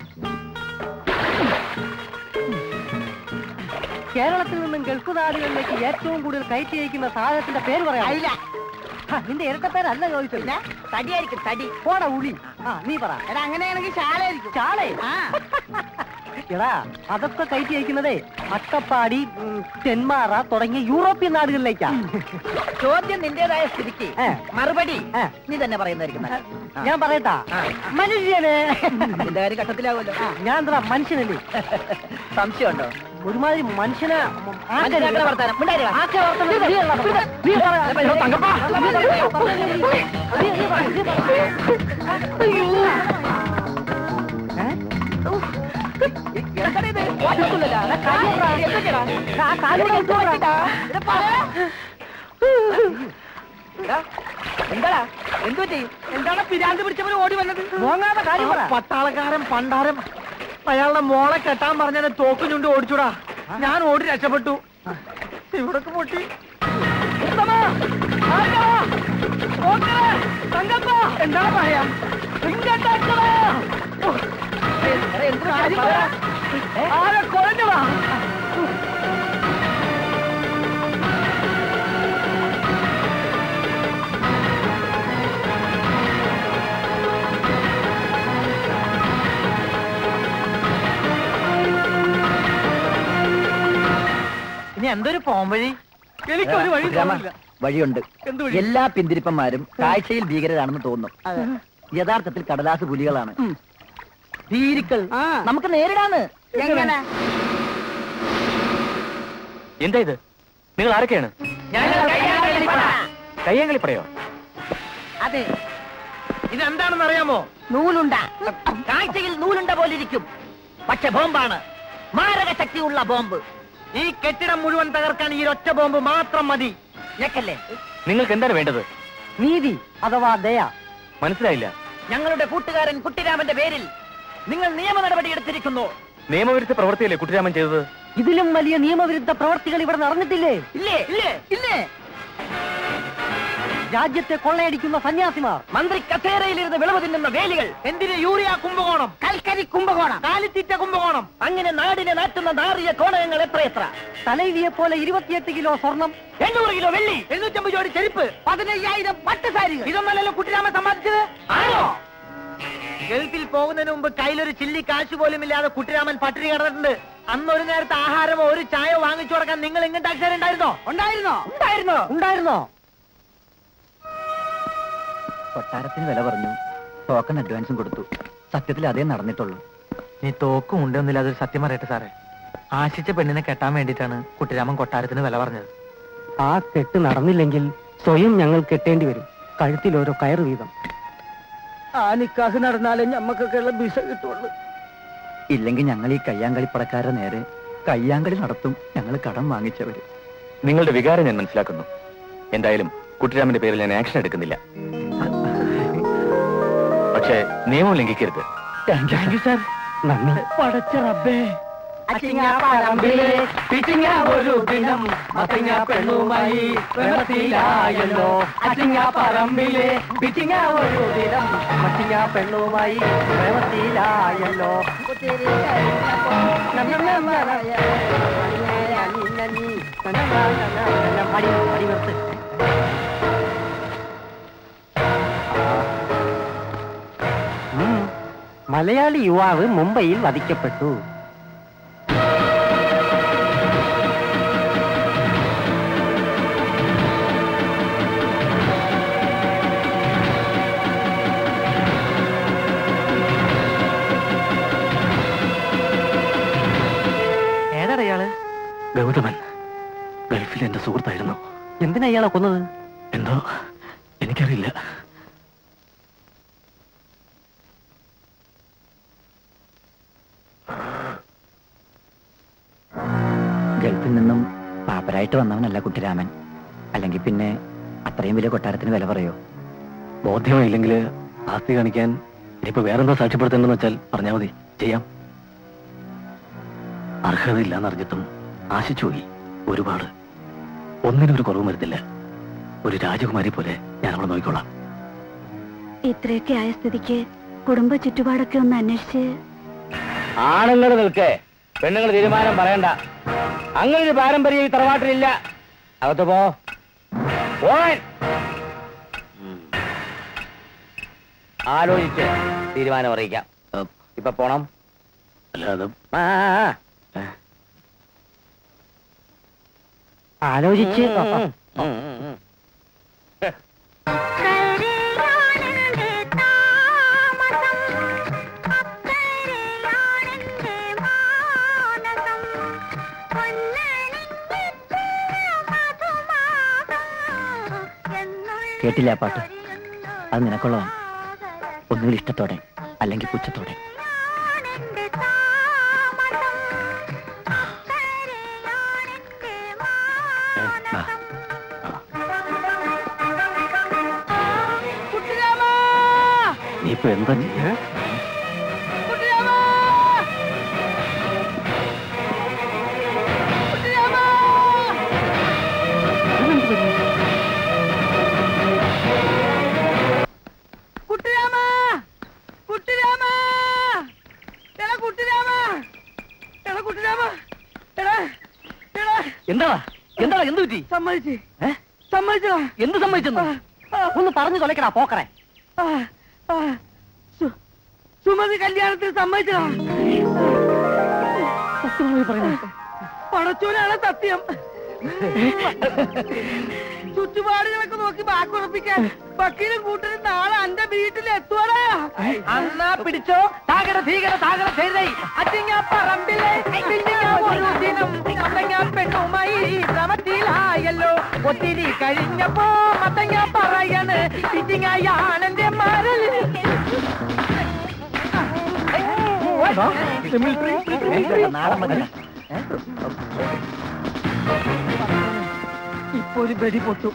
S5: കേരളത്തിൽ നിന്നും ഗൾഫ് നാടുകളിലേക്ക് ഏറ്റവും കൂടുതൽ കയറ്റി അയക്കുന്ന സാധനത്തിന്റെ പേര് പറയാം നിന്റെ ഇരട്ട പേരല്ല ചോദിച്ചത്
S7: തടിയായിരിക്കും തടി
S5: പോടാ ഉളി ആ നീ പറ
S7: എടാ അങ്ങനെയാണെങ്കിൽ ശാലായിരിക്കും
S5: ചാളേ
S7: ആ
S5: എടാ അതൊക്കെ കയറ്റി അയക്കുന്നതേ അട്ടപ്പാടി ഉം, തെന്മാറ തുടങ്ങിയ യൂറോപ്യൻ നാടുകളിലേക്കാ
S7: ചോദ്യം നിന്റേതായ സ്ഥിതിക്ക്
S5: ഏ.
S7: മറുപടി
S5: ഏ.
S7: നീ തന്നെ പറയുന്നതായിരിക്കും നല്ലത്. ആ.
S5: ഞാൻ പറയട്ടാ മനുഷ്യനെ
S7: നിന്റെ കാര്യം ഘട്ടത്തിലാവുമല്ലോ
S5: ആ, ഞാൻ എന്താ മനുഷ്യനല്ലേ
S7: സംശയമുണ്ടോ
S5: ഒരുമാതിരി മനുഷ്യനെ
S7: മനുഷ്യനാക്കണ വർത്താനം. മിണ്ടാതിരി വാ.
S5: ആക്കെ വർത്തമാനം നീ അല്ല പറഞ്ഞത്. നീ പറ.
S7: അയ്യോ, തങ്കപ്പാ.
S5: നീ- നീ പറ, നീ പറ.
S7: എന്താടാ ഇത്? ഒറ്റക്കൊല്ലല്ല. എടാ, കാര്യം പറ. എന്തൊക്കെയാടാ?
S5: കാ- കാലിൽ
S7: എന്ത് പറ്റിട്ടാ? ഇത് പറ. എടാ, എന്താടാ എന്തു പറ്റി എന്താണ് പിരാന്ത് പിടിച്ചവര് ഓടി വന്നത്
S5: മോങ്ങാതെ കാര്യം പറ
S1: പട്ടാളക്കാരൻ പണ്ടാരം അയാളുടെ മോളെ കെട്ടാൻ പറഞ്ഞ തോക്ക് ചുണ്ട് ഓടിച്ചുടാ ഞാൻ ഓടി രക്ഷപ്പെട്ടു ഇവിടൊക്കെ പൊട്ടി ഉത്തമ! ആരാ? ഓക്കേ! തങ്കപ്പ! എന്താണ് പറയാ ഇങ്ങോട്ടേക്കടാ! ഓ,
S7: എടാ, എന്ത് പറ്റി?
S1: കാര്യം
S7: പറ.
S1: പറ. ആരെ കൊഴഞ്ഞതാ ഇനി എന്തൊരു പോംവഴി എനിക്കൊരു വഴി
S2: രാമ,
S1: തോന്നില്ല.
S2: വഴിയുണ്ട്
S1: എന്ത് വഴി?
S2: എല്ലാ പിന്തിരിപ്പന്മാരും കാഴ്ചയിൽ ഭീകരരാണെന്ന് തോന്നുന്നു യഥാർത്ഥത്തിൽ കടലാസ് പുലികളാണ് ഭീരുക്കൾ നമുക്ക് നേരിടാന്ന്
S7: എങ്ങനെ
S9: എന്താ ഇത് നിങ്ങൾ ആരൊക്കെയാണ്
S7: ഞങ്ങൾ കയ്യാങ്കളിപ്പട.
S9: കയ്യാങ്കളിപ്പടയോ
S7: അതെ
S5: ഇതെന്താണെന്ന് അറിയാമോ
S2: നൂലുണ്ട കാഴ്ചയിൽ നൂലുണ്ട പോലിരിക്കും പക്ഷെ ബോംബാണ് മാരക ശക്തിയുള്ള ബോംബ്
S5: ഈ കെട്ടിടം മുഴുവൻ തകർക്കാൻ ഈ ഒറ്റ ബോംബ് മാത്രം മതി
S2: ഞെക്കല്ലേ
S9: നിങ്ങൾക്ക് എന്താണ് വേണ്ടത്
S2: നീതി അഥവാ ദയ
S9: മനസ്സിലായില്ല
S2: ഞങ്ങളുടെ കൂട്ടുകാരൻ കുട്ടിരാമന്റെ പേരിൽ നിങ്ങൾ നിയമ നടപടി എടുത്തിരിക്കുന്നു
S9: നിയമവിരുദ്ധ പ്രവൃത്തിയല്ലേ കുട്ടിരാമൻ ചെയ്തത്
S2: ഇതിലും വലിയ നിയമവിരുദ്ധ പ്രവർത്തികൾ ഇവിടെ നടന്നിട്ടില്ലേ ഇല്ലേ ഇല്ലേ ഇല്ലേ രാജ്യത്തെ കൊള്ളയടിക്കുന്ന സന്യാസിമാർ മന്ത്രി കസേരയിലിരുന്ന് വിളവ് തിന്നുന്ന വേലികൾ
S5: എന്തിന് യൂറിയ കുംഭകോണം
S2: കൽക്കരി കുംഭകോണം
S5: കാലിത്തീറ്റ കുംഭകോണം
S2: അങ്ങനെ നാടിനെ നാട്ടുന്ന നാറിയ കോണയങ്ങൾ എത്രയെത്ര തലൈവിയെ പോലെ ഇരുപത്തിയെട്ട് കിലോ സ്വർണം എണ്ണൂറ് കിലോ വെള്ളി
S5: എഴുന്നൂറ്റമ്പത് ജോഡി ചെരുപ്പ്
S2: പതിനയ്യായിരം പട്ടുസാരികൾ
S5: ഇതൊന്നല്ലല്ലോ കുട്ടിരാമൻ സമ്പാദിച്ചത്
S2: ആണോ
S5: ഗൾഫിൽ പോകുന്നതിന് മുമ്പ് കയ്യിലൊരു ചില്ലി കാശ് പോലും ഇല്ലാതെ കുട്ടിരാമൻ പട്ടിണി കിടന്നിട്ടുണ്ട് അന്ന് ഒരു നേരത്തെ ആഹാരമോ ഒരു ചായയോ വാങ്ങിച്ചു കൊടുക്കാൻ നിങ്ങൾ ഇങ്ങോട്ട് അക്ഷരം ഉണ്ടായിരുന്നോ
S2: ഉണ്ടായിരുന്നോ ഉണ്ടായിരുന്നോ ഉണ്ടായിരുന്നോ
S8: കൊട്ടാരത്തിന് വില പറഞ്ഞു ടോക്കൺ അഡ്വാൻസും കൊടുത്തു സത്യത്തിൽ അതേ നടന്നിട്ടുള്ളൂ
S5: നീ തോക്കും ഉണ്ടെന്നില്ല അതൊരു സത്യം പറയട്ടെ സാറേ ആശിച്ച പെണ്ണിനെ കെട്ടാൻ വേണ്ടിയിട്ടാണ് കുട്ടിരാമൻ കൊട്ടാരത്തിന് വില പറഞ്ഞത്
S1: ആ കെട്ട് നടന്നില്ലെങ്കിൽ സ്വയം ഞങ്ങൾ കെട്ടേണ്ടി വരും കഴുത്തിൽ ഓരോ കയറ് വീതം ആ നിക്കാഹ് നടന്നാലേ ഞമ്മക്കൊക്കെയുള്ള ബിസ കിട്ടുള്ളൂ
S8: ഇല്ലെങ്കിൽ ഞങ്ങൾ ഈ കയ്യാങ്കളിപ്പടക്കാരുടെ നേരെ കയ്യാങ്കളി നടത്തും ഞങ്ങൾ കടം വാങ്ങിച്ചവര്
S9: നിങ്ങളുടെ വികാരം ഞാൻ മനസ്സിലാക്കുന്നു എന്തായാലും കുട്ടിരാമന്റെ പേരിൽ ഞാൻ ആക്ഷൻ എടുക്കുന്നില്ല പക്ഷേ നിയമം ലംഘിക്കരുത്
S1: താങ്ക് യു സാർ നന്ദി പടച്ച റബ്ബേ പറമ്പിലെ പിച്ചിങ്ങ ഒരു ദിനം മത്തങ്ങ പെണ്ണുമായി പ്രവൃത്തിയിലായല്ലോ അച്ചിങ്ങ പറമ്പിലെ പിച്ചിങ്ങ ഒരു ദിനം മച്ചിങ്ങ പെണ്ണുമായി പ്രവൃത്തിയിലായല്ലോ പടി പടി നിർത്ത് ഉം. മലയാളി യുവാവ് മുംബൈയിൽ വധിക്കപ്പെട്ടു
S5: ഏതാടാ ഇയാള്
S9: ഗൗതമൻ ഗൾഫിൽ എന്റെ സുഹൃത്തായിരുന്നു
S1: എന്തിനാ ഇയാളെ കൊന്നത്
S9: എന്തോ എനിക്കറിയില്ല
S8: ഗൾഫിൽ നിന്നും പാപ്പരായിട്ട് വന്നവനല്ല കുട്ടിരാമൻ അല്ലെങ്കിൽ പിന്നെ അത്രയും വലിയ കൊട്ടാരത്തിന് വില പറയോ
S9: ബോധ്യമായില്ലെങ്കിൽ ആസ്തി കാണിക്കാൻ ഇനിയിപ്പോ വേറെന്താ സാക്ഷ്യപ്പെടുത്തേണ്ടെന്ന് വെച്ചാൽ പറഞ്ഞാൽ മതി ചെയ്യാം അർഹതയില്ലാന്നറിഞ്ഞിട്ടും ആശിച്ചുപോയി ഒരുപാട് ഒന്നിനും ഒരു കുറവും വരുത്തില്ല ഒരു രാജകുമാരി പോലെ ഞാൻ അവളെ നോക്കിക്കോളാം
S7: ഇത്രയൊക്കെ ആയ സ്ഥിതിക്ക് കുടുംബ ചുറ്റുപാടൊക്കെ ഒന്ന് അന്വേഷിച്ച്
S9: ആണുങ്ങൾ നിൽക്കേ പെണ്ണുങ്ങൾ തീരുമാനം പറയണ്ട അങ്ങനെ ഒരു പാരമ്പര്യം ഈ തറവാട്ടിലില്ല അകത്ത് പോ പോവാൻ ആലോചിച്ച് തീരുമാനം അറിയിക്കാം ഇപ്പൊ പോണം അല്ലാതെ
S1: ആലോചിച്ച്
S8: കേട്ടില്ല ആ പാട്ട് അത് നിനക്കുള്ളതാണ് ഒന്നുകിൽ ഇഷ്ടത്തോടെ അല്ലെങ്കിൽ പുച്ഛത്തോടെ
S9: നീ ഇപ്പൊ എന്താ ചെയ്യാ
S5: കുട്ടിരാമ കുട്ടിരാമ എടാ കുട്ടിരാമ എടാ കുട്ടിരാമ എടാ എടാ
S1: എന്താ എന്താ എന്ത് പറ്റി
S5: സമ്മതിച്ച്
S1: ഏ?
S5: സമ്മതിച്ചോ
S1: എന്ത് സംഭവിച്ചെന്ന് ഒന്ന് പറഞ്ഞു തൊലക്കടാ പോക്കറെ
S5: ആ, ആ, സു- സുമതി കല്യാണത്തിന് സമ്മതിച്ചോ പടച്ചോനാണ് സത്യം ചുറ്റുപാടുകളൊക്കെ നോക്കി ബാക്കുറപ്പിക്കാൻ വക്കീലും കൂട്ടരും നാളെ എന്റെ വീട്ടിൽ എത്തുവാടാ അന്നാ പിടിച്ചോ താകര ഭീകര താകര ചെയ്തേ അച്ചിങ്ങ പറമ്പിലെ പിന്നിങ്ങ ഒരു ദിനം മത്തങ്ങ പെണ്ണുമായി ശ്രമത്തിലായല്ലോ ഒത്തിരി കഴിഞ്ഞപ്പോ മത്തങ്ങ പറയണ് പിച്ചിങ്ങയാണെന്റെ മരൽ
S2: ഇപ്പൊ ഒരു വെടി പൊട്ടു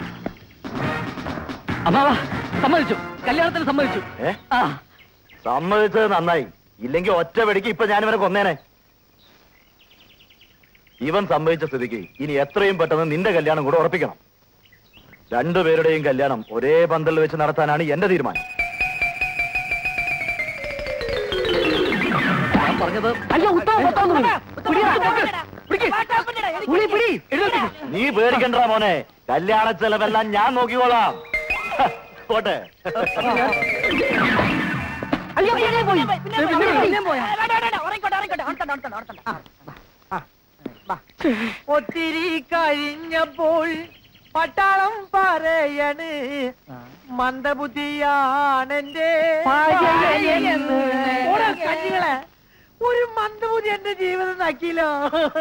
S8: അമ്മാവാ സമ്മതിച്ചു കല്യാണത്തിന് സമ്മതിച്ചു
S9: ഏ?
S8: ആ
S9: സമ്മതിച്ചത് നന്നായി ഇല്ലെങ്കിൽ ഒറ്റ വെടിക്ക് ഇപ്പൊ ഞാനിവനെ കൊന്നേനെ ഇവൻ സമ്മതിച്ച സ്ഥിതിക്ക് ഇനി എത്രയും പെട്ടെന്ന് നിന്റെ കല്യാണം കൂടെ ഉറപ്പിക്കണം രണ്ടുപേരുടെയും കല്യാണം ഒരേ പന്തലിൽ വെച്ച് നടത്താനാണ് എന്റെ തീരുമാനം
S8: ഞാൻ പറഞ്ഞത്
S1: അയ്യോ ഉത്തമ ഉത്തമ
S9: നീ പേടിക്കണ്ട മോനെ കല്യാണ ചെലവെല്ലാം ഞാൻ നോക്കിക്കോളാം ഹ, പോട്ടെ
S1: അയ്യോ പിന്നെ പോയി
S5: ഒത്തിരി കഴിഞ്ഞപ്പോൾ പട്ടാളം പറയണ് മന്ദബുദ്ധിയാണെന്റെ
S1: ഭാര്യയെന്ന്.
S5: ഓടാ കഞ്ഞികളെ ഒരു മന്ദബുദ്ധി എന്റെ ജീവിതം നക്കിലോ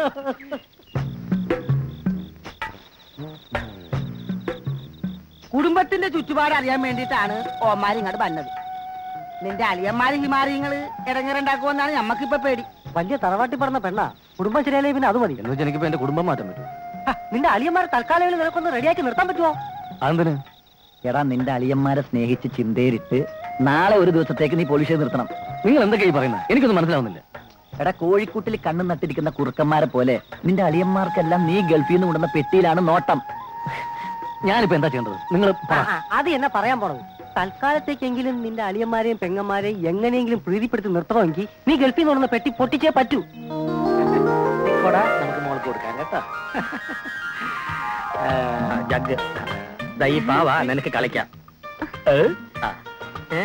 S2: കുടുംബത്തിന്റെ ചുറ്റുപാട് അറിയാൻ വേണ്ടിയിട്ടാണ് ഓമാര് ഇങ്ങോട്ട് വന്നത് നിന്റെ അളിയന്മാര് ഹിമാരിങ്ങള് ഇടങ്ങറുണ്ടാക്കുമെന്നാണ് ഞമ്മക്കിപ്പൊ പേടി
S1: വലിയ തറവാട്ടി പറഞ്ഞ പെണ്ണ കുടുംബം ശരിയായില്ലേ പിന്നെ അത് മതി
S8: എന്ന് വെച്ചാൽ എനിക്കിപ്പോ എന്റെ കുടുംബം മാറ്റാൻ പറ്റും
S1: ഹ, നിന്റെ അളിയന്മാരെ തൽക്കാലം നിനക്കൊന്ന് റെഡിയാക്കി നിർത്താൻ പറ്റുമോ
S8: അതെന്തിന്
S2: എടാ നിന്റെ അളിയന്മാരെ സ്നേഹിച്ച് ചിന്തയിലിട്ട് നാളെ ഒരു ദിവസത്തേക്ക് നീ പോലീസിൽ നിർത്തണം
S8: നിങ്ങൾ എന്തൊക്കെയാ ഈ പറയുന്നത് എനിക്കൊന്നും മനസ്സിലാവുന്നില്ല
S2: എടാ കോഴിക്കൂട്ടിൽ കണ്ണു നട്ടിരിക്കുന്ന കുറുക്കന്മാരെ പോലെ നിന്റെ അളിയന്മാർക്കെല്ലാം നീ ഗൾഫിൽ നിന്ന് കൊണ്ടുവന്ന പെട്ടിയിലാണ് നോട്ടം
S8: ഞാനിപ്പോ എന്താ ചെയ്യേണ്ടത് നിങ്ങൾ
S1: ആ, ആ, അത് എന്നെ പറയാൻ പോണത് തൽക്കാലത്തേക്കെങ്കിലും നിന്റെ അളിയന്മാരെയും പെങ്ങന്മാരെയും എങ്ങനെയെങ്കിലും പ്രീതിപ്പെടുത്തി നിർത്തണമെങ്കിൽ നീ ഗൾഫിൽ നിന്ന് കൊണ്ടുവന്ന പെട്ടി പൊട്ടിച്ചേ പറ്റൂ
S4: കൊടാ നമുക്ക് മോൾക്ക് കൊടുക്കാം കേട്ടോ ജഗ് ദൈ പാവാ നിനക്ക് കളിക്കാം ഏ? ആ. ഏ?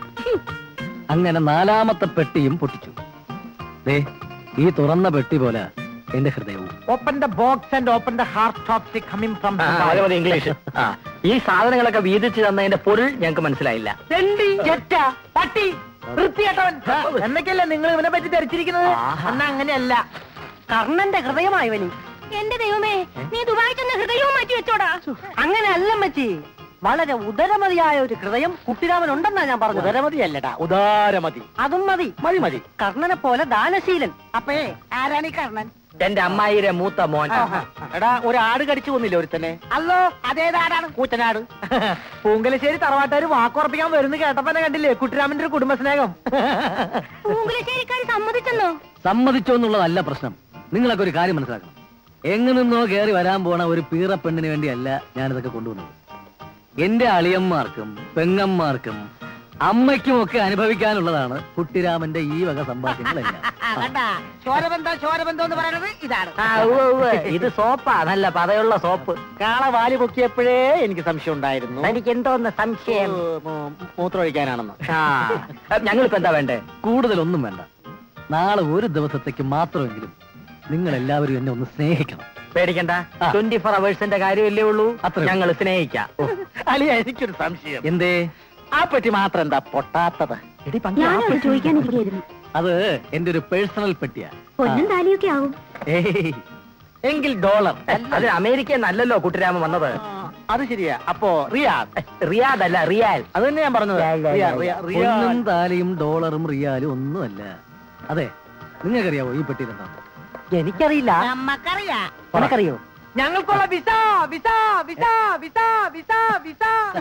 S8: അങ്ങനെ നാലാമത്തെ പെട്ടിയും പൊട്ടിച്ചു ദേ ഈ തുറന്ന പെട്ടി പോലെ എന്റെ ഹൃദയവും
S5: open the box and open the heart of the coming from
S4: ആ, അത് മതി ഇംഗ്ലീഷ് ആ ഈ സാധനങ്ങളൊക്കെ വീതിച്ച് തന്നതിന്റെ പൊരുൾ ഞങ്ങൾക്ക് മനസ്സിലായില്ല
S5: തെണ്ടി ചെറ്റ പട്ടി വൃത്തികെട്ടവൻ എന്നൊക്കെയല്ലേ നിങ്ങൾ ഇവനെ പറ്റി ധരിച്ചിരിക്കുന്നത് എന്നാ അങ്ങനെയല്ല
S1: കർണന്റെ ഹൃദയമായവനി
S7: എന്റെ ദൈവമേ നീ ദുബായി ചെന്ന ഹൃദയവും മാറ്റി വെച്ചോടാ
S1: അങ്ങനെ അല്ല മച്ചി വളരെ ഉദരമതിയായ ഒരു ഹൃദയം കുട്ടിരാമൻ ഉണ്ടെന്നാ ഞാൻ പറഞ്ഞത്
S4: ഉദരമതിയല്ലടാ ഉദാരമതി
S1: അതും മതി
S4: മതി മതി
S1: കർണനെ പോലെ ദാനശീലൻ
S2: അപ്പേ ആരാണ് ഈ കർണൻ
S4: എന്റെ അമ്മായിരെ മൂത്ത മോൻ എടാ ഒരു ആട് കടിച്ചു കൊന്നില്ല ഒരുത്തനെ
S2: അല്ലോ അതേതാരാണ്
S4: കൂറ്റനാട്
S5: പൂങ്കലശ്ശേരി തറവാട്ടുകാർ വാക്കുറപ്പിക്കാൻ വരുന്ന കേട്ടപ്പോ തന്നെ കണ്ടില്ലേ കുട്ടിരാമന്റെ ഒരു കുടുംബസ്നേഹം
S7: പൂങ്കുലശ്ശേരിക്കാർ സമ്മതിച്ചെന്നോ
S8: സമ്മതിച്ചോ എന്നുള്ളതല്ല പ്രശ്നം നിങ്ങളൊക്കെ ഒരു കാര്യം മനസ്സിലാക്കണം എങ്ങു നിന്നോ കയറി വരാൻ പോണ ഒരു പീറ പെണ്ണിന് വേണ്ടിയല്ല ഞാനിതൊക്കെ കൊണ്ടുവന്നത് എന്റെ അളിയന്മാർക്കും പെങ്ങന്മാർക്കും അമ്മയ്ക്കും ഒക്കെ അനുഭവിക്കാനുള്ളതാണ് കുട്ടിരാമന്റെ ഈ വക സമ്പാദ്യങ്ങളെല്ലാം
S2: കണ്ടാ ചോരബന്ധം ചോരബന്ധം എന്ന് പറയുന്നത് ഇതാണ്
S4: ആ, ഉവ്വ് ഉവ്വ്. ഇത് സോപ്പാ നല്ല പതയുള്ള സോപ്പ് കാള വാല് പൊക്കിയപ്പോഴേ എനിക്ക് സംശയം ഉണ്ടായിരുന്നു
S1: എനിക്ക് എന്തോന്ന് സംശയം
S4: മൂത്രം ഒഴിക്കാനാണെന്ന് ആ ഞങ്ങളിപ്പോ എന്താ വേണ്ടേ
S8: കൂടുതലൊന്നും വേണ്ട നാളെ ഒരു ദിവസത്തേക്ക് മാത്രമെങ്കിലും നിങ്ങൾ എല്ലാവരും എന്നെ ഒന്ന് സ്നേഹിക്കണം
S4: പേടിക്കണ്ട
S8: ആ.
S4: ട്വന്റി ഫോർ അവേഴ്സിന്റെ കാര്യമല്ലേ ഉള്ളൂ
S8: അത്രേ ഉള്ളൂ.
S4: ഞങ്ങൾ സ്നേഹിക്കാം അളിയ എനിക്കൊരു സംശയം
S8: എന്തേ
S4: ആ പെട്ടി മാത്രം എന്താ പൊട്ടാത്തത് എടി പങ്കി ആ
S7: ഞാനത്
S4: പെട്ടി-
S7: ചോദിക്കാനിരിക്കുന്നു
S8: അത് എന്റെ ഒരു പേഴ്സണൽ പെട്ടിയാ
S7: പൊന്നും താലിയൊക്കെ ആവും
S8: ഏയ്
S4: എങ്കിൽ ഡോളർ അത് അമേരിക്ക നല്ലല്ലോ കുട്ടിരാമൻ വന്നത് അത് ശരിയാ അപ്പോ റിയാദ് റിയാദ് അല്ല റിയാൽ അത് തന്നെ ഞാൻ പറഞ്ഞത് റിയാ- റിയാ- റിയാൽ.
S8: പൊന്നും താലിയും ഡോളറും റിയാലും ഒന്നുമല്ല അതെ നിങ്ങൾക്കറിയാവോ ഈ പെട്ടിയിൽ എന്താ
S1: എനിക്കറിയില്ല
S2: നമ്മക്കറിയാ
S1: നിനക്കറിയോ
S5: ഞങ്ങൾക്കുള്ള visa visa visa visa visa visa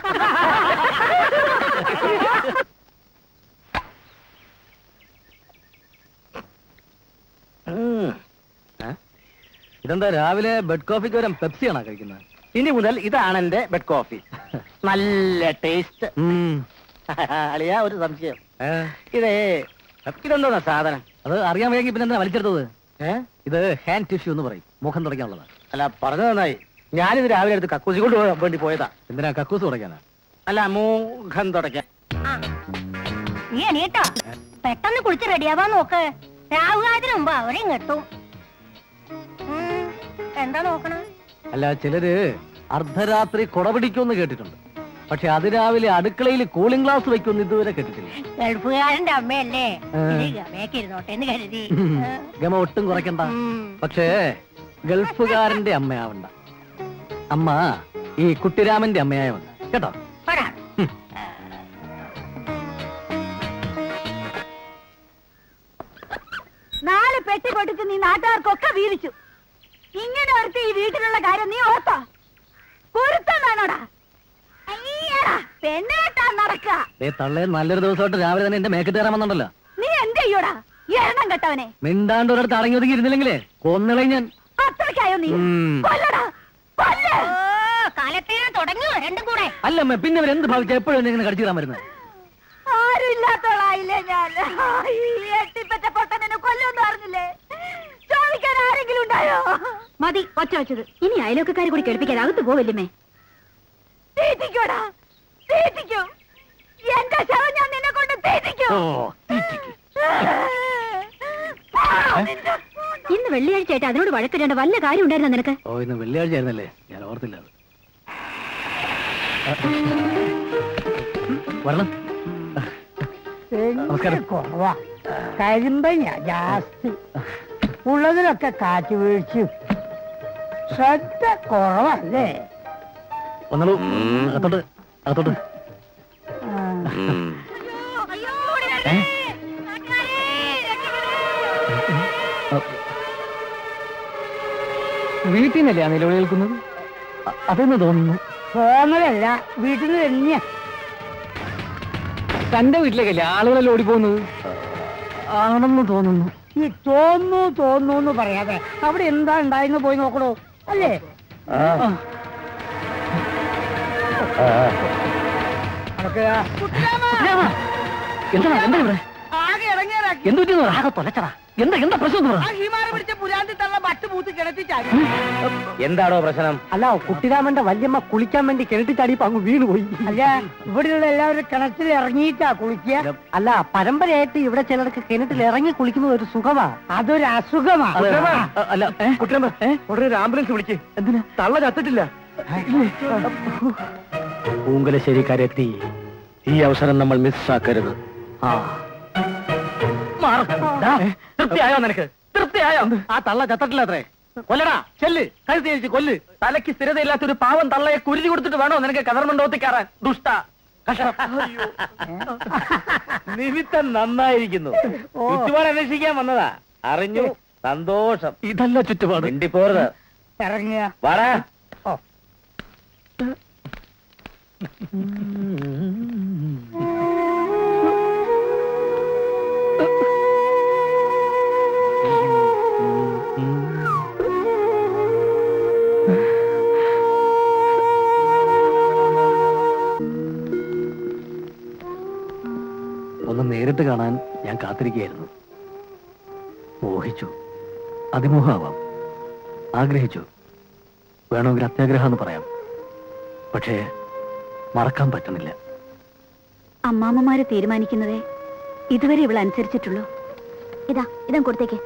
S4: ഉം.
S8: ഇതെന്താ രാവിലെ ബെഡ് കോഫിക്ക് വരാൻ പെപ്സിയാണോ കഴിക്കുന്നത്
S4: ഇനി മുതൽ ഇതാണ് എന്റെ ബെഡ് കോഫി നല്ല ടേസ്റ്റ്
S8: ഉം.
S4: അളിയ ഒരു സംശയം
S8: ഏ,
S4: ഇതേ ഇതെന്താ സാധനം
S8: അത് അറിയാൻ വയ്യെങ്കിൽ പിന്നെ എന്താ വലിച്ചെടുത്തത്
S4: ഏ
S8: ഇത് ഹാൻഡ് ടിഷ്യൂ എന്ന് പറയും മുഖം തുടയ്ക്കാനുള്ളതാണ്
S4: അല്ല പറഞ്ഞു നന്നായി ഞാനിത് രാവിലെ എടുത്ത് കക്കൂസി കൊണ്ട് പോകാൻ വേണ്ടി പോയതാ
S8: എന്തിനാ കക്കൂസ് തുടയ്ക്കാനാ
S4: അല്ല മുഖം തുടയ്ക്കാൻ
S7: നീ എണീട്ടോ പെട്ടെന്ന് കുളിച്ച് റെഡിയാവാൻ നോക്ക് രാവുകാലത്തിന് മുമ്പ് അവരെയും കെട്ടും ഉം, എന്താ നോക്കണേ
S8: അല്ല ചിലര് അർദ്ധരാത്രി കുടപിടിക്കുമെന്ന് കേട്ടിട്ടുണ്ട് പക്ഷെ അതിരാവിലെ അടുക്കളയിൽ കൂളിംഗ് ഗ്ലാസ് വെക്കുമെന്ന് ഇതുവരെ കേട്ടിട്ടില്ല
S7: ഗൾഫുകാരന്റെ അമ്മയല്ലേ
S8: ആ.
S7: ഇത് ഗമയൊക്കെ ഇരുന്നോട്ടെ എന്ന് കരുതി
S8: ഉം.
S7: ആ.
S8: ഗമ ഒട്ടും കുറയ്ക്കണ്ട
S7: ഉം.
S8: പക്ഷേ ഗൾഫുകാരന്റെ അമ്മയാവണ്ട അമ്മ ഈ കുട്ടിരാമന്റെ അമ്മയായ മതി കേട്ടോ
S7: പോടാ. വെട്ടിപ്പൊട്ടിച്ച് നീ നാട്ടുകാർക്കൊക്കെ വീതിച്ചു ഇങ്ങനെ ഒരുത്തി ഈ വീട്ടിലുള്ള കാര്യം നീ ഓർത്തോ കുരുത്തം വേണോടാ അയ്യടാ പെണ്ണ് കെട്ടാൻ നടക്ക
S8: ദേ തള്ളേ നല്ലൊരു ദിവസമായിട്ട് രാവിലെ തന്നെ എന്റെ മേക്കറ്റ് കയറാൻ വന്നിട്ടുണ്ടല്ലോ
S7: നീ എന്ത് ചെയ്യൂടാ എണ്ണം കെട്ടവനെ
S8: മിണ്ടാണ്ട് ഒരിടത്ത് അടങ്ങി ഒതുങ്ങി ഇരുന്നില്ലെങ്കിലേ കൊന്നിളെ ഞാൻ
S7: അത്രയ്ക്കായോ നീ
S8: ഉം.
S7: കൊല്ലടാ കൊല്ല
S6: കാലത്തേനെ തുടങ്ങി രണ്ടും കൂടെ
S8: അല്ലമ്മ പിന്നെ ഇവരെന്ത് ഭാവിച്ച എപ്പോഴും എന്നെ ഇങ്ങനെ കടിച്ചു കയറാൻ വരുന്നത്
S7: ആരുമില്ലാത്തോളായില്ലേ ഞാൻ ഈ എട്ടിപ്പറ്റ പൊട്ടനെ കൊല്ലൊന്നും അറിഞ്ഞില്ലേ ചോദിക്കാൻ ആരെങ്കിലും ഉണ്ടായോ
S6: മതി ഒച്ച വെച്ചത് ഇനി അയലോക്കാരെ കൂടി കേൾപ്പിക്കാതെ അകത്ത് പോവല്ലേ
S7: തീറ്റിക്കോടാ തീറ്റിക്കും എന്റെ ശവം ഞാൻ നിന്നെ കൊണ്ട് തീറ്റിക്കും
S6: ഇന്ന് വെള്ളിയാഴ്ച ആയിട്ട് അതിനോട് വഴക്കിടേണ്ട വല്ല കാര്യം ഉണ്ടായിരുന്ന നിനക്ക്
S8: ഓ ഇന്ന് വെള്ളിയാഴ്ച ആയിരുന്നല്ലേ ഞാൻ ഓർത്തില്ല അത് വരണം നമസ്കാരം
S5: കുറവാ കരിമ്പഞ്ഞ ജാസ്തി ഉള്ളതിലൊക്കെ കാറ്റ് വീഴ്ചയും ശ്രദ്ധ കുറവല്ലേ
S8: വന്നോളൂ അകത്തോട്ട് അകത്തോട്ട് ഏ? വീട്ടിൽ നിന്നല്ലേ ആ നിലവിളി കേൾക്കുന്നത് അ- അതെന്ന് തോന്നുന്നു
S5: തോന്നലല്ല വീട്ടിൽ നിന്ന് തന്നെയാ
S8: തന്റെ വീട്ടിലേക്കല്ലേ ആളുകളെല്ലാം ഓടിപ്പോകുന്നത് ആണെന്ന് തോന്നുന്നു
S5: ഈ തോന്നു തോന്നു എന്ന് പറയാതെ അവിടെ എന്താ ഉണ്ടായെന്ന് പോയി നോക്കണോ അല്ലേ അതൊക്കെ
S8: എന്താ എന്താ ഇവിടെ
S5: ആകെ ഇറങ്ങിയാറാക്കി
S8: എന്ത് പറ്റിയെന്ന് പറ. ആകെ തൊലച്ചടാ എന്താ എന്താ പ്രശ്നം എന്ന് പറ
S5: ആ ഹിമാറ പിടിച്ച പുരാന്തി തള്ള ബട്ട് പൂത്ത് കിടത്തി ചാടി
S9: എന്താണോ പ്രശ്നം
S1: അല്ല കുട്ടിരാമന്റെ വല്യമ്മ കുളിക്കാൻ വേണ്ടി കിണറ്റി ചാടിയപ്പോ അങ്ങ് വീണുപോയി
S5: അല്ല ഇവിടെയുള്ള എല്ലാവരും കിണറ്റിൽ ഇറങ്ങിയിട്ടാ കുളിക്കുക
S1: അല്ല പരമ്പരയായിട്ട് ഇവിടെ ചിലർക്ക് കിണറ്റിൽ ഇറങ്ങി കുളിക്കുന്നത് ഒരു സുഖമാ
S5: അതൊരു അസുഖമാ
S8: അതെ. അ- അല്ല ഏ?
S9: കുട്ടമ്പ ഉടനെ ഒരു ആംബുലൻസ് വിളിക്ക്
S8: എന്തിനാ
S9: തള്ള ചത്തിട്ടില്ല
S8: പൂങ്കലശ്ശേരിക്കാരെത്തി ഈ അവസരം നമ്മൾ മിസ്സാക്കരുത് ആ
S9: തൃപ്തിയായോ നിനക്ക് തൃപ്തിയായോ
S8: ആ തള്ള ചത്തട്ടില്ല അത്രേ കൊല്ലടാ ചെല്ല് കഴുത്തി കഴിച്ച് കൊല്ല്
S9: തലയ്ക്ക് സ്ഥിരതയില്ലാത്ത ഒരു പാവം തള്ളയെ കുരുതി കൊടുത്തിട്ട് വേണോ നിനക്ക് കഥർമണ്ടോത്തി കയറാൻ ദുഷ്ട നിമിത്തം നന്നായിരിക്കുന്നു ചുറ്റുപാട് അന്വേഷിക്കാൻ വന്നതാ അറിഞ്ഞു സന്തോഷം
S8: ഇതല്ല ചുറ്റുപാട്
S9: മിണ്ടിപ്പോറുത്
S5: ഇറങ്ങുക
S9: വാടാ
S8: ഒന്ന് നേരിട്ട് കാണാൻ ഞാൻ കാത്തിരിക്കുകയായിരുന്നു മോഹിച്ചു അതിമോഹമാവാം ആഗ്രഹിച്ചു വേണമെങ്കിൽ അത്യാഗ്രഹം എന്ന് പറയാം പക്ഷേ മറക്കാൻ പറ്റുന്നില്ല
S6: അമ്മാമ്മമാര് തീരുമാനിക്കുന്നതേ ഇതുവരെ ഇവൾ അനുസരിച്ചിട്ടുള്ളൂ ഇതാ ഇതും കൊടുത്തേക്ക്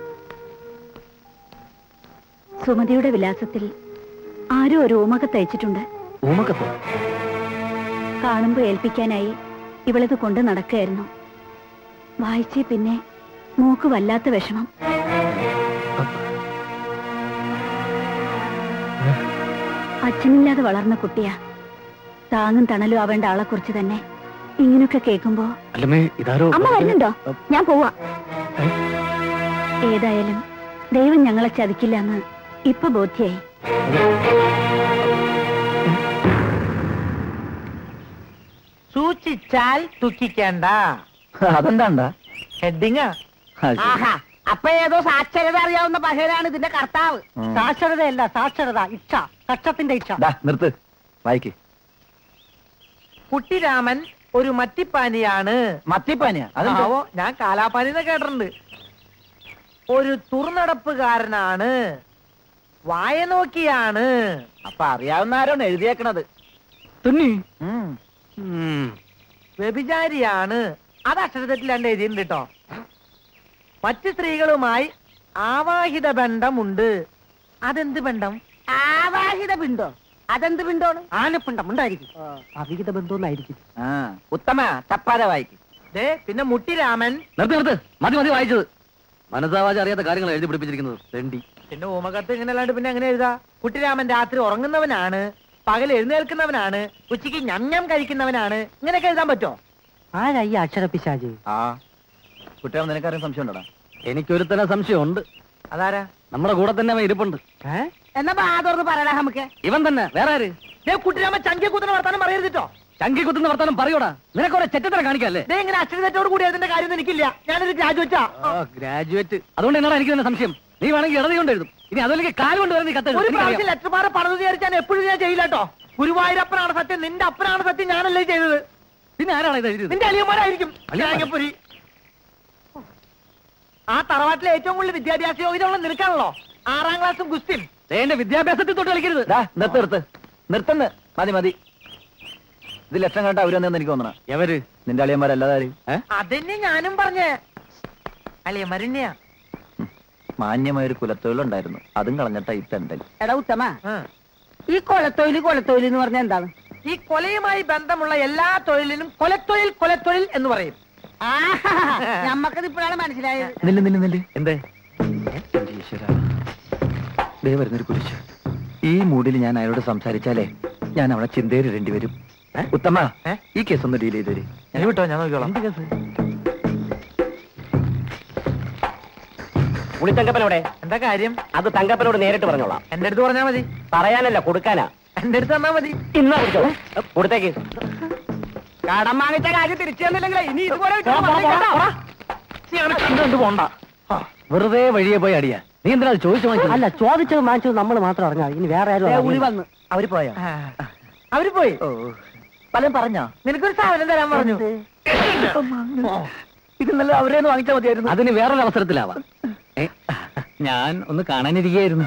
S6: സുമതിയുടെ വിലാസത്തിൽ ആരോ ഒരു ഓമകത്ത് അയച്ചിട്ടുണ്ട്
S8: ഊമക്കത്തോ
S6: കാണുമ്പോ ഏൽപ്പിക്കാനായി ഇവളത് കൊണ്ട് നടക്കുകയായിരുന്നു വായിച്ചേ പിന്നെ മൂക്ക് വല്ലാത്ത വിഷമം അച്ഛനില്ലാതെ വളർന്ന കുട്ടിയാ താങ്ങും തണലും ആവേണ്ട ആളെ കുറിച്ച് തന്നെ ഇങ്ങനെയൊക്കെ കേൾക്കുമ്പോ
S8: അല്ലമ്മേ ഇതാരോ
S6: അമ്മ വരുന്നുണ്ടോ ഞാൻ പോവാ ഏതായാലും ദൈവം ഞങ്ങളെ ചതിക്കില്ല എന്ന് ഇപ്പൊ ബോധ്യായി
S5: സൂക്ഷിച്ചാൽ ദുഃഖിക്കണ്ട
S8: അതെന്താണ്ടാ
S5: ഹെഡിങ്ങാ ആഹാ അപ്പൊ ഏതോ സാക്ഷരത അറിയാവുന്ന പഹലാണ് ഇതിന്റെ കർത്താവ്
S1: സാക്ഷരതയല്ല സാക്ഷരത ഇച്ഛ കക്ഷത്തിന്റെ ഇച്ഛ
S8: നിർത്ത് വായിക്ക്
S5: കുട്ടിരാമൻ ഒരു മത്തിപ്പാനിയാണ്
S9: മത്തിപ്പാനിയാ
S5: ആവോ ഞാൻ കാലാപ്പാനിന്ന് കേട്ടിട്ടുണ്ട് ഒരു തുറന്നടപ്പുകാരനാണ് വായ നോക്കിയാണ്
S9: അപ്പൊ അറിയാവുന്ന ആരാണ് എഴുതിയേക്കണത്
S8: തുന്നി
S5: വ്യഭിചാരിയാണ് അത് അക്ഷരത്തെറ്റിലാണ്ട് എഴുതിയിട്ടുണ്ട് കേട്ടോ മറ്റ് സ്ത്രീകളുമായി ആവാഹിത ബന്ധമുണ്ട് അതെന്ത് ബന്ധം
S6: ആവാഹിത പിണ്ടോ അതെന്ത് പിണ്ടോണ്
S1: ആനപ്പിണ്ടം ഉണ്ടായിരിക്കും അവിഹിത ബന്ധമൊന്നായിരിക്കും
S9: ആ ഉത്തമ തപ്പാതെ വായിക്ക്
S5: ദേ പിന്നെ മുട്ടിരാമൻ
S8: നിർത്ത് നിർത്ത് മതി മതി വായിച്ചത് മനസ്സാവാച അറിയാത്ത കാര്യങ്ങൾ എഴുതി പിടിപ്പിച്ചിരിക്കുന്നത് തെണ്ടി
S5: പിന്നെ ഓമകത്ത് ഇങ്ങനെ അല്ലാണ്ട് പിന്നെ എങ്ങനെ എഴുതാ കുട്ടിരാമൻ രാത്രി ഉറങ്ങുന്നവനാണ് പകൽ എഴുന്നേൽക്കുന്നവനാണ് ഉച്ചയ്ക്ക് ഞഞ്ഞം കഴിക്കുന്നവനാണ് ഇങ്ങനെയൊക്കെ എഴുതാൻ പറ്റോ
S1: ആരാ ഈ അക്ഷരപ്പിശാജ്
S9: ആ കുട്ടിയാവും നിനക്കറിയാൻ സംശയം ഉണ്ടോടാ
S8: എനിക്കൊരുത്തനെ സംശയമുണ്ട്
S5: അതാരാ
S8: നമ്മുടെ കൂടെ തന്നെ അവൻ ഇരിപ്പുണ്ട്
S5: എന്നാ ബാ തുറന്ന് പറയടാ നമുക്ക്
S8: ഇവൻ തന്നെ വേറെ ആര്
S5: ദേ കുട്ടിരാമ ചങ്കിയെ കുത്തുന്ന വർത്താനം പറയരുതിട്ടോ
S8: ചങ്കി കുത്തുന്ന വർത്താനം പറയൂടാ നിനക്കൊരെ ചെറ്റത്തരം കാണിക്കല്ലേ
S5: ദേ ഇങ്ങനെ അക്ഷരതെറ്റോട് കൂടി അതിന്റെ കാര്യം എനിക്കില്ല ഞാനൊരു ഗ്രാജുവേറ്റാ
S8: ഗ്രാജുവേറ്റ് അതുകൊണ്ട് എന്നാടാ എനിക്ക് തന്നെ സംശയം നീ വേണമെങ്കിൽ ഇടതി കൊണ്ട് എഴുതും ഇനി അതല്ലെങ്കിൽ കാല് കൊണ്ട് വരെ നീ കത്ത്
S5: ഒരു
S8: എഴുതും.
S5: പ്രാവശ്യം
S8: എനിക്കറിയാം.
S5: ലെറ്റർ പാറ പണിത് വിചാരിച്ച് ഞാൻ എപ്പോഴും ഞാൻ ചെയ്യില്ല കേട്ടോ ഗുരുവായൂരപ്പനാണ് സത്യം നിന്റെ അപ്പനാണ് സത്യം ഞാനല്ലേ ചെയ്തത്
S8: പിന്നെ ആരാണ് ഇത് എഴുതിയത്
S5: നിന്റെ അലിയന്മാരായിരിക്കും
S8: അലിയന്മാരോ?
S5: തേങ്ങപ്പൊരി. ആ തറവാട്ടിലെ ഏറ്റവും കൂടുതൽ വിദ്യാഭ്യാസ യോഗ്യത ഉള്ള നിനക്കാണല്ലോ ആറാം ക്ലാസ്സും ഗുസ്തിയും
S8: ദേ, എന്റെ വിദ്യാഭ്യാസത്തിൽ തൊട്ട് കളിക്കരുത്
S2: നിർത്ത് നിർത്ത് നിർത്തുന്ന് മതി മതി ഇത് ലക്ഷം കണ്ട അവരൊന്നും എനിക്ക് തോന്നണം
S8: എവര്
S2: നിന്റെ അളിയന്മാരല്ലാതെ ആര്? ഏ?
S5: അതന്നെ ഞാനും പറഞ്ഞേ അലിയന്മാരെന്നെയാ
S2: മാന്യമായൊരു കുലത്തൊഴിലുണ്ടായിരുന്നു അതും കളഞ്ഞിട്ടാ ഈ തെണ്ടൽ
S11: എടാ ഉത്തമ
S5: ആ.
S11: ഈ കൊലത്തൊഴിൽ കൊലത്തൊഴിൽ എന്ന് പറഞ്ഞാൽ എന്താണ്
S5: ഈ കൊലയുമായി ബന്ധമുള്ള എല്ലാ തൊഴിലിനും കൊലത്തൊഴിൽ കൊലത്തൊഴിൽ എന്ന് പറയും
S11: ഞമ്മക്കത് ഇപ്പോഴാണ് മനസ്സിലായത്
S2: നില്ല് നില്ല് നില്ല്
S8: എന്തേ
S2: എന്റെ ഈശ്വരാ. ദേ വരുന്നൊരു കുരിശ് ഈ മൂഡിൽ ഞാൻ അയാളോട് സംസാരിച്ചാലേ ഞാൻ അവളെ ചിന്തയിലിടേണ്ടി വരും ഉത്തമ
S5: ഏ?
S2: ഈ കേസ് ഒന്ന് ഡീൽ ചെയ്ത് തരും
S5: നീ വിട്ടോ ഞാൻ നോക്കിക്കോളാം
S1: ഉളിത്തങ്കപ്പനോടെ
S5: എന്താ കാര്യം
S1: അത് തങ്കപ്പനോട് നേരിട്ട് പറഞ്ഞോളാം
S5: എന്റെ അടുത്ത് പറഞ്ഞാ മതി
S1: പറയാനല്ല കൊടുക്കാനാ
S5: എന്റെ അടുത്ത് തന്നാ മതി
S1: ഇന്നാ പിടിച്ചോ കൊടുത്തേക്ക്
S11: കടം വാങ്ങിച്ച കാര്യം തിരിച്ചു തന്നില്ലെങ്കിൽ ഇനി ഇതുപോലെ
S1: പോടാ, പോടാ, പോടാ, പോടാ.
S8: കണ്ടുകൊണ്ട് പോണ്ട വെറുതെ വഴിയെ പോയി അടിയാ നീ എന്തിനാ ചോദിച്ചു വാങ്ങിച്ചത്
S1: അല്ല ചോദിച്ചത് വാങ്ങിച്ചത് നമ്മൾ മാത്രം അറിഞ്ഞാൽ ഇനി വേറെ ആരും
S11: ഉളി
S1: അറിയില്ല.
S11: വന്ന്
S2: അവര് പോയോ
S5: ആ. അവര് പോയി
S2: പലരും പറഞ്ഞോ
S5: നിനക്കൊരു സാധനം തരാൻ പറഞ്ഞു
S2: ഇത് നല്ല അവരെ വാങ്ങിച്ചാൽ മതിയായിരുന്നു
S8: അതിന് വേറൊരു അവസരത്തിലാവാം ഏ, ഞാൻ ഒന്ന് കാണാനിരിക്കുകയായിരുന്നു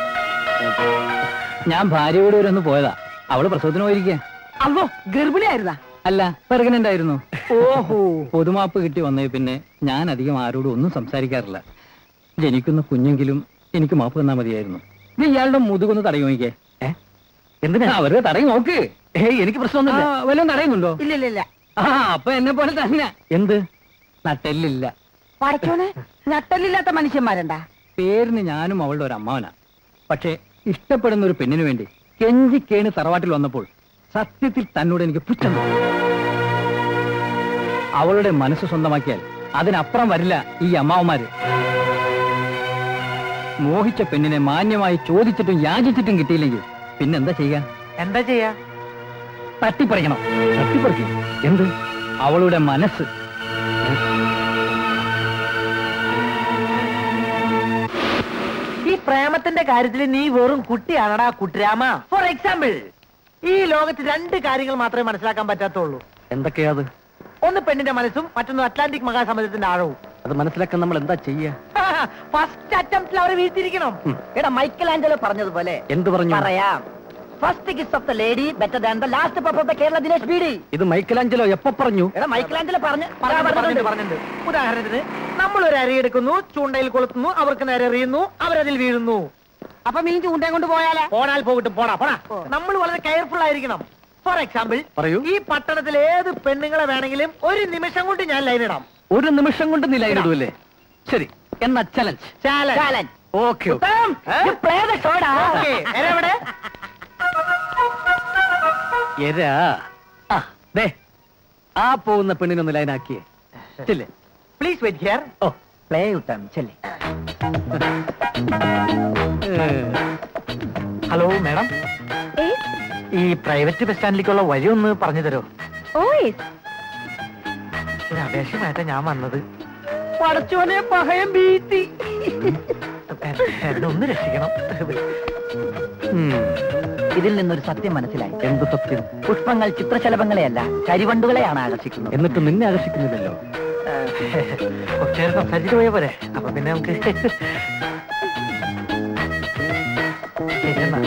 S8: ഞാൻ ഭാര്യയോട് വരെ ഒന്ന് പോയതാ അവള് പ്രസവത്തിന് പോയിരിക്കുക
S11: അല്ലോ ഗർഭിണിയായിരുന്നാ
S8: അല്ല പെർഗനന്റ് ആയിരുന്നു
S11: ഓഹോ
S8: പൊതുമാപ്പ് കിട്ടി വന്നേ പിന്നെ ഞാൻ അധികം ആരോടും ഒന്നും സംസാരിക്കാറില്ല ജനിക്കുന്ന കുഞ്ഞെങ്കിലും എനിക്ക് മാപ്പ് തന്നാ മതിയായിരുന്നു നീ ഇയാളുടെ മുതുകൊന്ന് തടയും നോക്കിയേ എന്തിനാ അവര് തടയും നോക്ക് ഏയ് എനിക്ക് പ്രശ്നമൊന്നുമില്ല വല്ലതും തടയുന്നുണ്ടോ
S11: ഇല്ല ഇല്ല ഇല്ല
S8: ആ അപ്പൊ എന്നെ പോലെ തന്നെ എന്ത് നട്ടെല്ലില്ല
S11: പടച്ചോനെ നട്ടലില്ലാത്ത മനുഷ്യന്മാരുണ്ടാ
S8: പേരിന് ഞാനും അവളുടെ ഒരു അമ്മാവനാ പക്ഷേ ഇഷ്ടപ്പെടുന്ന ഒരു പെണ്ണിന് വേണ്ടി കെഞ്ചിക്കേണ് തറവാട്ടിൽ വന്നപ്പോൾ സത്യത്തിൽ തന്നോട് എനിക്ക് പുച്ഛം തോന്നി. അവളുടെ മനസ്സ് സ്വന്തമാക്കിയാൽ അതിനപ്പുറം വരില്ല ഈ അമ്മാവന്മാര് മോഹിച്ച പെണ്ണിനെ മാന്യമായി ചോദിച്ചിട്ടും യാചിച്ചിട്ടും കിട്ടിയില്ലെങ്കിൽ പിന്നെന്താ ചെയ്യുക
S5: എന്താ ചെയ്യാ
S8: തട്ടിപ്പറിക്കണം തട്ടിപ്പറിക്കും എന്ത് അവളുടെ മനസ്സ്
S5: ഈ പ്രേമത്തിന്റെ കാര്യത്തിൽ നീ വെറും കുട്ടിയാണടാ കുട്ടിരാമ ഫോർ എക്സാമ്പിൾ ഈ ലോകത്ത് രണ്ട് കാര്യങ്ങൾ മാത്രമേ മനസ്സിലാക്കാൻ പറ്റാത്തുള്ളൂ
S8: എന്തൊക്കെയാ അത്
S5: ഒന്ന് പെണ്ണിന്റെ മനസ്സും മറ്റൊന്ന് അറ്റ്ലാന്റിക് മഹാസമുദ്രത്തിന്റെ ആഴവും
S8: അത് മനസ്സിലാക്കാൻ നമ്മൾ എന്താ ചെയ്യാ
S5: ഫസ്റ്റ് അറ്റംപ്റ്റിൽ അവരെ വീഴ്ത്തിയിരിക്കണം
S2: എടാ മൈക്കൽ ആഞ്ചലോ പറഞ്ഞതുപോലെ
S8: എന്ത് പറഞ്ഞു
S2: പറയാം first kiss of the lady better than the last puff of the Kerala Dinesh beedi
S8: ഇത് മൈക്കലാഞ്ചലോ എപ്പോ പറഞ്ഞു
S2: എടാ മൈക്കൽ ആഞ്ചലോ പറഞ്ഞ
S5: പറഞ്ഞിട്ടുണ്ട് പറഞ്ഞിട്ടുണ്ട് ഉദാഹരണത്തിന് നമ്മൾ ഒരു അരിയെടുക്കുന്നു ചൂണ്ടയിൽ കൊളുത്തുന്നു അവർക്ക് നേരെ എറിയുന്നു അവരതിൽ വീഴുന്നു
S11: അപ്പൊ മീൻ ചൂണ്ടയും കൊണ്ട് പോയാലേ
S5: പോടാൽ പോകട്ടും പോടാ പോടാ നമ്മൾ വളരെ കെയർഫുൾ ആയിരിക്കണം ഫോർ എക്സാമ്പിൾ
S8: പറയൂ.
S5: ഈ പട്ടണത്തിൽ ഏത് പെണ്ണുങ്ങളെ വേണമെങ്കിലും ഒരു നിമിഷം കൊണ്ട് ഞാൻ ലൈൻ ഇടാം
S8: ഒരു നിമിഷം കൊണ്ട് നീ ലൈൻ ഇടുമല്ലേ ശരി എന്നാ ചലഞ്ച്
S5: ചാലഞ്ച്
S8: ഓക്കെ
S5: എവിടെ
S8: എരാ ആ ദേ ആ പോകുന്ന പെണ്ണിനൊന്ന് ലൈനാക്കിയേ ചെല്ലേ
S5: പ്ലീസ് വെയിറ്റ് ഹിയർ
S8: ഓ
S2: പ്ലേ യുട്ടം ചെല്ലി
S5: ഹലോ മാഡം ഈ പ്രൈവറ്റ് ബസ് സ്റ്റാൻഡിലേക്കുള്ള വഴി ഒന്ന് പറഞ്ഞു തരോ ഒരു അപേക്ഷയുമായിട്ടാ ഞാൻ വന്നത്
S11: പടച്ചോനെ പഹയം ബീത്തി
S5: എന്നെ ഒന്ന് രക്ഷിക്കണം
S2: ഇതിൽ നിന്നൊരു സത്യം മനസ്സിലായി
S8: എന്ത് സത്യം
S2: പുഷ്പങ്ങൾ ചിത്രശലഭങ്ങളെയല്ല കരിവണ്ടുകളെയാണ് ആകർഷിക്കുന്നത്
S8: എന്നിട്ട് നിന്നെ ആകർഷിക്കുന്നില്ലല്ലോ
S5: കുറച്ചു നേരം സംസാരിച്ചിട്ട് പോയാ പോരെ അപ്പൊ പിന്നെ നമുക്ക് ശരി എന്നാ.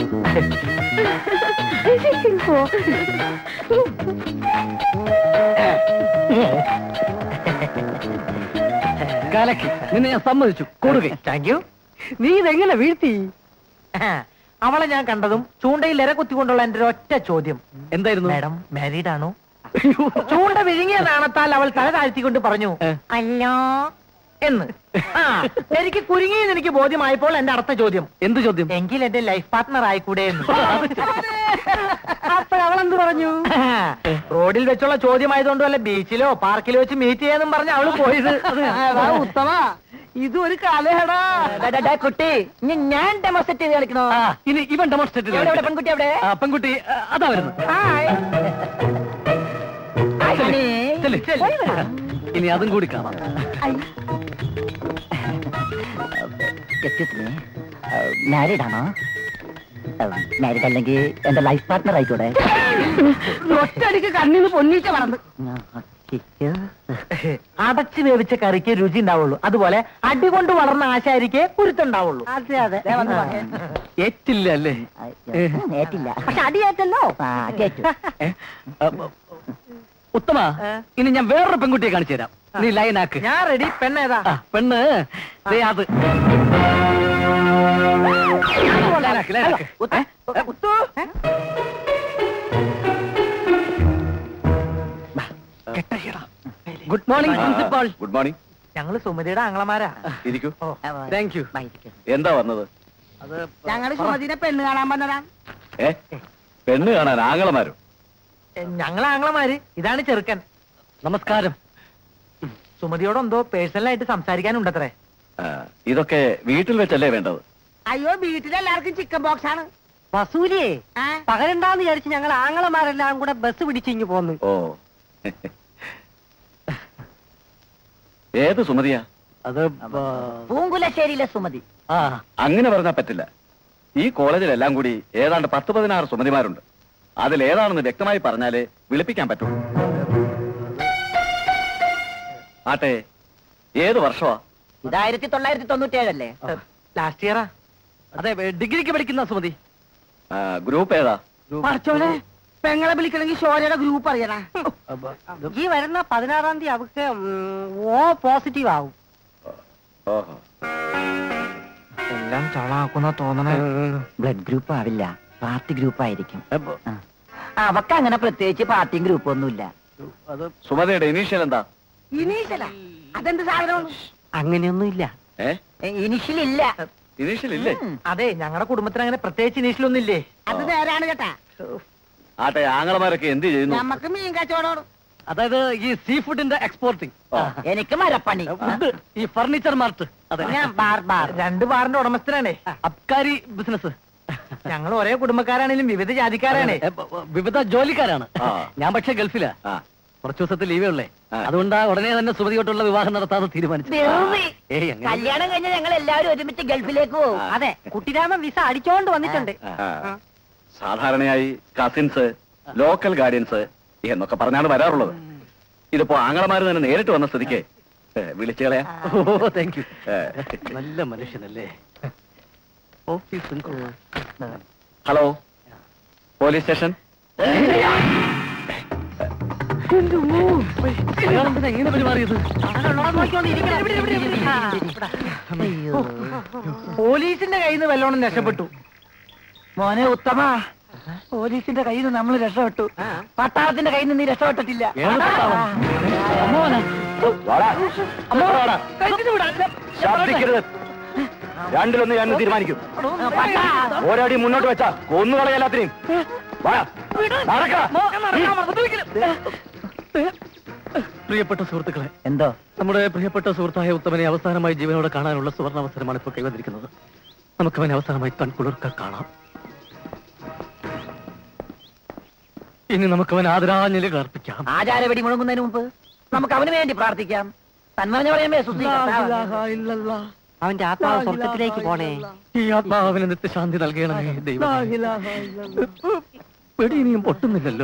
S8: കലക്കി നിന്നെ ഞാൻ സമ്മതിച്ചു കൊടുകെ
S5: താങ്ക് യു
S11: നീ ഇതെങ്ങനെ വീഴ്ത്തി
S5: അവളെ ഞാൻ കണ്ടതും ചൂണ്ടയിൽ ഇര കുത്തിക്കൊണ്ടുള്ള എന്റെ ഒരു ഒറ്റ ചോദ്യം
S8: എന്തായിരുന്നു
S5: മാഡം മാരീഡ് ആണോ ചൂണ്ട വിഴുങ്ങിയ നാണത്താൽ അവൾ തല താഴ്ത്തിക്കൊണ്ട് പറഞ്ഞു
S8: ഏ.
S5: അല്ലോ എന്ന് ആ എനിക്ക് കുരുങ്ങിയെന്ന് എനിക്ക് ബോധ്യമായപ്പോൾ എന്റെ അടുത്ത ചോദ്യം
S8: എന്ത് ചോദ്യം
S5: എങ്കിൽ എന്റെ ലൈഫ് പാർട്ട്ണർ ആയിക്കൂടെ എന്ന്
S11: അപ്പോഴവളെന്ത് പറഞ്ഞു
S5: റോഡിൽ വെച്ചുള്ള ചോദ്യമായതുകൊണ്ട് വല്ല ബീച്ചിലോ പാർക്കിലോ വെച്ച് മീറ്റ് ചെയ്യാന്നും പറഞ്ഞ അവള് പോയത്
S11: അതാ ഉത്തമ
S5: ഇതും ഒരു കലയടാ
S2: ഡാ, ഡാ, ഡാ, കുട്ടി ഇനി ഞാൻ ഡെമോസ്ട്രേറ്റ് ചെയ്ത് കളിക്കണോ
S8: ആ, ഇനി ഇവൻ ഡെമോൺസ്ട്രേറ്റ്
S2: എവിടെ എവിടെ പെൺകുട്ടി എവിടെ
S8: ആ പെൺകുട്ടി ആ, അതാ വരുന്നു
S2: ഹണി.
S8: ചെല്ല്, ചെല്ല്. ഇനി അതും കൂടി കാണാം
S2: എക്സ്ക്യൂസ് മീ മാരീഡ് ആണോ മാരീഡ് അല്ലെങ്കിൽ എന്റെ ലൈഫ് പാർട്ട്ണർ ആയിക്കോട്ടെ
S5: ഒറ്റടിക്ക് കണ്ണിന്ന് പൊന്നിച്ച പറന്ന് അടച്ചു വേവിച്ച കറിക്ക് രുചി ഉണ്ടാവുള്ളൂ അതുപോലെ അടികൊണ്ട് വളർന്ന ആശാരിക്ക് കുരുത്തുണ്ടാവുള്ളൂ
S2: അതെ അതെ
S8: ഏറ്റില്ല അല്ലേ
S2: ഏറ്റില്ല പക്ഷെ അടിയേറ്റല്ലോ കേറ്റു
S8: ഏ? ആ, ഉത്തമ ഇനി ഞാൻ വേറൊരു പെൺകുട്ടിയെ കാണിച്ചു തരാം നീ ലൈനാക്ക്
S5: ഞാൻ റെഡി പെണ്ണേതാ
S8: ആ, പെണ്ണ് ദേ അത് ലൈനാക്ക്, ലൈനാക്ക്. ഏ? Good morning principal
S12: good morning
S5: ഞങ്ങള് സുമതിയുടെ ആങ്ങളമാരാ
S12: ഇരിക്കൂ
S8: താങ്ക് യു
S12: എന്താ വന്നത്
S8: അത്
S5: ഞങ്ങള് സുമതിനെ പെണ്ണ് കാണാൻ വന്നതാ
S12: ഏ പെണ്ണ് കാണാൻ ആങ്ങളമാരും
S5: ഞങ്ങള് ആങ്ങളമാര് ഇതാണ് ചെറുക്കൻ
S8: നമസ്കാരം
S5: സുമതിയോട് എന്തോ പേഴ്സണലായിട്ട് സംസാരിക്കാനുണ്ടത്രേ
S12: ആ, ഇതൊക്കെ വീട്ടിൽ വെച്ചല്ലേ വേണ്ടത്
S5: അയ്യോ വീട്ടിലെല്ലാവർക്കും ചിക്കൻ ബോക്സ് ആണ്
S1: വസൂലിയെ പകരണ്ടാന്ന് വിചാരിച്ച് ഞങ്ങൾ ആങ്ങളമാരെല്ലാം കൂടെ ബസ് പിടിച്ചിങ്ങ് പോന്നു
S12: ഓ ഏത് സുമതിയാ
S8: അത് ബ-
S2: പൂങ്കുലശ്ശേരിയിലെ സുമതി
S8: ആ
S12: അങ്ങനെ പറഞ്ഞാൽ പറ്റില്ല ഈ കോളേജിലെല്ലാം കൂടി ഏതാണ്ട് പത്ത് പതിനാറ് സുമതിമാരുണ്ട് അതിൽ ഏതാണെന്ന് വ്യക്തമായി പറഞ്ഞാലേ വിളിപ്പിക്കാൻ പറ്റുള്ളൂ ആട്ടെ ഏത് വർഷമാ
S2: ഇത് ആയിരത്തി തൊള്ളായിരത്തി തൊണ്ണൂറ്റി ഏഴല്ലേ
S5: ലാസ്റ്റ് ഇയറാ
S8: അതെ ഡിഗ്രിക്ക് പഠിക്കുന്ന സുമതി
S12: ആ, ഗ്രൂപ്പ് ഏതാ
S5: പറച്ചോനെ പെങ്ങളെ വിളിക്കണമെങ്കിൽ ഷോരയുടെ ഗ്രൂപ്പ് അറിയണ
S1: ഈ വരുന്ന പതിനാറാം തീയതി അവർക്ക് ഉം, ഓ പോസിറ്റീവ് ആവും
S12: ഓഹോ
S5: എല്ലാം ചളാക്കുന്ന തോന്നണേ
S2: ബ്ലഡ് ഗ്രൂപ്പ് ആവില്ല പാർട്ടി ഗ്രൂപ്പ് ആയിരിക്കും ആ. അവക്ക് അങ്ങനെ പ്രത്യേകിച്ച് പാർട്ടിയും ഗ്രൂപ്പ് ഒന്നുമില്ല
S8: അത്
S12: സുമതിയുടെ ഇനീഷ്യൽ എന്താ
S5: ഇനീശല അതെന്ത് സാധനം
S1: അങ്ങനെയൊന്നുമില്ല
S12: ഏ
S2: ഇനിഷ്യൽ ഇല്ല
S12: ഇനീഷ്യൽ ഇല്ലേ
S5: അതെ ഞങ്ങളുടെ കുടുംബത്തിന് അങ്ങനെ പ്രത്യേകിച്ച് ഇനീഷലൊന്നും ഇല്ലേ
S6: അത് നേരാണ് കേട്ടാ
S12: ആട്ടെ ആങ്ങളമാരൊക്കെ എന്ത് ചെയ്യുന്നു
S6: നമ്മക്ക് മീൻ കച്ചവടം
S8: അതായത് ഈ സീ ഫുഡിന്റെ എക്സ്പോർട്ടിംഗ്
S12: ആ.
S2: എനിക്ക് മരപ്പണി
S8: ഫുഡ് ഈ ഫർണിച്ചർ മാർട്ട് അതെ
S2: ഞാൻ ബാർ ബാർ
S5: രണ്ട് ബാറിന്റെ ഉടമസ്ഥനാണേ
S8: അബ്കാരി ബിസിനസ്
S5: ഞങ്ങൾ ഒരേ കുടുംബക്കാരാണെങ്കിലും വിവിധ ജാതിക്കാരാണേ
S8: വിവിധ ജോലിക്കാരാണ്
S12: ആ.
S8: ഞാൻ പക്ഷെ ഗൾഫിലാ
S12: ആ
S8: കുറച്ചു ദിവസത്തെ ലീവേ ഉള്ളേ
S12: ആ.
S8: അതുകൊണ്ടാ ഉടനെ തന്നെ സുമതിയോട്ടുള്ള വിവാഹം നടത്താതെ തീരുമാനിച്ചു
S2: വെറുതെ.
S8: ഏയ് അങ്ങനെ
S2: കല്യാണം കഴിഞ്ഞ് ഞങ്ങൾ എല്ലാവരും ഒരുമിച്ച് ഗൾഫിലേക്ക് പോകും
S1: അതെ കുട്ടിരാമൻ വിസ അടിച്ചോണ്ട് വന്നിട്ടുണ്ട്
S12: ആ. സാധാരണയായി കസിൻസ് ലോക്കൽ ഗാർഡിയൻസ് എന്നൊക്കെ പറഞ്ഞാണ് വരാറുള്ളത് ഇതിപ്പോ ആങ്ങളമാര് തന്നെ നേരിട്ട് വന്ന സ്ഥിതിക്ക് ഏ, വിളിച്ചു കളയാ
S8: ഓ താങ്ക് യു
S12: ഏ.
S8: നല്ല മനുഷ്യനല്ലേ ഓഫീസും
S12: ഹലോ പോലീസ് സ്റ്റേഷൻ
S8: എങ്ങനെ പെരുമാറിയത്
S5: പോലീസിന്റെ കയ്യിൽ നിന്ന് വല്ലോണം രക്ഷപ്പെട്ടു
S2: മോനെ ഉത്തമ പോലീസിന്റെ കയ്യിൽ നിന്ന് നമ്മൾ രക്ഷപ്പെട്ടു പട്ടാളത്തിന്റെ കയ്യിൽ നിന്ന് നീ രക്ഷപ്പെട്ടിട്ടില്ല
S8: ഏത് പട്ടാളം?
S2: മോനെ
S12: ശബ്ദിക്കരുത് രണ്ടിലൊന്ന് ഞാൻ തീരുമാനിക്കും ഒരടി മുന്നോട്ട് വെച്ചാ കൊന്നുകളെ എല്ലാത്തിനെയും വാ, നടക്ക.
S8: പ്രിയപ്പെട്ട സുഹൃത്തുക്കളെ
S2: എന്തോ
S8: നമ്മുടെ പ്രിയപ്പെട്ട സുഹൃത്തായ ഉത്തമനെ അവസാനമായി ജീവനോടെ കാണാനുള്ള സുവർണ അവസരമാണ് ഇപ്പോൾ കൈവന്നിരിക്കുന്നത് നമുക്കവനെ അവസാനമായി കൺകുളിർക്ക കാണാം ഇനി നമുക്കവൻ ആദരാഞ്ജലികൾ അർപ്പിക്കാം
S2: ആചാരവെടി മുഴങ്ങുന്നതിന് മുമ്പ് നമുക്ക് അവന് വേണ്ടി പ്രാർത്ഥിക്കാം തന്മറിഞ്ഞ പറയുമ്പേ സുസ്ഥി
S1: അവന്റെ ആത്മാവ് സ്വർഗത്തിലേക്ക് പോണേ
S8: ഈ ആത്മാവിന് നിത്യശാന്തി നൽകണമേ ദൈവം വെടി ഇനിയും പൊട്ടുന്നില്ലല്ലോ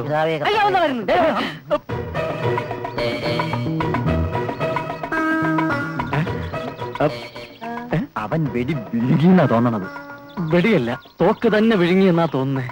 S2: അവൻ വെടി വിഴുകിയെന്നാ തോന്നണത്
S8: വെടിയല്ല തോക്ക് തന്നെ വിഴുങ്ങിയെന്നാ തോന്നുന്നേ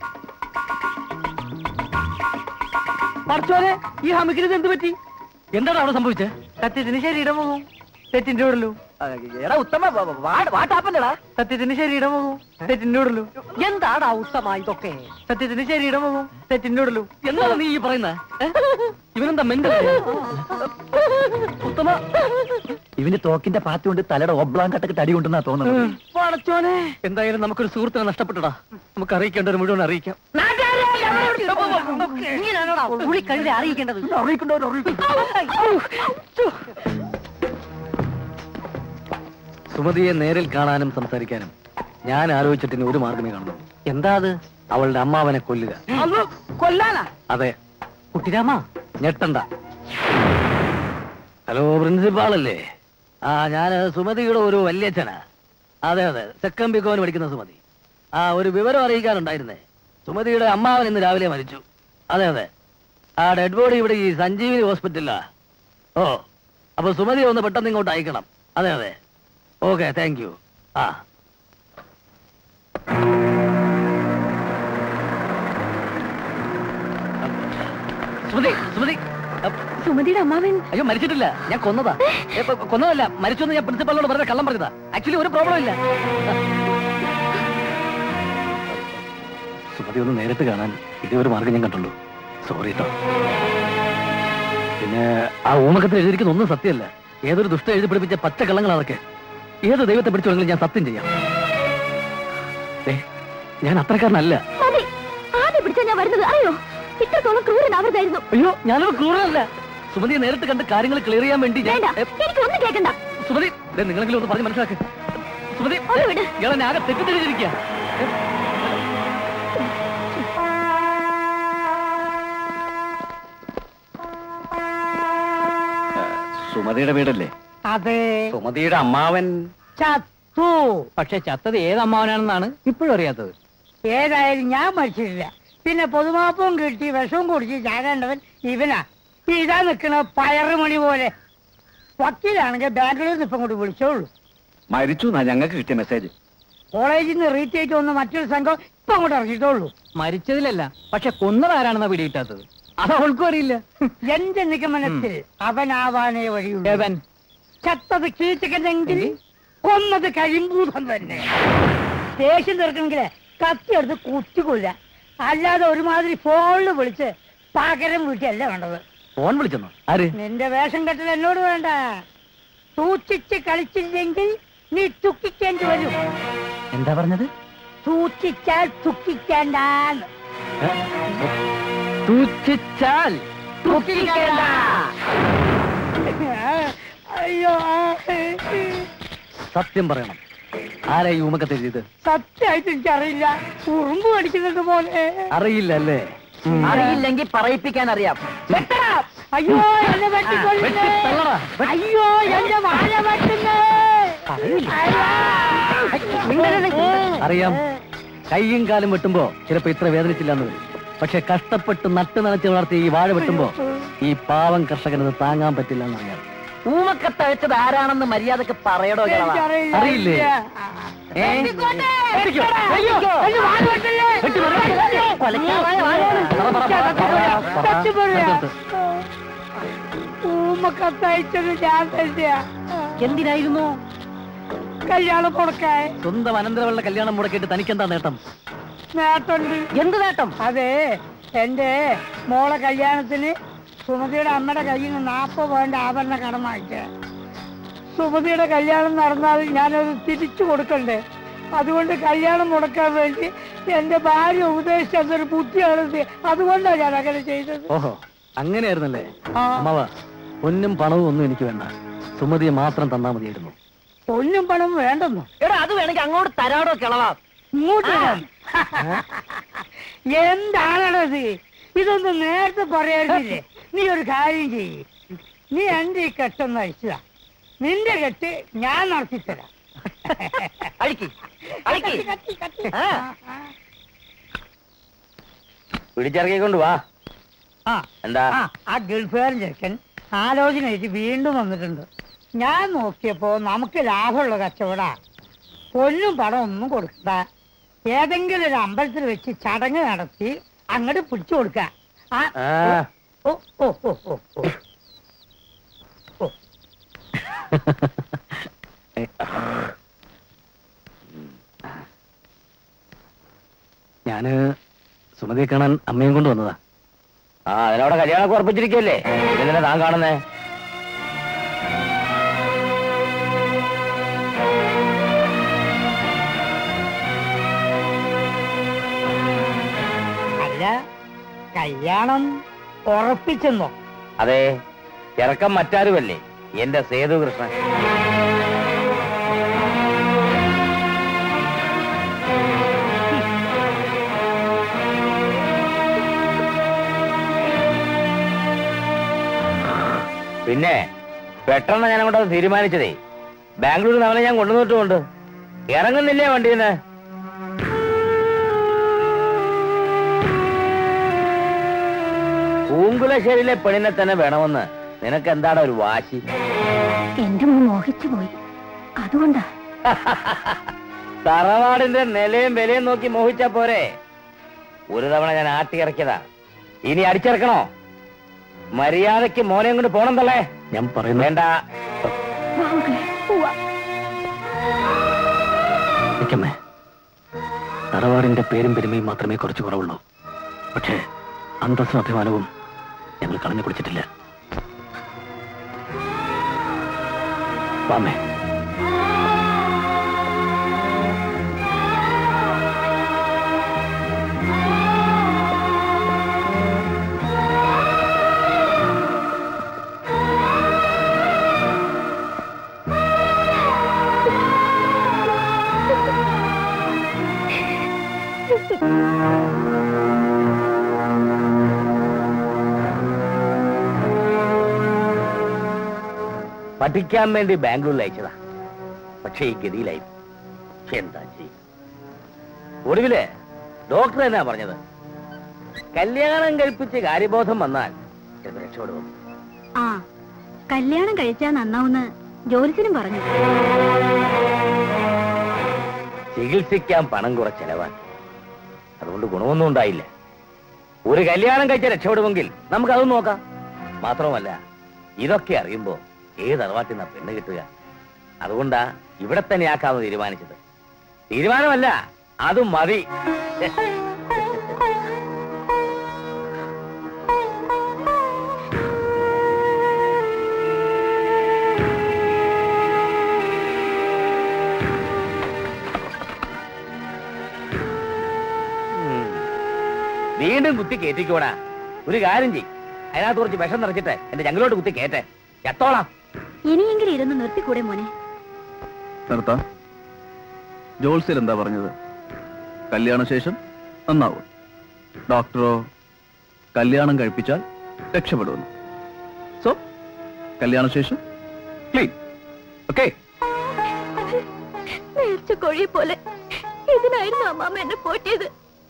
S5: പറച്ചോനെ ഈ ഹമിക്കിന് എന്ത് പറ്റി
S8: എന്താണ് അവിടെ സംഭവിച്ചത്
S5: സത്യത്തിന് ശരീരം പോകും തെറ്റിന്റെ ഉടലു
S2: എടാ ഉത്തമ വാട്ടാപ്പല്ലടാ
S5: സത്യത്തിന് ശരീരം പോകും തെറ്റിന്റെ ഉടലു
S1: എന്താടാ ഉത്തമ ഇതൊക്കെ
S5: സത്യത്തിന് ശരീരം പോകും തെറ്റിന്റെ ഉടലു
S8: എന്താണ് നീ ഈ പറയുന്നത് ഇവനെന്താ മെന്റൽ ഉത്തമ
S2: ഇവന് തോക്കിന്റെ പാത്തി കൊണ്ട് തലയുടെ ഒബ്ലാൻ കട്ടക്ക് തടി കൊണ്ടെന്നാ തോന്നുന്നത്
S5: പടച്ചോനെ
S8: എന്തായാലും നമുക്കൊരു സുഹൃത്തിനെ നഷ്ടപ്പെട്ടടാ നമുക്ക് അറിയിക്കേണ്ടവർ മുഴുവൻ അറിയിക്കാം
S1: ഇങ്ങനെയാണോടാ ഉള്ളി കഴുതി അറിയിക്കേണ്ടത്
S8: സുമതിയെ നേരിൽ കാണാനും സംസാരിക്കാനും ഞാൻ ആലോചിച്ചിട്ട് ഇനി ഒരു മാർഗമേ കാണുന്നു എന്താ അത് അവളുടെ അമ്മാവനെ കൊല്ലുക
S5: അന്ന് കൊല്ലാനാ
S8: അതെ കുട്ടിരാമ ഞെട്ടണ്ട ഹലോ പ്രിൻസിപ്പാൾ അല്ലേ ആ ഞാൻ സുമതിയുടെ ഒരു വല്യച്ഛനാ അതെ അതെ സെക്കൻഡ് ബിക്കോന് പഠിക്കുന്ന സുമതി ആ ഒരു വിവരം അറിയിക്കാനുണ്ടായിരുന്നേ സുമതിയുടെ അമ്മാവൻ ഇന്ന് രാവിലെ മരിച്ചു അതെ അതെ ആ ഡെഡ് ബോഡി ഇവിടെ ഈ സഞ്ജീവിനി ഹോസ്പിറ്റലിലാ ഓ അപ്പൊ സുമതി ഒന്ന് പെട്ടെന്ന് ഇങ്ങോട്ട് അയക്കണം അതെ അതെ ഓക്കെ താങ്ക് യു ആ സുമതി സുമതി അപ്പ്
S7: സുമതിയുടെ അമ്മാവൻ
S8: അയ്യോ മരിച്ചിട്ടില്ല ഞാൻ കൊന്നതാ ഏ, കൊ- കൊന്നതല്ല മരിച്ചെന്ന് ഞാൻ പ്രിൻസിപ്പളിനോട് വെറുതെ കള്ളം പറഞ്ഞതാ ആക്ച്വലി ഒരു പ്രോബ്ലം ഇല്ല സുമതി ഒന്ന് നേരിട്ട് കാണാൻ ഇതേ ഒരു മാർഗം ഞാൻ കണ്ടുള്ളൂ സോറി കേട്ടോ പിന്നെ ആ ഊമക്കത്തിൽ എഴുതിയിരിക്കുന്ന ഒന്നും സത്യമല്ല ഏതൊരു ദുഷ്ട എഴുതി പിടിപ്പിച്ച പച്ച കള്ളങ്ങൾ അതൊക്കെ ഏത് ദൈവത്തെ പിടിച്ചു വേണമെങ്കിലും ഞാൻ സത്യം ചെയ്യാം ഏ ഞാൻ അത്രക്കാരനല്ല
S7: മതി ആദ്യം പിടിച്ചാ ഞാൻ വരുന്നത് അറിയോ ഇത്രത്തോളം ക്രൂരനാവരുതായിരുന്നു
S8: അയ്യോ ഞാനൊരു ക്രൂരനല്ല സുമതിയെ നേരിട്ട് കണ്ട് കാര്യങ്ങൾ ക്ലിയർ ചെയ്യാൻ വേണ്ടി ഞാൻ
S7: വേണ്ട
S8: ഏ,
S7: എനിക്ക് ഒന്നും കേൾക്കണ്ട
S8: സുമതി ദേ നിങ്ങളെങ്കിലും ഒന്ന് പറഞ്ഞ് മനസ്സിലാക്ക് സുമതി
S7: ഒന്ന് വിട്.
S8: ഇയാളെ ആകെ തെറ്റിദ്ധരിച്ചിരിക്കുക
S12: സുമതിയുടെ വീടല്ലേ
S5: അതെ
S9: സുമതിയുടെ അമ്മാവൻ
S5: ചത്തു
S10: പക്ഷെ ചത്തത് ഏത് അമ്മാവനാണെന്നാണ് ഇപ്പോഴും അറിയാത്തത്
S5: ഏതായാലും ഞാൻ മരിച്ചിട്ടില്ല പിന്നെ പൊതുമാപ്പവും കിട്ടി വിഷവും കുടിച്ച് ചാകേണ്ടവൻ ഇവനാ ഇതാ നിക്കണ പയറുമണി പോലെ വക്കീലാണെങ്കിൽ ബാംഗ്ലൂരിൽ നിന്ന് ഇപ്പം കൂടി വിളിച്ചോളൂ
S12: മരിച്ചു എന്നാ ഞങ്ങൾക്ക് കിട്ടിയ മെസ്സേജ്
S5: കോളേജിൽ നിന്ന് റീറ്റേറ്റ് വന്ന മറ്റൊരു സംഘം ഇപ്പം അങ്ങോട്ട് ഇറങ്ങിയിട്ടുള്ളൂ
S10: മരിച്ചതിലല്ല പക്ഷെ കൊന്നതാരാണെന്നാ പിടികിട്ടാത്തത് അത് അവൾക്കും അറിയില്ല
S5: എന്റെ നിഗമനത്തിൽ അവനാവാനേ വഴിയുള്ളൂ
S10: ഏവൻ
S5: ചത്തത് കീച്ചക്കനെങ്കിൽ കൊന്നത് കരിമ്പൂതം തന്നെ ദേഷ്യം തീർക്കണമെങ്കിൽ കത്തിയെടുത്ത് കുത്തിക്കൊല്ല അല്ലാതെ ഒരുമാതിരി ഫോണിൽ വിളിച്ച് പകരം വീട്ടിയല്ല വേണ്ടത്
S8: ഫോൺ വിളിച്ചെന്നോ ആര്
S5: നിന്റെ വേഷം കെട്ടൽ എന്നോട് വേണ്ട സൂക്ഷിച്ച് കളിച്ചില്ലെങ്കിൽ നീ തുക്കിക്കേണ്ടി വരും
S8: എന്താ പറഞ്ഞത്
S5: സൂക്ഷിച്ചാൽ തുക്കിക്കേണ്ടാന്ന്
S8: സൂക്ഷിച്ചാൽ
S5: തുക്കിക്കേണ്ട അയ്യോ
S8: സത്യം പറയണം ആരാ ഈ ഊമക്കത്ത് എഴുതിയത്
S5: സത്യമായിട്ട് എനിക്കറിയില്ല ഉറുമ്പ് കടിക്കുന്നത് പോലെ
S8: അറിയില്ല അല്ലേ
S2: അറിയില്ലെങ്കിൽ പറയിപ്പിക്കാൻ അറിയാം
S5: വെട്ടടാ. അയ്യോ എന്നെ വെട്ടിക്കൊല്ലുന്നേ.
S8: തള്ളടാ.
S5: അയ്യോ എന്റെ വാഴ വെട്ടുന്നേ
S8: അറിയാം കൈയും കാലും വെട്ടുമ്പോ ചിലപ്പോ ഇത്ര വേദനിച്ചില്ലെന്ന് വരും പക്ഷെ കഷ്ടപ്പെട്ട് നട്ട് നനച്ച് വളർത്തി ഈ വാഴ വെട്ടുമ്പോ ഈ പാവം കർഷകനത് താങ്ങാൻ പറ്റില്ല എന്നറിയാം
S2: ഊമക്കത്ത് അയച്ചത് ആരാണെന്ന് മര്യാദക്ക് പറയടോ കിളവാ.
S5: എനിക്കറിയില്ല.
S8: അറിയില്ലേ?
S2: ഏ?
S5: വെട്ടിക്കോട്ടെ. അയ്യോ, എന്നെ വാഴ വെട്ടല്ലേ.
S2: കൊലക്കാവായ വാഴയാണ്.
S8: പറ, പറ, പറ, പറ, പറ.
S5: സത്യം പറയാ.
S8: നിർത്ത്.
S5: ഊമക്കത്തയച്ചത് ഞാൻ തന്നെയാ
S2: എന്തിനായിരുന്നു
S5: കല്യാണം കൊടുക്കാൻ
S8: സ്വന്തം അനന്തരവളുടെ കല്യാണം മുടക്കിയിട്ട് തനിക്കെന്താ നേട്ടം
S5: നേട്ടുണ്ട്
S2: എന്ത് നേട്ടം
S5: അതെ എന്റെ മോളെ കല്യാണത്തിന് സുമതിയുടെ അമ്മയുടെ കയ്യിൽ നിന്ന് നാൽപ്പത് പോയിന്റ് ആഭരണ കടം വാങ്ങിച്ച സുമതിയുടെ കല്യാണം നടന്നാൽ ഞാനത് തിരിച്ചു കൊടുക്കണ്ടേ അതുകൊണ്ട് കല്യാണം മുടക്കാൻ വേണ്ടി എന്റെ ഭാര്യ ഉപദേശിച്ചതൊരു ബുദ്ധിയാണ് ഇത്. അതുകൊണ്ടാണ് ഞാൻ അങ്ങനെ ചെയ്തത്
S8: ഓഹോ അങ്ങനെയായിരുന്നല്ലേ
S5: ആ.
S8: അമ്മാവ പൊന്നും പണവും ഒന്നും എനിക്ക് വേണ്ട സുമതിയെ മാത്രം തന്നാ മതിയായിരുന്നു
S5: പൊന്നും പണം വേണ്ടെന്നോ
S2: എടാ അത് വേണമെങ്കിൽ അങ്ങോട്ട് തരാടോ കിളവാ
S5: ഇങ്ങോട്ട് വരാം. എന്താണത് ഇതൊന്നും നേരത്തെ പറയാറില്ലേ നീ ഒരു കാര്യം ചെയ്യ് നീ എന്റെ ഈ കെട്ടൊന്ന് അഴിച്ചതാ നിന്റെ കെട്ട് ഞാൻ നടത്തിത്തരാം
S2: അഴിക്ക് അഴിക്ക്
S5: കത്തി, കത്തി, കത്തി.
S2: ആ.
S9: പിടിച്ചിറക്കിക്കൊണ്ട് വാ
S5: ആ
S9: എന്താ
S5: ആ, ആ ഗൾഫുകാരൻ ചെറുക്കൻ ആലോചന വെച്ച് വീണ്ടും വന്നിട്ടുണ്ട് ഞാൻ നോക്കിയപ്പോ നമുക്ക് ലാഭമുള്ള കച്ചവടാ പൊന്നും പണം ഒന്നും കൊടുക്കണ്ട ഏതെങ്കിലും ഒരു അമ്പലത്തിൽ വെച്ച് ചടങ്ങ് നടത്തി അങ്ങോട്ട് പിടിച്ചു കൊടുക്ക ആ,
S9: ആ.
S5: ഓ ഓ ഓ ഓ ഓ ഓ
S8: ഞാന് സുമതിയെ കാണാൻ അമ്മയും കൊണ്ട് വന്നതാ
S9: ആ അതിനവിടെ കല്യാണം ഉറപ്പിച്ചിരിക്കല്ലേ ഇതെന്തിനാ താൻ കാണുന്നേ
S5: അല്ല കല്യാണം ഉറപ്പിച്ചെന്നോ
S9: അതെ ഇറക്കം മറ്റാരുമല്ലേ എന്റെ സേതു കൃഷ്ണൻ പിന്നെ പെട്ടെന്ന് ഞാൻ അങ്ങോട്ട് തീരുമാനിച്ചതേ ബാംഗ്ലൂരിൽ നിന്ന് അവനെ ഞാൻ കൊണ്ടുവന്നിട്ടുമുണ്ട് ഇറങ്ങുന്നില്ലേ വണ്ടിന്ന് പൂങ്കുലശ്ശേരിയിലെ പെണ്ണിനെ തന്നെ വേണമെന്ന് നിനക്ക് എന്താണ് ഒരു വാശി
S6: എന്റെ മോൻ മോഹിച്ചു പോയി അതുകൊണ്ടാ
S9: തറവാടിന്റെ നിലയും വിലയും നോക്കി മോഹിച്ചാ പോരെ ഒരു തവണ ഞാൻ ആട്ടിയിറക്കിയതാ ഇനി അടിച്ചിറക്കണോ മര്യാദയ്ക്ക് മോനെ കൊണ്ട് പോണം തള്ളേ
S1: ഞാൻ പറയുന്നു
S9: വേണ്ട
S1: നിൽക്കമ്മേ തറവാടിന്റെ പേരും പെരുമയും മാത്രമേ കുറച്ച് കുറവുള്ളൂ പക്ഷേ അന്തസ്സും അഭിമാനവും ഞങ്ങൾ കളഞ്ഞു കുടിച്ചിട്ടില്ല വാമേ
S9: പഠിക്കാൻ വേണ്ടി ബാംഗ്ലൂരിൽ അയച്ചതാ പക്ഷേ ഈ ഗതിയിലായി എന്താ ചെയ്യും ഒടുവില് ഡോക്ടർ എന്നാ പറഞ്ഞത് കല്യാണം കഴിപ്പിച്ച് കാര്യബോധം വന്നാൽ ചിലപ്പോൾ രക്ഷപ്പെടും
S7: ആ കല്യാണം കഴിച്ചാ നന്നാവുന്ന് ജോലിസിനും പറഞ്ഞു
S9: ചികിത്സിക്കാൻ പണം കുറെ ചെലവാക്കി അതുകൊണ്ട് ഗുണമൊന്നും ഉണ്ടായില്ല ഒരു കല്യാണം കഴിച്ച രക്ഷപ്പെടുമെങ്കിൽ നമുക്ക് അതും നോക്കാം മാത്രമല്ല ഇതൊക്കെ അറിയുമ്പോ ഏത് അറവാട്ടിൽ നിന്നാ പെണ്ണ് കിട്ടുക അതുകൊണ്ടാ ഇവിടെ തന്നെ ആക്കാമെന്ന് തീരുമാനിച്ചത് തീരുമാനമല്ല അതും മതി ഉം. വീണ്ടും കുത്തി കയറ്റിക്കോടാ ഒരു കാര്യം ചെയ് അതിനകത്ത് കുറച്ച് വിഷം നിറച്ചിട്ട് എന്റെ ഞങ്ങളോട്ട് കുത്തി കയറ്റേ എത്തോളാം
S7: ഇനിയെങ്കിലും ഇരുന്ന് നിർത്തിക്കൂടെ മോനെ
S12: നിർത്താം ജോത്സ്യർ എന്താ പറഞ്ഞത് കല്യാണശേഷം നന്നാവും ഡോക്ടറോ കല്യാണം കഴിപ്പിച്ചാൽ രക്ഷപ്പെടുമെന്ന് സോ കല്യാണശേഷം ക്ലീൻ ഓക്കെ
S7: നേർച്ച കോഴിയെ പോലെ ഇതിനായിരുന്നു അമ്മാമ്മ എന്നെ പോറ്റിയത്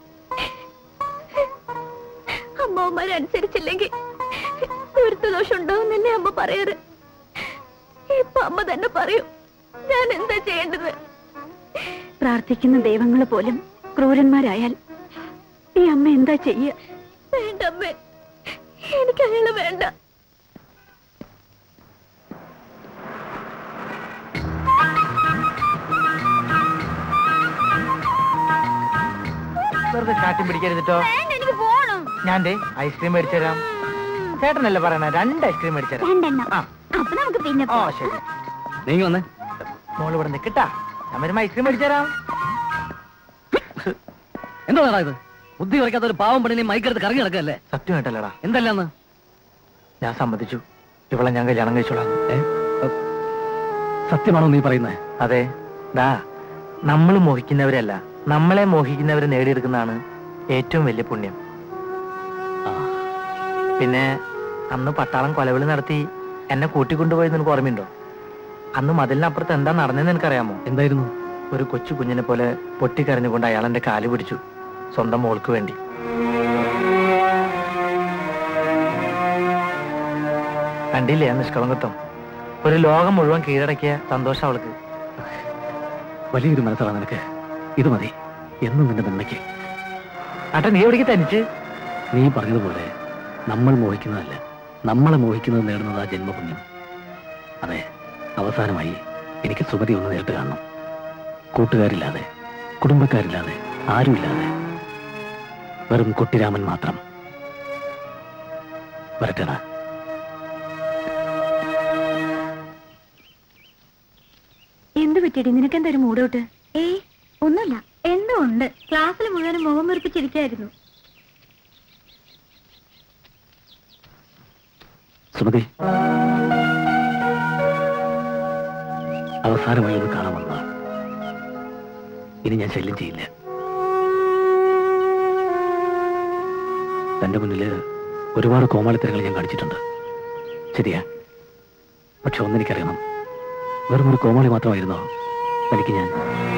S7: അമ്മാവന്മാരനുസരിച്ചില്ലെങ്കിൽ ദുരിതദോഷം ഉണ്ടാവുന്നല്ലേ അമ്മ പറയാറ് ഇപ്പൊ അമ്മ തന്നെ പറയൂ ഞാൻ എന്താ ചെയ്യേണ്ടത് പ്രാർത്ഥിക്കുന്ന ദൈവങ്ങൾ പോലും ക്രൂരന്മാരായാൽ ഈ അമ്മ എന്താ ചെയ്യ വേണ്ട അമ്മേ എനിക്ക് അയാളെ വേണ്ട
S5: വെറുതെ ചാട്ടിയും പിടിക്കരുതിട്ടോ
S7: വേണ്ട എനിക്ക് പോണം
S5: ഞാൻ ദേ ഐസ്ക്രീം മേടിച്ചു തരാം ചേട്ടനല്ലേ പറയണ രണ്ട് ഐസ്ക്രീം മേടിച്ചു തരാം
S7: രണ്ടെണ്ണം
S5: ആ
S7: അപ്പൊ നമുക്ക് പിന്നെ
S5: ഓ
S7: പോവാം.
S5: ശരി
S8: നീ വന്നേ
S5: മോള് ഇവിടെ നിൽക്കട്ടാ ഞാൻ വരുമ്പോ ഐസ്ക്രീം മേടിച്ചു തരാം
S8: എന്താ ഇത് ബുദ്ധി കുറയ്ക്കാത്ത ഒരു പാവം പെണ്ണിനെ മൈക്കെടുത്ത് കറങ്ങി നടക്കല്ലേ
S5: സത്യം കേട്ടല്ലടാ
S8: എന്തല്ലാന്ന്
S5: ഞാൻ സമ്മതിച്ചു ഇവളെ ഞാൻ കല്യാണം കഴിച്ചോളാം
S8: ഏ? അ, സത്യമാണോ നീ പറയുന്നത്
S5: അതെ ദാ നമ്മൾ മോഹിക്കുന്നവരല്ല നമ്മളെ മോഹിക്കുന്നവരെ നേടിയെടുക്കുന്നതാണ് ഏറ്റവും വലിയ പുണ്യം പിന്നെ അന്ന് പട്ടാളം കൊലവിളി നടത്തി എന്നെ കൂട്ടിക്കൊണ്ടുപോയത് നിനക്ക് ഓർമ്മയുണ്ടോ അന്ന് മതിലിനപ്പുറത്ത് എന്താ നടന്നതെന്ന് നിനക്കറിയാമോ
S8: എന്തായിരുന്നു
S5: ഒരു കൊച്ചു കുഞ്ഞിനെ പോലെ പൊട്ടിക്കരഞ്ഞുകൊണ്ട് അയാൾ എന്റെ കാല് പിടിച്ചു സ്വന്തം മോൾക്ക് വേണ്ടി കണ്ടില്ലേ ആ നിഷ്കളങ്കത്വം ഒരു ലോകം മുഴുവൻ കീഴടക്കിയ സന്തോഷം അവൾക്ക്
S1: വലിയൊരു മനസ്സാണ് നിനക്ക് ഇത് മതി എന്നും നിന്റെ നന്മയ്ക്ക്
S5: ആട്ടെ നീ എവിടേക്ക് തനിച്ച്
S1: നീ പറഞ്ഞതുപോലെ നമ്മൾ മോഹിക്കുന്നതല്ല നമ്മളെ മോഹിക്കുന്നത് നേടുന്നത് ആ ജന്മപുണ്യം അതെ അവസാനമായി എനിക്ക് സുമതി ഒന്ന് നേരിട്ട് കാണണം കൂട്ടുകാരില്ലാതെ കുടുംബക്കാരില്ലാതെ ആരുമില്ലാതെ വെറും കുട്ടിരാമൻ മാത്രം വരട്ടേടാ
S7: എന്ത് പറ്റിയടി നിനക്ക് എന്തായാലും മൂടോട്ട് ഏയ് ഒന്നുമില്ല എന്തോ ഉണ്ട് ക്ലാസ്സിൽ മുഴുവനും മുഖം വെറുപ്പിച്ചിരിക്കായിരുന്നു
S1: സുമതി അവസാനമായി ഒന്ന് കാണാൻ വന്ന ഇനി ഞാൻ ശല്യം ചെയ്യില്ല തന്റെ മുന്നില് ഒരുപാട് കോമാളിത്തരങ്ങൾ ഞാൻ കാണിച്ചിട്ടുണ്ട് ശരിയാ
S8: പക്ഷെ ഒന്നെനിക്കറിയണം വെറും ഒരു കോമാളി മാത്രമായിരുന്നോ എനിക്ക് ഞാൻ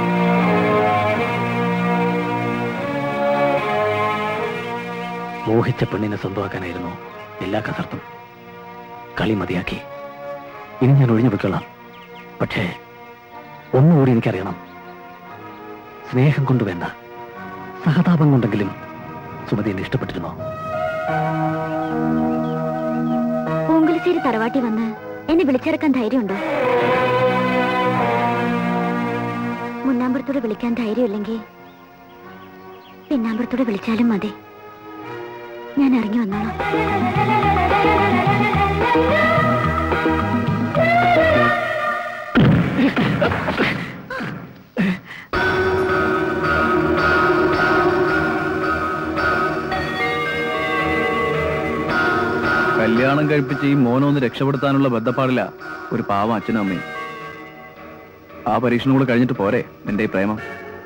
S8: മോഹിച്ച പെണ്ണിനെ സ്വന്തമാക്കാനായിരുന്നു എല്ലാ കസർത്തും കളി മതിയാക്കി ഇനി ഞാൻ ഒഴിഞ്ഞു പൊയ്ക്കൊള്ളാം പക്ഷേ ഒന്നുകൂടി എനിക്കറിയണം സ്നേഹം കൊണ്ട് വേണ്ട സഹതാപം കൊണ്ടെങ്കിലും സുമതി എന്നെ ഇഷ്ടപ്പെട്ടിരുന്നോ
S13: പൂങ്കുലശ്ശേരി തറവാട്ടി വന്ന് എന്നെ വിളിച്ചിറക്കാൻ ധൈര്യമുണ്ടോ മുന്നാമ്പുറത്തൂടെ വിളിക്കാൻ ധൈര്യമില്ലെങ്കിൽ പിന്നാമ്പുറത്തൂടെ വിളിച്ചാലും മതി ഞാൻ ഇറങ്ങി വന്നോളാം
S12: കല്യാണം കഴിപ്പിച്ച് ഈ മോനൊന്ന് രക്ഷപ്പെടുത്താനുള്ള ബന്ധപ്പാടില്ല ഒരു പാവം അച്ഛനും അമ്മയും ആ പരീക്ഷണം കൂടെ കഴിഞ്ഞിട്ട് പോരെ നിന്റെ ഈ പ്രേമം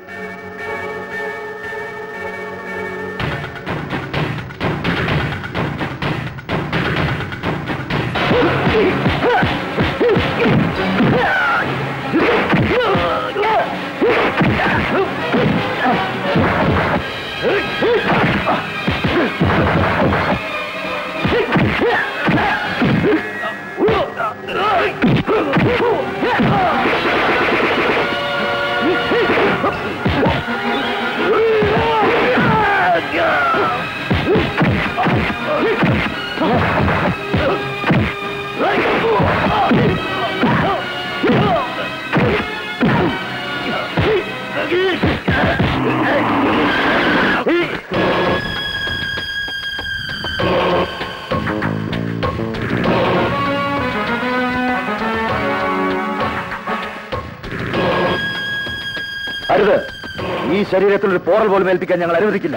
S9: അരുത് ഈ ശരീരത്തിൽ ഒരു പോറൽ പോലും ഏൽപ്പിക്കാൻ ഞങ്ങൾ അനുവദിക്കില്ല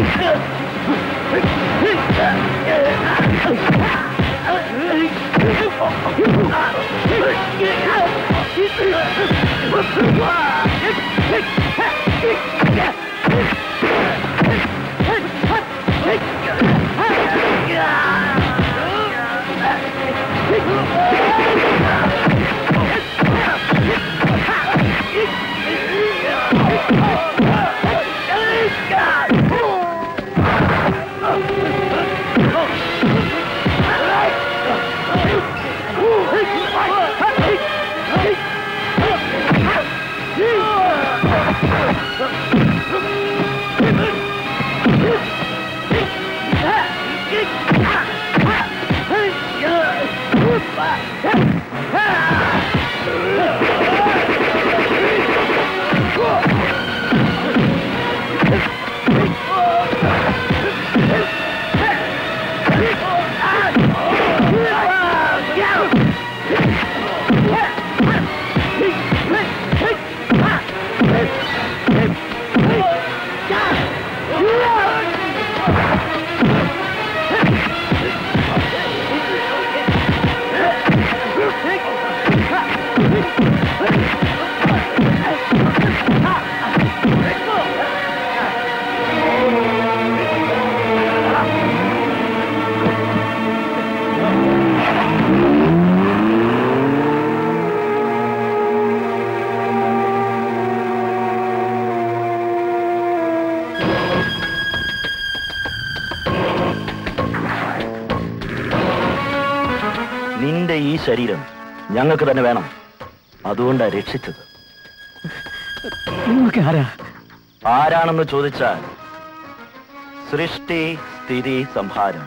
S9: നിന്റെ ഈ ശരീരം ഞങ്ങൾക്ക് തന്നെ വേണം അതുകൊണ്ടാ രക്ഷിച്ചത്
S8: നിങ്ങൾക്ക് ആരാ
S9: ആരാണെന്ന് ചോദിച്ചാൽ സൃഷ്ടി സ്ഥിതി സംഹാരം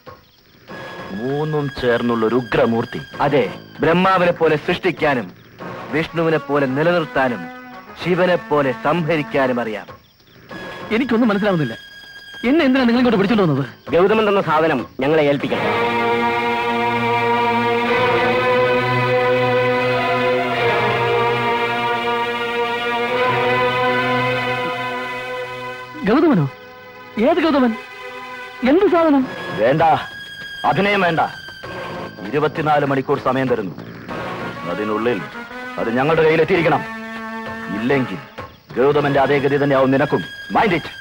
S9: മൂന്നും ചേർന്നുള്ള ഒരു ഉഗ്രമൂർത്തി
S2: അതെ ബ്രഹ്മാവിനെ പോലെ സൃഷ്ടിക്കാനും വിഷ്ണുവിനെ പോലെ നിലനിർത്താനും ശിവനെ പോലെ സംഹരിക്കാനും അറിയാം
S8: എനിക്കൊന്നും മനസ്സിലാവുന്നില്ല എന്നെ എന്തിനാ നിങ്ങൾ ഇങ്ങോട്ട് പിടിച്ചോണ്ട് വന്നത്
S2: ഗൗതമൻ തന്ന സാധനം ഞങ്ങളെ ഏൽപ്പിക്കണം
S8: ഗൗതമനോ ഏത് ഗൗതമൻ എന്ത് സാധനം
S9: വേണ്ട അഭിനയം വേണ്ട ഇരുപത്തിനാല് മണിക്കൂർ സമയം തരുന്നു അതിനുള്ളിൽ അത് ഞങ്ങളുടെ കയ്യിലെത്തിയിരിക്കണം ഇല്ലെങ്കിൽ ഗൗതമന്റെ അതേ ഗതി തന്നെയാവും നിനക്കും മൈൻഡ് ഇറ്റ്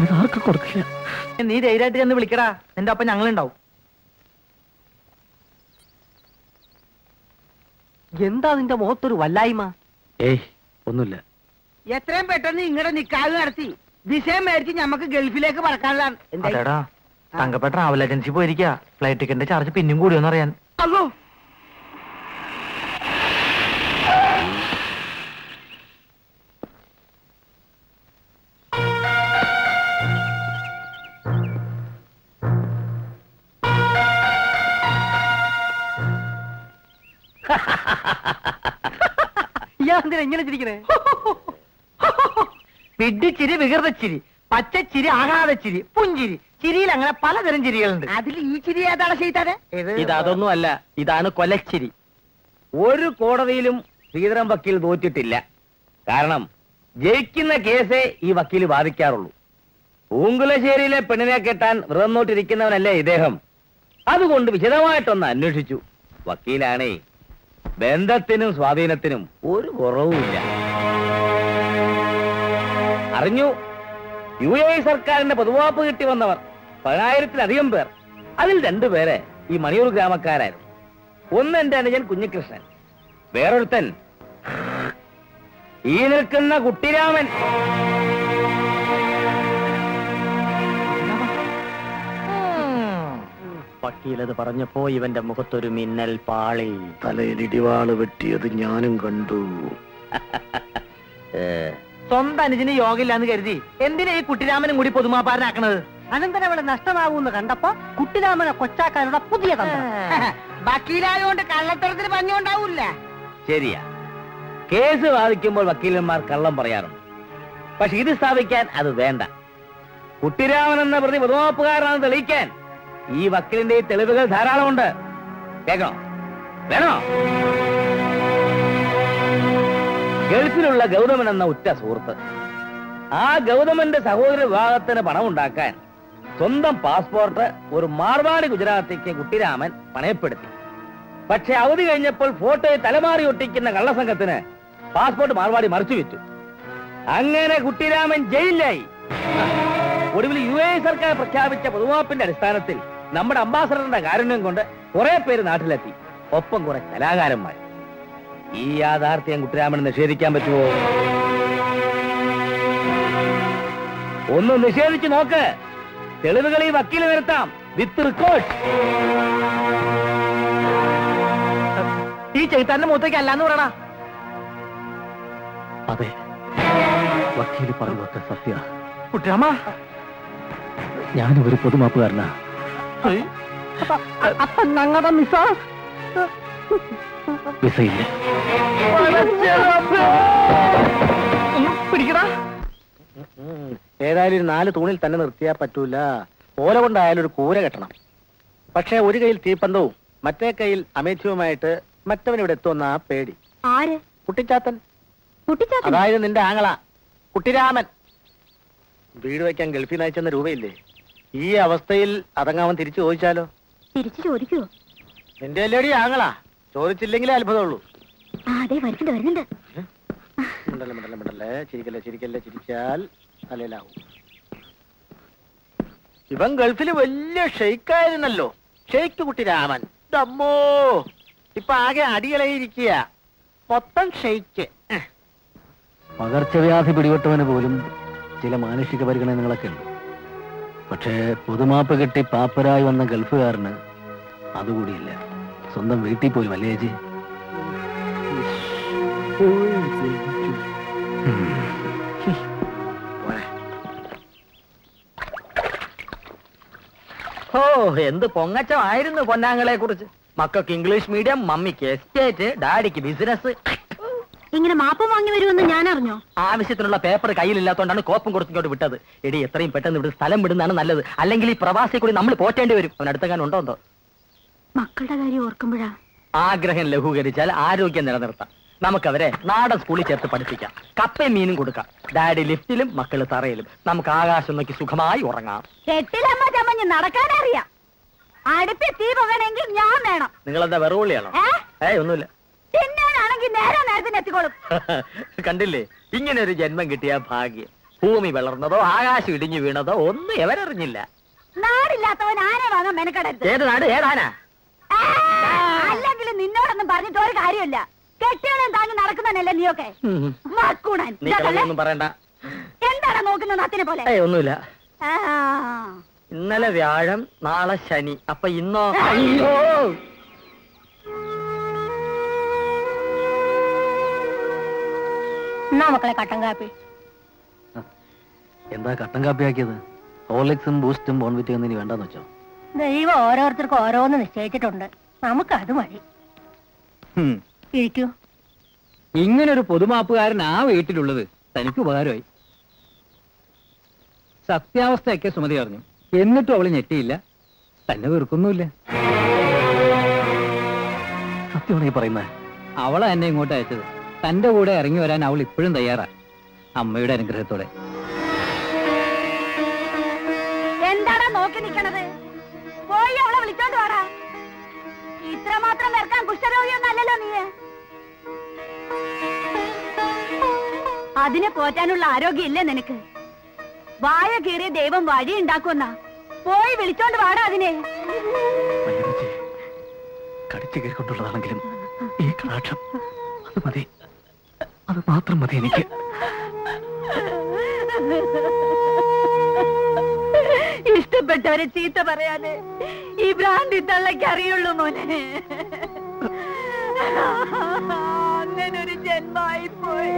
S1: ഞാനിത് ആർക്കും കൊടുക്കില്ല
S5: നീ ധൈര്യമായിട്ട് ചെന്ന് വിളിക്കടാ നിന്റെ ഒപ്പം ഞങ്ങളുണ്ടാവും
S1: എന്താ നിന്റെ മുഖത്തൊരു വല്ലായ്മ ഏയ് ഒന്നുമില്ല
S11: എത്രയും പെട്ടെന്ന് ഇങ്ങടെ നിക്കാതെ നടത്തി വിഷയം മേടിച്ച് ഞമ്മക്ക് ഗൾഫിലേക്ക് പറക്കാനുള്ളതാണ് എന്തായി?
S5: അതേടാ തങ്കപ്പെട്ട ട്രാവൽ ഏജൻസി പോയിരിക്കാ ഫ്ലൈറ്റ് ടിക്കറ്റിന്റെ ചാർജ് പിന്നും കൂടിയോന്ന് അറിയാൻ
S11: അല്ലോ
S5: ഇയാളെന്തിനാ ഇങ്ങനെ ചിരിക്കണേ വിഡ്ഢിച്ചിരി വികൃതച്ചിരി പച്ചച്ചിരി ആഘാതച്ചിരി പുഞ്ചിരി ചിരിയിൽ അങ്ങനെ പലതരം ചിരികളുണ്ട്
S11: അതിൽ ഈ ചിരി ഏതാണ് ചെയ്താരെ
S1: ഇത് അതൊന്നും അല്ല ഇതാണ് കൊലച്ചിരി ഒരു കോടതിയിലും ശ്രീധരൻ വക്കീൽ തോറ്റിട്ടില്ല കാരണം ജയിക്കുന്ന കേസേ ഈ വക്കീൽ വാദിക്കാറുള്ളൂ പൂങ്കുലശ്ശേരിയിലെ പെണ്ണിനെ കെട്ടാൻ വ്രതം നോട്ടിരിക്കുന്നവനല്ലേ ഇദ്ദേഹം അതുകൊണ്ട് വിശദമായിട്ടൊന്ന് അന്വേഷിച്ചു വക്കീലാണേ ബന്ധത്തിനും സ്വാധീനത്തിനും ഒരു കുറവുമില്ല അറിഞ്ഞു യു എ സർക്കാരിന്റെ പൊതുവാപ്പ് കിട്ടി വന്നവർ പതിനായിരത്തിലധികം പേർ അതിൽ രണ്ടുപേരെ ഈ മണിയൂർ ഗ്രാമക്കാരായിരുന്നു ഒന്ന് എന്റെ അനുജൻ കുഞ്ഞികൃഷ്ണൻ വേറൊരുത്തൻ ഈ നിൽക്കുന്ന കുട്ടിരാമൻ വക്കീലത് പറഞ്ഞപ്പോ ഇവന്റെ മുഖത്തൊരു മിന്നൽ പാളി
S4: തലയിൽ ഇടിവാള് വെട്ടിയത് ഞാനും കണ്ടു
S5: സ്വന്തം അനുജന് യോഗയില്ലാന്ന് കരുതി എന്തിനാ ഈ കുട്ടിരാമനും കൂടി പൊതുമാപ്പാരനാക്കണത്
S11: അനന്തരവള് നഷ്ടമാകൂന്ന് കണ്ടപ്പോ കുട്ടിരാമനെ കൊച്ചാക്കാനുള്ള പുതിയ തന്ത്രം വക്കീലായോണ്ട് കള്ളത്തരത്തിന് പഞ്ഞുണ്ടാവൂല
S1: ശരിയാ കേസ് വാദിക്കുമ്പോൾ വക്കീലന്മാർ കള്ളം പറയാറുണ്ട് പക്ഷെ ഇത് സ്ഥാപിക്കാൻ അത് വേണ്ട കുട്ടിരാമൻ എന്ന പ്രതി പൊതുമാപ്പുകാരനാണെന്ന് തെളിയിക്കാൻ ഈ വക്കീലിന്റെ ഈ തെളിവുകൾ ധാരാളമുണ്ട് കേൾക്കണോ വേണോ ഗൾഫിലുള്ള ഗൗതമൻ എന്ന ഉറ്റ സുഹൃത്ത് ആ ഗൗതമന്റെ സഹോദര വിവാഹത്തിന് പണമുണ്ടാക്കാൻ സ്വന്തം പാസ്പോർട്ട് ഒരു മാർവാടി ഗുജറാത്തിക്ക് കുട്ടിരാമൻ പണയപ്പെടുത്തി പക്ഷെ അവധി കഴിഞ്ഞപ്പോൾ ഫോട്ടോയിൽ തലമാറി ഒട്ടിക്കുന്ന കള്ളസംഘത്തിന് പാസ്പോർട്ട് മാർവാടി മറിച്ചു വെച്ചു അങ്ങനെ കുട്ടിരാമൻ ജയിലിലായി ഒടുവിൽ യു എ സർക്കാർ പ്രഖ്യാപിച്ച പൊതുമാപ്പിന്റെ അടിസ്ഥാനത്തിൽ നമ്മുടെ അംബാസഡറിന്റെ കാരുണ്യം കൊണ്ട് കുറെ പേര് നാട്ടിലെത്തി ഒപ്പം കുറെ കലാകാരന്മാർ ഈ യാഥാർത്ഥ്യം കുട്ടിരാമന് നിഷേധിക്കാൻ പറ്റുമോ ഒന്ന് നിഷേധിച്ച് നോക്ക് തെളിവുകൾ ഈ വക്കീല് നിരത്താം വിത്ത് റെക്കോർഡ്
S5: ഈ ചെയ്താന്റെ മുഖത്തേക്ക് അല്ലാന്ന് പറയടാ
S1: അതെ വക്കീല് പറഞ്ഞതൊക്കെ സത്യ
S5: കുട്ടിരാമ
S1: ഞാനും ഒരു പൊതുമാപ്പുകാരനാ
S11: അപ്പൊ ഞങ്ങളുടെ മിസ്സ
S1: വിസയില്ല
S5: പിടിക്കടാ
S4: ഏതായാലും ഒരു നാല് തൂണിൽ തന്നെ നിർത്തിയാ പറ്റൂല ഓല കൊണ്ടായാലും ഒരു കൂര കെട്ടണം പക്ഷേ ഒരു കയ്യിൽ തീപ്പന്തവും മറ്റേ കയ്യിൽ അമേധ്യവുമായിട്ട് മറ്റവൻ ഇവിടെ എത്തുമെന്ന ആ പേടി
S7: ആര്
S4: കുട്ടിച്ചാത്തൻ
S7: കുട്ടിച്ചാത്തൻ
S4: അതായത് നിന്റെ ആങ്ങള കുട്ടിരാമൻ വീട് വയ്ക്കാൻ ഗൾഫിൽ അയച്ചെന്ന രൂപയില്ലേ ഈ അവസ്ഥയിൽ അതങ്ങാവൻ തിരിച്ചു ചോദിച്ചാലോ
S7: തിരിച്ചു ചോദിക്കുവോ
S4: നിന്റെ അല്ലേടി ആങ്ങളാ ചോദിച്ചില്ലെങ്കിലേ അത്ഭുതമുള്ളൂ
S7: ആ അതെ വരുന്നുണ്ട് വരുന്നുണ്ട്
S4: മിണ്ടല്ലേ മിണ്ടല്ലേ മിണ്ടല്ലേ ചിരിക്കല്ലേ ചിരിക്കല്ലേ ചിരിച്ചാൽ തലയിലാവും ഇവൻ ഗൾഫിൽ വലിയ ഷെയ്ക്കായിരുന്നല്ലോ ഷെയ്ക്ക് കുട്ടി രാമൻ അമ്മോ ഇപ്പൊ ആകെ അടികളായിരിക്കുക മൊത്തം ഷെയ്ക്ക്
S1: പകർച്ചവ്യാധി പിടിപെട്ടവന് പോലും ചില മാനുഷിക പരിഗണനകളൊക്കെ ഉണ്ട് പക്ഷേ പൊതുമാപ്പ് കിട്ടി പാപ്പരായി വന്ന ഗൾഫുകാരന് അതുകൂടിയില്ല സ്വന്തം വീട്ടിൽ പോലും അല്ലേ ചേച്ചി
S2: ഓ എന്ത് പൊങ്ങച്ചമായിരുന്നു പൊന്നാങ്ങളെ കുറിച്ച് മക്കൾക്ക് ഇംഗ്ലീഷ് മീഡിയം മമ്മിക്ക് എസ്റ്റേറ്റ് ഡാഡിക്ക് ബിസിനസ്
S7: ഇങ്ങനെ മാപ്പം വാങ്ങി വരുമെന്ന് ഞാൻ അറിഞ്ഞോ
S2: ആവശ്യത്തിനുള്ള പേപ്പർ കയ്യിലില്ലാത്തോണ്ടാണ് കോപ്പും കൊടുത്തിങ്ങോട്ട് വിട്ടത് എടി എത്രയും പെട്ടെന്ന് ഇവിടെ സ്ഥലം വിടുന്നതാണ് നല്ലത് അല്ലെങ്കിൽ ഈ പ്രവാസി കൂടി നമ്മൾ പോറ്റേണ്ടി വരും അവൻ അടുത്തക്കാൻ ഉണ്ടോ എന്തോ
S7: മക്കളുടെ കാര്യം ഓർക്കുമ്പോഴാ
S2: ആഗ്രഹം ലഘൂകരിച്ചാൽ ആരോഗ്യം നിലനിർത്താം നമുക്കവരെ നാടൻ സ്കൂളിൽ ചേർത്ത് പഠിപ്പിക്കാം കപ്പയും മീനും കൊടുക്കാം ഡാഡി ലിഫ്റ്റിലും മക്കള് തറയിലും നമുക്ക് ആകാശം നോക്കി സുഖമായി ഉറങ്ങാം
S7: കെട്ടിലമ്മ ചമഞ്ഞ് നടക്കാനറിയാം അടുപ്പിൽ തീ പോകണമെങ്കിൽ ഞാൻ വേണം
S2: നിങ്ങളെന്താ വെറുവിളിയാണോ
S7: ഏ
S2: ഏയ് ഒന്നുമില്ല
S7: തിന്നാനാണെങ്കിൽ നേരെ നേരത്തിന് എത്തിക്കോളും
S2: കണ്ടില്ലേ ഇങ്ങനെ ഒരു ജന്മം കിട്ടിയ ഭാഗ്യം
S1: ഭൂമി വളർന്നതോ ആകാശം ഇടിഞ്ഞു വീണതോ ഒന്നും എവരറിഞ്ഞില്ല
S7: നാടില്ലാത്തവൻ ആനെ വാങ്ങാൻ മെനക്കെടരുത്
S1: ഏത് നാട് ഏതാനാ
S7: ആ, അല്ലെങ്കിൽ നിന്നോടൊന്നും പറഞ്ഞിട്ട് ഒരു കാര്യമില്ല കെട്ടിയോളം താങ്ങി നടക്കുന്നതല്ലേ നീയൊക്കെ മക്കൂണൻ
S1: നീ കളയൊന്നും പറയണ്ട
S7: എന്താണ് നോക്കുന്നത് നത്തിനെ പോലെ
S1: ഏയ് ഒന്നുമില്ല
S7: ആ,
S1: ഇന്നലെ വ്യാഴം നാളെ ശനി അപ്പൊ ഇന്നോ അയ്യോ
S6: എന്നാ മക്കളെ കട്ടൻ കാപ്പി
S8: എന്താ കട്ടൻ കാപ്പിയാക്കിയത് ഹോർലിക്സും ബൂസ്റ്റും ബോൺവിറ്റും ഒന്നും ഇനി വേണ്ടെന്ന് വെച്ചോ
S6: ദൈവം ഓരോരുത്തർക്കും ഓരോന്ന് നിശ്ചയിച്ചിട്ടുണ്ട് നമുക്കത് മതി ഇരിക്കൂ
S10: ഇങ്ങനൊരു പൊതുമാപ്പുകാരൻ ആ വീട്ടിലുള്ളത് തനിക്ക് ഉപകാരമായി സത്യാവസ്ഥയൊക്കെ സുമതി അറിഞ്ഞു എന്നിട്ടും അവള് ഞെട്ടിയില്ല തന്നെ വെറുക്കൊന്നുമില്ല
S8: സത്യമാണ് ഈ പറയുന്നത്
S10: അവളെ എന്നെ ഇങ്ങോട്ട് അയച്ചത് തന്റെ കൂടെ ഇറങ്ങി വരാൻ അവൾ ഇപ്പോഴും തയ്യാറാ അമ്മയുടെ അനുഗ്രഹത്തോടെ
S7: എന്താടാ നോക്കി നിക്കണത് പോയി അവളെ വിളിച്ചോണ്ട് വാടാ ഇത്രമാത്രം വെറുക്കാൻ കുഷ്ഠരോഗിയൊന്നും അല്ലല്ലോ നീ അതിനെ പോറ്റാനുള്ള ആരോഗ്യം ഇല്ലേ നിനക്ക് വായ കീറിയ ദൈവം വഴി ഉണ്ടാക്കുമെന്നാ പോയി വിളിച്ചോണ്ട് വാടാ അതിനെ
S8: മഞ്ഞുമച്ചി, കടിച്ചു കയറിക്കൊണ്ടുള്ളതാണെങ്കിലും ഈ കടാക്ഷം അത് മതി അത് മാത്രം മതി എനിക്ക്
S7: ഇഷ്ടപ്പെട്ടവരെ ചീത്ത പറയാതെ ഈ ഭ്രാന്തി തള്ളയ്ക്ക് അറിയുള്ളൂ മോനെ അങ്ങനൊരു ജന്മായി പോയി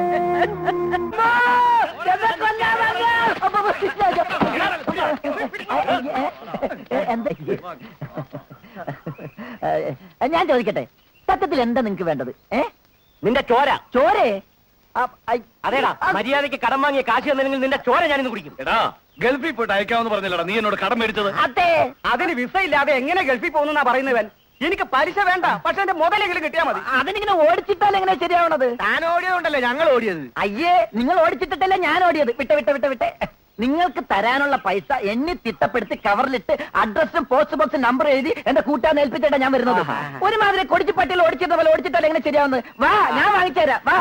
S2: ഞാൻ ചോദിക്കട്ടെ സത്യത്തിൽ എന്താ നിങ്ങക്ക് വേണ്ടത് ഏ
S1: നിന്റെ ചോര
S2: ചോരേ
S1: അതേടാ മര്യാദയ്ക്ക് കടം വാങ്ങിയ കാശ് തന്നില്ലെങ്കിൽ നിന്റെ ചോര ഞാനിന്ന് കുടിക്കും
S12: എടാ ഗൾഫിൽ പോയിട്ട് അയക്കാമെന്ന് പറഞ്ഞില്ലടാ നീ എന്നോട് കടം മേടിച്ചത്
S1: അതെ അതിന് വിസ ഇല്ലാതെ എങ്ങനെ ഗൾഫിൽ പോകുന്നാ പറയുന്നവൻ എനിക്ക് പലിശ വേണ്ട പക്ഷെ എന്റെ മുതലെങ്കിലും കിട്ടിയാ മതി
S2: അതിനിങ്ങനെ ഓടിച്ചിട്ടാൽ എങ്ങനെ ശരിയാവണത്
S1: താൻ ഓടിയതുകൊണ്ടല്ലേ ഞങ്ങൾ ഓടിയത്
S2: അയ്യേ നിങ്ങൾ ഓടിച്ചിട്ടല്ലേ ഞാൻ ഓടിയത് വിട്ട് വിട്ട് വിട്ട് വിട്ട് നിങ്ങൾക്ക് തരാനുള്ള പൈസ എണ്ണി തിട്ടപ്പെടുത്തി കവറിലിട്ട് അഡ്രസ്സും പോസ്റ്റ് ബോക്സും നമ്പർ എഴുതി എന്റെ കൂട്ടാൻ ഏൽപ്പിച്ചിട്ടാ ഞാൻ വരുന്നത് ഒരുമാതിരി കൊടിച്ചു പട്ടിയിൽ ഓടിച്ചിരുന്ന പോലെ ഓടിച്ചിട്ടല്ലേ എങ്ങനെ ശരിയാവുന്നത് വാ ഞാൻ വാങ്ങിച്ചു തരാം വാ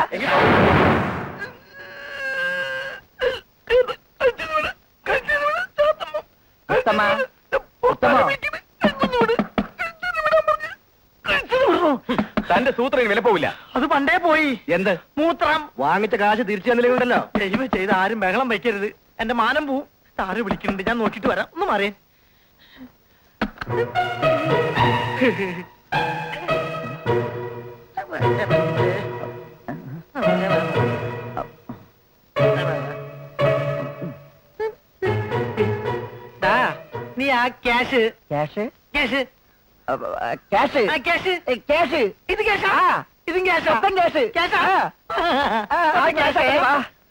S2: ഉത്തമ ഉത്തമ
S12: തന്റെ സൂത്രന് വില പോവില്ല
S1: അത് പണ്ടേ പോയി
S12: എന്ത്
S1: മൂത്രം വാങ്ങിച്ച കാശ് തിരിച്ചു തന്നില്ലെങ്കിലുണ്ടല്ലോ ദൈവം ചെയ്ത് ആരും ബഹളം വയ്ക്കരുത് എന്റെ മാനം പോവും ആര് വിളിക്കുന്നുണ്ട് ഞാൻ നോക്കിട്ട് വരാം ഒന്ന് മാറിയേ ദാ, നീ ആ ക്യാഷ്
S2: ക്യാഷ്
S1: ക്യാഷ്
S2: ക്യാഷ്
S1: ആ ക്യാഷ്
S2: ക്യാഷ്
S1: ഇത് ക്യാഷാ ഇതും ക്യാഷ്
S2: മൊത്തം ക്യാഷ്
S1: ക്യാഷാ
S2: ആ ക്യാഷ് വാ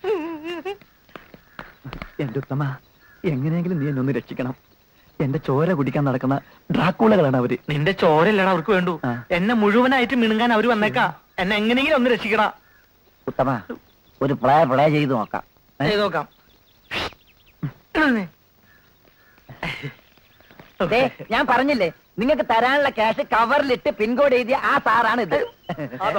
S8: എന്റെ ഉത്തമ എങ്ങനെയെങ്കിലും നീ എന്നെ ഒന്ന് രക്ഷിക്കണം എന്റെ ചോര കുടിക്കാൻ നടക്കുന്ന ഡ്രാക്കൂളകളാണ് അവര്
S1: നിന്റെ ചോരല്ലടാ അവർക്ക് വേണ്ടു
S8: ആ.
S1: എന്നെ മുഴുവനായിട്ട് മിണുങ്ങാൻ അവര് വന്നേക്കാ എന്നെ എങ്ങനെയെങ്കിലും ഒന്ന് രക്ഷിക്കടാ
S2: ഉത്തമ ഒരു പ്ലേ പ്ലേ ചെയ്ത് നോക്കാം
S1: ചെയ്ത് നോക്കാം
S2: ദേ, ഞാൻ പറഞ്ഞില്ലേ നിങ്ങൾക്ക് തരാനുള്ള ക്യാഷ് കവറിലിട്ട് പിൻകോഡ് എഴുതിയ ആ സാറാണ് ഇത്
S1: അതോ?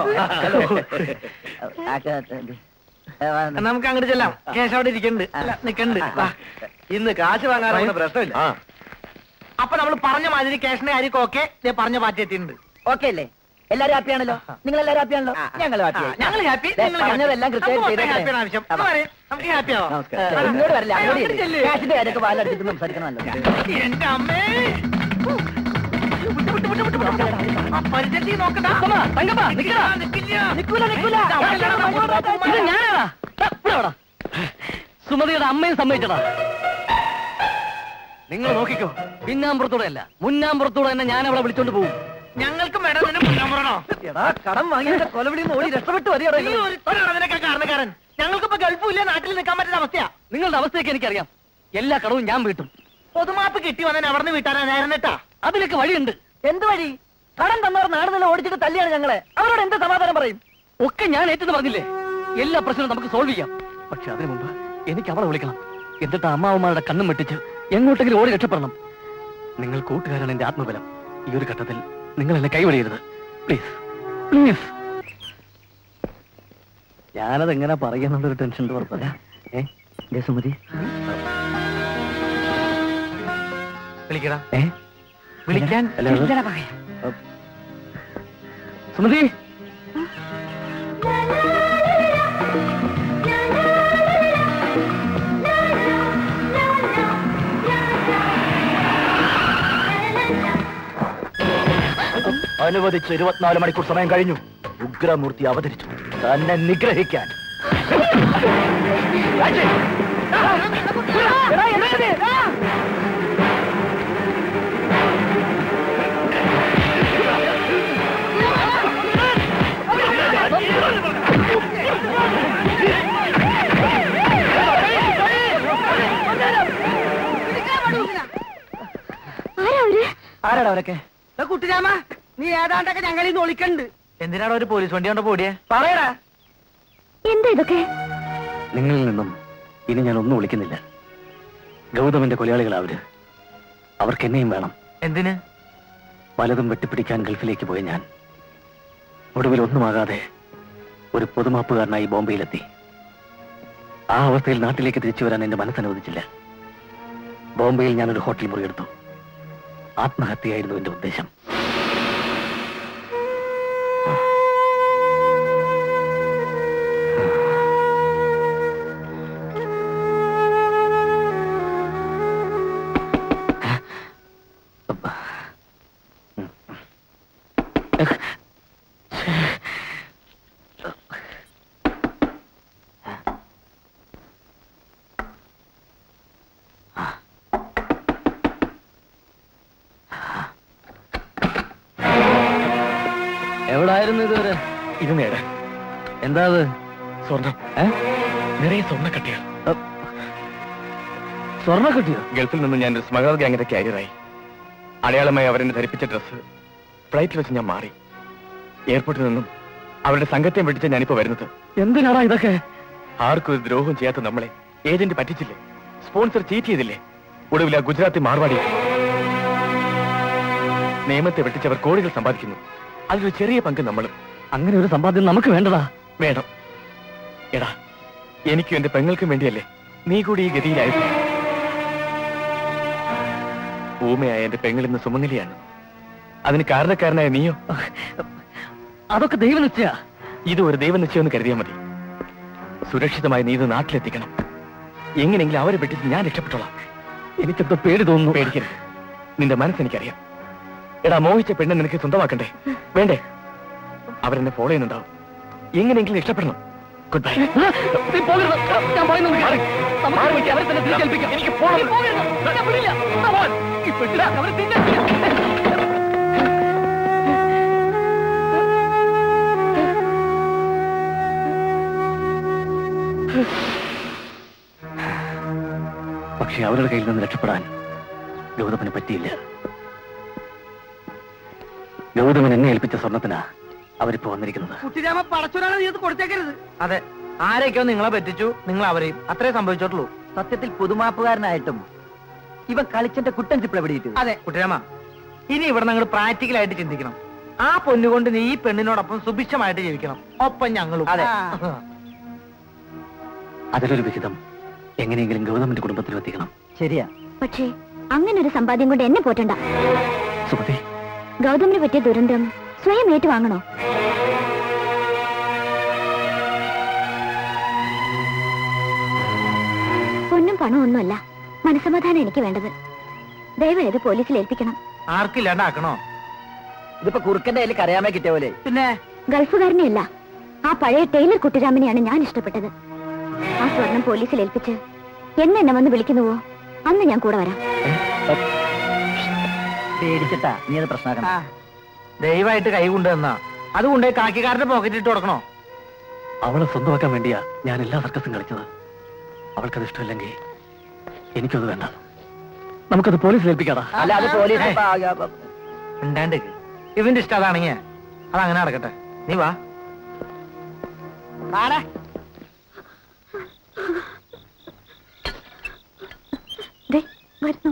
S1: നമുക്ക് അങ്ങോട്ട് ചെല്ലാം ക്യാഷ് അവിടെ ഇരിക്കണ്ട് അല്ല നിക്കണ്ട് വാ. ഇന്ന് കാശ് വാങ്ങാനുള്ള പ്രശ്നമില്ല അപ്പൊ നമ്മൾ പറഞ്ഞ മാതിരി ക്യാഷിന്റെ കാര്യം ഓക്കെ പറഞ്ഞ പാർട്ടി എത്തിയിട്ടുണ്ട്
S2: ഓക്കെ അല്ലേ എല്ലാരും ഹാപ്പി ആണല്ലോ നിങ്ങൾ എല്ലാരും ഹാപ്പി ആണല്ലോ ഞങ്ങൾ ഹാപ്പി
S1: ഞങ്ങൾ ഹാപ്പി
S2: പറഞ്ഞതെല്ലാം കൃത്യമായിട്ട്
S1: ഹാപ്പിയാണ് ആവശ്യം
S2: അതാ.
S1: ഒന്ന് പറയ്, നമുക്ക് ഹാപ്പി ആവാം
S2: ഏ, ഇങ്ങോട്ട് വരില്ല
S1: ഏ,
S2: അങ്ങോട്ട്
S1: അങ്ങോട്ട് ചെല്ല്.
S2: ക്യാഷിന്റെ കാര്യമൊക്കെ പാലടിച്ചിട്ട് സംസാരിക്കണമല്ലോ
S1: എന്റെ അമ്മേ വിട്ട്, വിട്ട്, വിട്ട്, വിട്ട്, വിട്ട്. ആ പരിചയത്തിൽ നോക്കണ്ട നിക്കില്ല, നിക്കില്ല.
S2: നിക്കൂല നിക്കൂല
S1: ഇത് ഞാനാടാ. ദാ, ഇവിടെ വാടാ. സുമതിയുടെ അമ്മയും സമ്മതിച്ചടാ നിങ്ങൾ നോക്കിക്കോ പിന്നാമ്പുറത്തൂടെ അല്ല മുന്നാമ്പുറത്തൂടെ തന്നെ ഞാൻ അവളെ വിളിച്ചോണ്ട് പോകും ഞങ്ങൾക്ക് മേഡം നിന്നെ മുന്നാമ്പുറണോ
S2: എടാ കടം വാങ്ങിയ കൊലവിളിയിൽ നിന്ന് ഓടി രക്ഷപ്പെട്ടു മതിയോ
S1: നീ ഒരുത്തനാണ് അതിനൊക്കെ കാരണക്കാരൻ ഞങ്ങൾക്കിപ്പോ ഗൾഫും ഇല്ല നാട്ടിൽ നിൽക്കാൻ പറ്റുന്ന അവസ്ഥയാ നിങ്ങളുടെ അവസ്ഥയൊക്കെ എനിക്കറിയാം എല്ലാ കടവും ഞാൻ വീട്ടും പൊതുമാപ്പ് കിട്ടി വന്നാൽ അവിടെ നിന്ന് വീട്ടാനാ നേരനെട്ടാ അതിലൊക്കെ വഴിയുണ്ട്
S2: എന്ത് വഴി കടം തന്നവർ നാട് നില ഓടിച്ചിട്ട് തല്ലിയാണ് ഞങ്ങളെ അവരോട് എന്ത് സമാധാനം പറയും
S1: ഒക്കെ ഞാൻ ഏറ്റെന്ന് പറഞ്ഞില്ലേ എല്ലാ പ്രശ്നവും നമുക്ക് സോൾവ് ചെയ്യാം പക്ഷെ അതിനു മുമ്പ് എനിക്ക് അവളെ വിളിക്കണം എന്നിട്ട് അമ്മാവന്മാരുടെ കണ്ണും വെട്ടിച്ച് എങ്ങോട്ടെങ്കിലും ഓടി രക്ഷപ്പെടണം നിങ്ങൾ കൂട്ടുകാരാണ് എന്റെ ആത്മബലം ഈ ഒരു ഘട്ടത്തിൽ നിങ്ങൾ എന്നെ കൈവടിയരുത് പ്ലീസ് പ്ലീസ് ഞാനത് എങ്ങനെ പറയുന്നുള്ളൊരു ടെൻഷൻ പുറത്തല്ല ഏ
S2: ദേ സുമതി
S5: വിളിക്കടാ
S1: ഏ
S5: വിളിക്കാൻ
S1: അല്ല, അത്-
S5: ഇല്ലടാ പറയാ.
S1: സുമതി അനുവദിച്ച് ഇരുപത്തിനാല് മണിക്കൂർ സമയം കഴിഞ്ഞു ഉഗ്രമൂർത്തി അവതരിച്ചു തന്നെ നിഗ്രഹിക്കാൻ
S13: ആരാ അവര്
S1: ആരാടാ അവരൊക്കെ
S11: ദാ കുട്ടിരാമ നീ ഏതാണ്ടൊക്കെ ഞങ്ങളിൽ നിന്ന് ഒളിക്കണ്ട്
S5: എന്തിനാടാ ഒരു പോലീസ് വണ്ടി കൊണ്ട് പോടിയേ
S11: പറയടാ
S13: എന്താ ഇതൊക്കെ
S1: നിങ്ങളിൽ നിന്നും ഇനി ഞാൻ ഒന്നും വിളിക്കുന്നില്ല ഗൗതമന്റെ കൊലയാളികളാ അവര് അവർക്ക് എന്നെയും വേണം
S5: എന്തിന്
S1: പലതും വെട്ടിപ്പിടിക്കാൻ ഗൾഫിലേക്ക് പോയ ഞാൻ ഒടുവിൽ ഒന്നുമാകാതെ ഒരു പൊതുമാപ്പുകാരനായി ബോംബെയിലെത്തി ആ അവസ്ഥയിൽ നാട്ടിലേക്ക് തിരിച്ചു വരാൻ എന്റെ മനസ്സനുവദിച്ചില്ല ബോംബെയിൽ ഞാനൊരു ഹോട്ടൽ മുറിയെടുത്തു ആത്മഹത്യയായിരുന്നു എന്റെ ഉദ്ദേശം
S8: എവിടായിരുന്നു ഇതുവരെ
S12: ഇത് നേടാൻ
S8: എന്താ അത്
S12: സ്വർണം
S8: ഏ?
S12: നിറയെ സ്വർണ്ണക്കട്ടികൾ
S8: സ്വർണ്ണ കിട്ടിയോ
S12: ഗൾഫിൽ നിന്ന് ഞാൻ ഒരു സ്മഗളർ ഗ്യാങ്ങിന്റെ ക്യാരിയറായി അടയാളമായി അവരെന്നെ ധരിപ്പിച്ച ഡ്രസ്സ് ഫ്ലൈറ്റിൽ വെച്ച് ഞാൻ മാറി എയർപോർട്ടിൽ നിന്നും അവരുടെ സംഘത്തെ വെട്ടിച്ച ഞാനിപ്പോ വരുന്നത്
S1: എന്തിനാടാ ഇതൊക്കെ
S12: ആർക്കും ഒരു ദ്രോഹം ചെയ്യാത്ത നമ്മളെ ഏജന്റ് പറ്റിച്ചില്ലേ സ്പോൺസർ ചീറ്റ് ചെയ്തില്ലേ ഒടുവിൽ ആ ഗുജറാത്തി മാർവാടി നിയമത്തെ വെട്ടിച്ചവർ കോടികൾ സമ്പാദിക്കുന്നു അതിലൊരു ചെറിയ പങ്ക് നമ്മളും
S1: അങ്ങനെ ഒരു സമ്പാദ്യം നമുക്ക് വേണ്ടടാ
S12: വേണം എടാ എനിക്കും എന്റെ പെങ്ങൾക്കും വേണ്ടിയല്ലേ നീ കൂടി ഈ ഗതിയിലായിരുന്നു ഊമയായ എന്റെ പെങ്ങളിന്ന് സുമംഗലിയാണ് അതിന് കാരണക്കാരനായ നീയോ
S1: അതൊക്കെ ദൈവനിശ്ചയ
S12: ഇത് ഒരു ദൈവനിശ്ചയം കരുതിയാൽ മതി സുരക്ഷിതമായി നീ ഇത് നാട്ടിലെത്തിക്കണം എങ്ങനെയെങ്കിലും അവരെ വെട്ടിച്ച് ഞാൻ രക്ഷപ്പെട്ടോളാം
S1: എനിക്കെന്തോ പേടി തോന്നുന്നു
S12: പേടിക്കരുത് നിന്റെ മനസ്സെനിക്കറിയാം എടാ മോഹിച്ച പെണ്ണെ നിനക്ക് സ്വന്തമാക്കണ്ടേ വേണ്ടേ അവരെന്നെ ഫോളോ ചെയ്യുന്നുണ്ടാവും എങ്ങനെയെങ്കിലും ഇഷ്ടപ്പെടണം ഗുഡ് ബൈ
S1: നീ പോകരുത്. ഞാൻ പറയുന്നത് കേൾക്ക്. നമുക്ക് വേണ്ടി അവരെ തന്നെ തിരിച്ചേൽപ്പിക്കാം.
S12: എനിക്ക് പോകണം.
S1: നീ പോകരുത്. ഞാൻ വിടില്ല. Come on. ഈ പെട്ടില അവരെ തിന്നെ. പക്ഷെ അവരുടെ കയ്യിൽ നിന്ന് രക്ഷപ്പെടാൻ ഗൗതമന് പറ്റിയില്ല ഗൗതമൻ എന്നെ ഏൽപ്പിച്ച സ്വർണത്തിനാ അവരിപ്പോ വന്നിരിക്കുന്നത്
S11: കുട്ടിരാമ പടച്ചോനാണ് നീ ഇത് കൊടുത്തേക്കരുത്
S5: അതെ ആരൊക്കെയോ നിങ്ങളെ പറ്റിച്ചു നിങ്ങൾ അവരെയും അത്രേ സംഭവിച്ചിട്ടുള്ളൂ
S2: സത്യത്തിൽ പുതുമാപ്പുകാരനായിട്ടും ഇവൻ കളിച്ചന്റെ കുട്ടൻ ചിപ്പിള പിടിയിട്ട്
S5: അതെ കുട്ടിരാമ ഇനി ഇവിടെ നിങ്ങൾ പ്രാക്ടിക്കലായിട്ട് ചിന്തിക്കണം ആ പൊന്നുകൊണ്ട് നീ ഈ പെണ്ണിനോടൊപ്പം സുഭിക്ഷമായിട്ട് ജീവിക്കണം ഒപ്പം ഞങ്ങളും
S2: അതെ.
S1: അതിലൊരു വിഹിതം എങ്ങനെയെങ്കിലും ഗൗതമന്റെ കുടുംബത്തിലും എത്തിക്കണം
S2: ശരിയാ
S13: പക്ഷേ അങ്ങനെ ഒരു സമ്പാദ്യം കൊണ്ട് എന്നെ പോറ്റണ്ട
S1: സുമതി
S13: ഗൗതമിന് പറ്റിയ ദുരന്തം സ്വയം ഏറ്റുവാങ്ങണോ പൊന്നും പണവും ഒന്നുമല്ല മനസ്സമാധാനം എനിക്ക് വേണ്ടത് ദയവായത് പോലീസിൽ ഏൽപ്പിക്കണം
S5: ആർക്കില്ലാണ്ടാക്കണോ
S2: ഇതിപ്പോ കുറുക്കന്റെ കയ്യിൽ കരയാമേ കിട്ടിയ പോലെ
S11: പിന്നെ
S13: ഗൾഫുകാരനെയല്ല ആ പഴയ ടൈലർ കുട്ടിരാമനെയാണ് ഞാൻ ഇഷ്ടപ്പെട്ടത് ആ സ്വർണം പോലീസിൽ ഏൽപ്പിച്ച് എന്നെ എന്നെ വന്ന് വിളിക്കുന്നുവോ അന്ന് ഞാൻ കൂടെ വരാം
S2: പേടിച്ചിട്ടാ നീ അത് പ്രശ്നമാക്കണം
S11: ആ
S5: ദയവായിട്ട് കൈ കൊണ്ടുവന്നാ അത് കൊണ്ടുപോയി കാക്കിക്കാരന്റെ പോക്കറ്റ് ഇട്ട് കൊടുക്കണോ
S1: അവളെ സ്വന്തമാക്കാൻ വേണ്ടിയാ ഞാൻ എല്ലാ സർക്കസും കളിച്ചത് അവൾക്കത് ഇഷ്ടമില്ലെങ്കിൽ എനിക്കത് വേണ്ട നമുക്കത് പോലീസിൽ ഏൽപ്പിക്കാടാ
S2: അല്ല അത് പോലീസ്
S5: ഉണ്ടാണ്ട് ഇവന്റെ ഇഷ്ടം അതാണെങ്കിൽ അതങ്ങനെ നടക്കട്ടെ നീ വാ
S11: ആടാ
S13: ദേ, വരുന്നു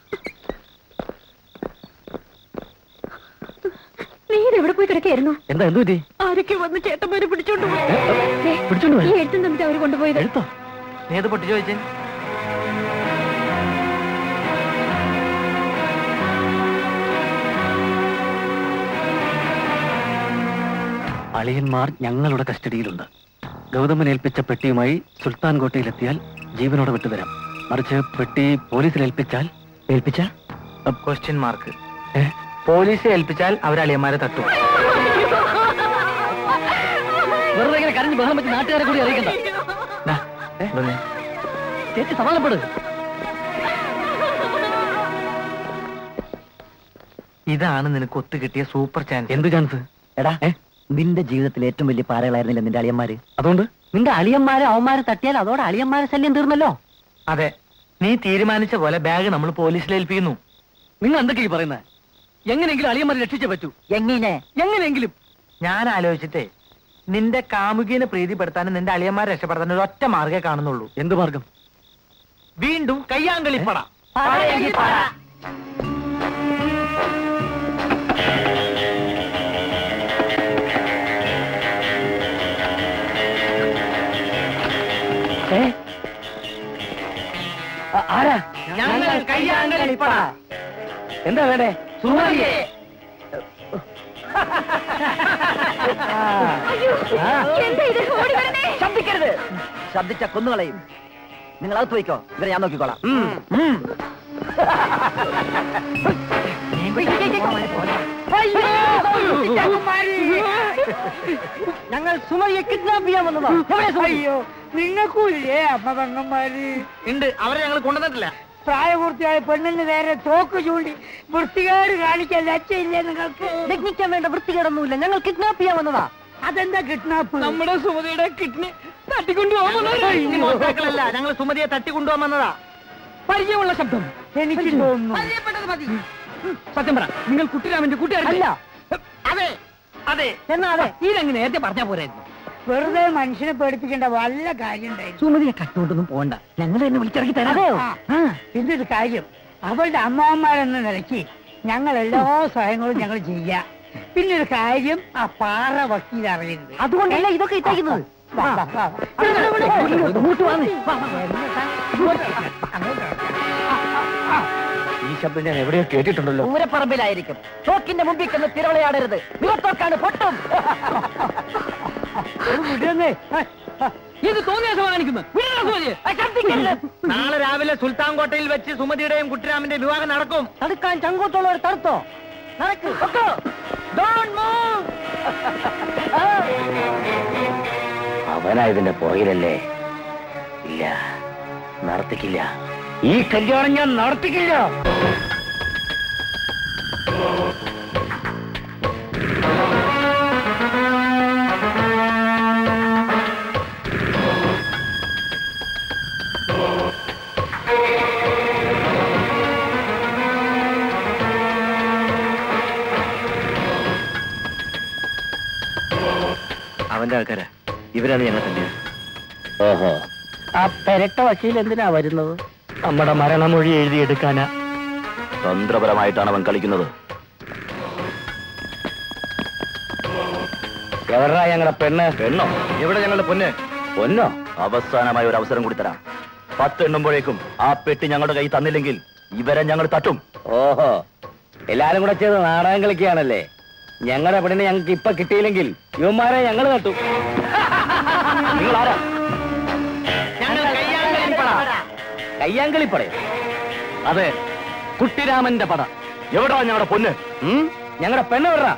S13: നീ എവിടെ പോയി കിടക്കായിരുന്നു
S1: എന്താ എന്തു പറ്റി
S13: ആരൊക്കെ വന്ന് ചേട്ടന്മാരെ പിടിച്ചോണ്ട് പോയി ദേ,
S1: പിടിച്ചോണ്ട്
S13: ഈ
S1: പോയോ?
S13: എഴുത്തും തന്നിട്ട് അവര് കൊണ്ടുപോയത്
S1: എഴുത്തോ
S5: നീ അത് പൊട്ടിച്ചു വെച്ചേ
S8: അളിയന്മാർ ഞങ്ങളുടെ കസ്റ്റഡിയിലുണ്ട് ഗൗതമൻ ഏൽപ്പിച്ച പെട്ടിയുമായി സുൽത്താൻ കോട്ടയിലെത്തിയാൽ ജീവനോടെ വിട്ടുതരാം മറിച്ച് പെട്ടി പോലീസിൽ ഏൽപ്പിച്ചാൽ
S5: ഏൽപ്പിച്ചാൽ ക്വസ്റ്റ്യൻ മാർക്ക് പോലീസ് ഏൽപ്പിച്ചാൽ അവർ അളിയന്മാരെ തട്ടും
S8: വെറുതെ ഇങ്ങനെ കരഞ്ഞ് ബഹളം വെച്ച് നാട്ടുകാരെ കൂടി അറിയിക്കണ്ട ദാ, ഏ, ചേച്ചി സമാധാനപ്പെട്
S5: ഇതാണ് നിനക്ക് ഒത്തു കിട്ടിയ സൂപ്പർ ചാൻസ്
S8: എന്ത് ചാൻസ്
S2: എടാ നിന്റെ ജീവിതത്തിൽ ഏറ്റവും വലിയ പാറകളായിരുന്നില്ല നിന്റെ അളിയന്മാര്
S8: അതുകൊണ്ട്
S2: നിന്റെ അളിയന്മാരെ അവന്മാരെ തട്ടിയാൽ അതോടെ അളിയന്മാരെ ശല്യം തീർന്നല്ലോ
S5: അതെ നീ തീരുമാനിച്ച പോലെ ബാഗ് നമ്മൾ പോലീസിൽ ഏൽപ്പിക്കുന്നു
S8: നിങ്ങൾ എന്തൊക്കെയാ പറയുന്നത് എങ്ങനെയെങ്കിലും അളിയന്മാരെ രക്ഷിച്ചേ പറ്റൂ
S2: എങ്ങനെ
S8: എങ്ങനെയെങ്കിലും
S5: ഞാൻ ആലോചിച്ചിട്ടേ നിന്റെ കാമുകിനെ പ്രീതിപ്പെടുത്താനും നിന്റെ അളിയന്മാരെ രക്ഷപ്പെടുത്താനും ഒരു ഒറ്റ മാർഗ്ഗേ കാണുന്നുള്ളൂ
S8: എന്ത് മാർഗം
S5: വീണ്ടും കയ്യാങ്കളിപ്പട
S2: ആരാ
S5: ഞങ്ങൾ കയ്യാങ്കളിപ്പട
S2: എന്താ വേണ്ടേ സുമാരിയെ ശബ്ദിക്കരുത് ശബ്ദിച്ച കൊന്നുകളയും നിങ്ങൾ അകത്ത് പോയിക്കോ ഇവരെ ഞാൻ നോക്കിക്കോളാം ഞങ്ങൾ സുമതിയെ കിഡ്നാപ്പ് ചെയ്യാൻ വന്നതാ എവിടെ സുമതി?
S11: അയ്യോ നിങ്ങൾക്കൂല്ലേ അമ്മ പെങ്ങന്മാര്
S5: ഉണ്ട് അവരെ ഞങ്ങൾ കൊണ്ടുവന്നിട്ടില്ല
S11: പ്രായപൂർത്തിയായ പെണ്ണിന് നേരെ തോക്ക് ചൂണ്ടി വൃത്തികേട് കാണിക്കാൻ ലജ്ജയില്ലേ നിങ്ങൾക്ക്
S2: ലഗ്നിക്കാൻ വേണ്ട വൃത്തികേടൊന്നുമില്ല ഞങ്ങൾ കിഡ്നാപ്പ് ചെയ്യാൻ വന്നതാ
S11: അതെന്താ കിഡ്നാപ്പ്
S5: നമ്മുടെ സുമതിയുടെ കിഡ്നി തട്ടിക്കൊണ്ടുപോകുന്നതല്ല ഞങ്ങൾ സുമതിയെ തട്ടിക്കൊണ്ടുപോകാൻ വന്നതാ
S11: പരിചയമുള്ള ശബ്ദം എനിക്ക് തോന്നുന്നു
S5: സത്യം പറ നിങ്ങൾ കുട്ടിരാമന്റെ കൂട്ടുകാരല്ല
S2: അല്ല
S5: അതെ അതെ
S2: എന്നാ അതെ
S5: ഇതങ്ങനെ നേരത്തെ പറഞ്ഞാ പോരായിരുന്നു
S11: വെറുതെ മനുഷ്യനെ പേടിപ്പിക്കേണ്ട വല്ല കാര്യം ഉണ്ടായിരുന്നു
S2: സുമതിയെ കട്ടുകൊണ്ടൊന്നും പോകണ്ട ഞങ്ങൾ തന്നെ വിളിച്ചിറക്കി തരാം
S11: ആ, പിന്നെ ഒരു കാര്യം അവളുടെ അമ്മാവന്മാരെന്ന നിലയ്ക്ക് ഞങ്ങൾ എല്ലാ സഹായങ്ങളും ഞങ്ങൾ ചെയ്യാം പിന്നെ ഒരു കാര്യം ആ പാറ വക്കീൽ അറിയരുത്
S2: അതുകൊണ്ടല്ലേ ഇതൊക്കെ ഇട്ടേക്കുന്നത്
S11: വാ, വാ, വാ, വാ.
S2: ഇങ്ങോട്ട് വന്നേ. വാ, വാ, വാ.
S9: ഈ ശബ്ദം ഞാൻ എവിടെയോ കേട്ടിട്ടുണ്ടല്ലോ
S2: പൂരപ്പറമ്പിലായിരിക്കും ചോക്കിന്റെ മുമ്പിൽ ചെന്ന് തിരവിളയാടരുത് നിറത്തോക്കാണ് പൊട്ടും
S11: വിടുന്നേ.
S5: ഇത് തോന്നിയ കാണിക്കുന്നു നാളെ രാവിലെ സുൽത്താൻ കോട്ടയിൽ വെച്ച് സുമതിയുടെയും കുട്ടിരാമന്റെയും വിവാഹം നടക്കും
S2: തടുക്കാൻ ചങ്കൂറ്റുള്ളവർ തടുത്തോ നടക്ക് പൊക്കോ. Don't move.
S9: അവനാ ഇതിന്റെ പുറകിലല്ലേ ഇല്ല നടത്തിക്കില്ല ഈ കല്യാണം ഞാൻ നടത്തിക്കില്ല
S12: അവന്റെ ആൾക്കാരാ ഇവരാണ് ഞങ്ങൾ തന്നെ
S9: ഓഹോ
S2: ആ പെരട്ട വക്കീൽ എന്തിനാ വരുന്നത്
S9: നമ്മുടെ മരണമൊഴി എഴുതിയെടുക്കാനാ തന്ത്രപരമായിട്ടാണ് അവൻ കളിക്കുന്നത് എവരാ ഞങ്ങളുടെ പെണ്ണ് പെണ്ണോ എവിടെ ഞങ്ങളുടെ പൊന്ന് പൊന്നോ അവസാനമായി ഒരു അവസരം കൂടി തരാം പത്ത് എണ്ണുമ്പോഴേക്കും ആ പെട്ടി ഞങ്ങളുടെ കൈ തന്നില്ലെങ്കിൽ ഇവരെ ഞങ്ങൾ തട്ടും ഓഹോ എല്ലാരും കൂടെ ചെയ്ത് നാടകം കളിക്കുകയാണല്ലേ ഞങ്ങളുടെ പെണ്ണിനെ ഞങ്ങൾക്ക് ഇപ്പൊ കിട്ടിയില്ലെങ്കിൽ യുവന്മാരെ ഞങ്ങൾ തട്ടും നിങ്ങൾ ആരാ കയ്യാങ്കളിപ്പടയോ
S8: അതെ കുട്ടിരാമന്റെ പട
S9: എവിടാ ഞങ്ങളുടെ പൊന്ന് ഞങ്ങളുടെ പെണ്ണ് വിടറാ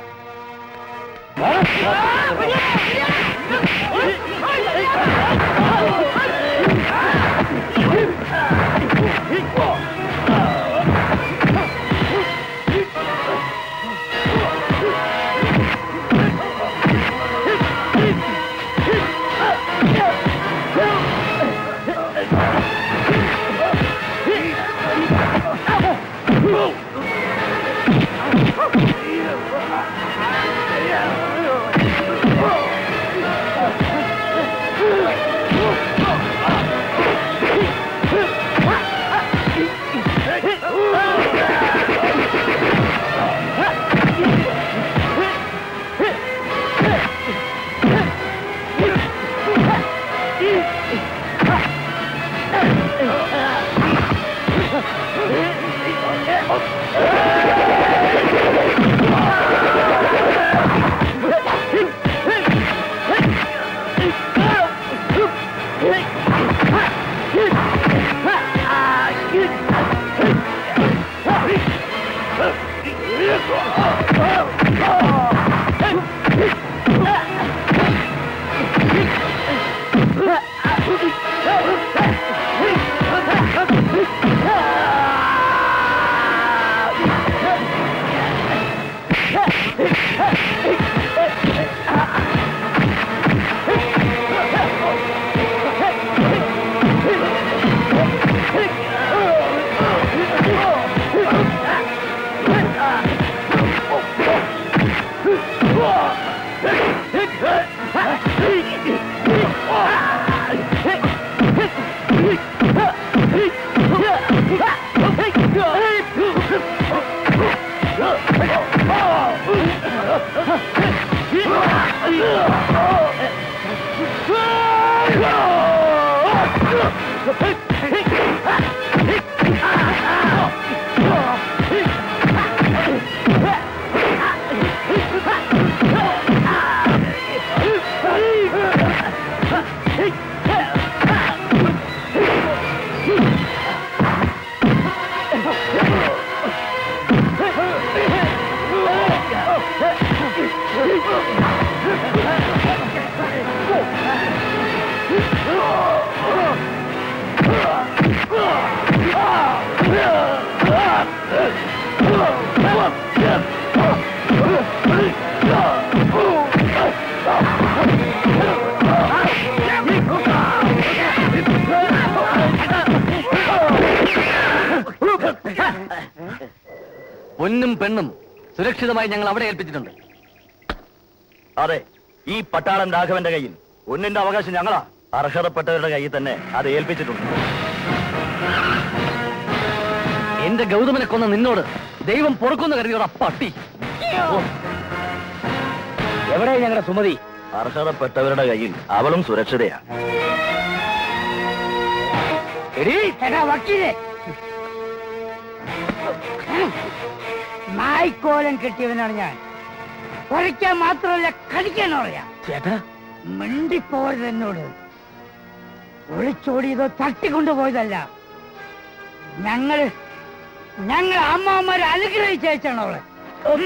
S3: Oh!
S8: പൊന്നും പെണ്ണും സുരക്ഷിതമായി ഞങ്ങൾ അവിടെ ഏൽപ്പിച്ചിട്ടുണ്ട്
S9: അതെ ഈ പട്ടാളൻ രാഘവന്റെ കയ്യിൽ ഒന്നിന്റെ അവകാശം ഞങ്ങളാ അർഹതപ്പെട്ടവരുടെ കയ്യിൽ തന്നെ അത് ഏൽപ്പിച്ചിട്ടുണ്ട്
S8: എന്റെ ഗൗതമനെ കൊന്ന നിന്നോട് ദൈവം പൊറുക്കുന്ന കരുതിയോടാ പട്ടി
S9: എവിടെ ഞങ്ങളുടെ സുമതി അർഹതപ്പെട്ടവരുടെ കയ്യിൽ അവളും സുരക്ഷിതയാ
S11: എടീ എടാ വക്കീലെ നായ്ക്കോലം കെട്ടിയവനാണ് ഞാൻ കുറയ്ക്കാൻ മാത്രമല്ല കടിക്കാൻ അറിയാം
S1: ചേട്ടാ
S11: മിണ്ടിപ്പോയത് എന്നോട് ഒളിച്ചോടിയതോ തട്ടിക്കൊണ്ടുപോയതല്ല ഞങ്ങള് ഞങ്ങൾ അമ്മമാരെ അനുഗ്രഹിച്ചയച്ചാണ് അവളെ ഉം.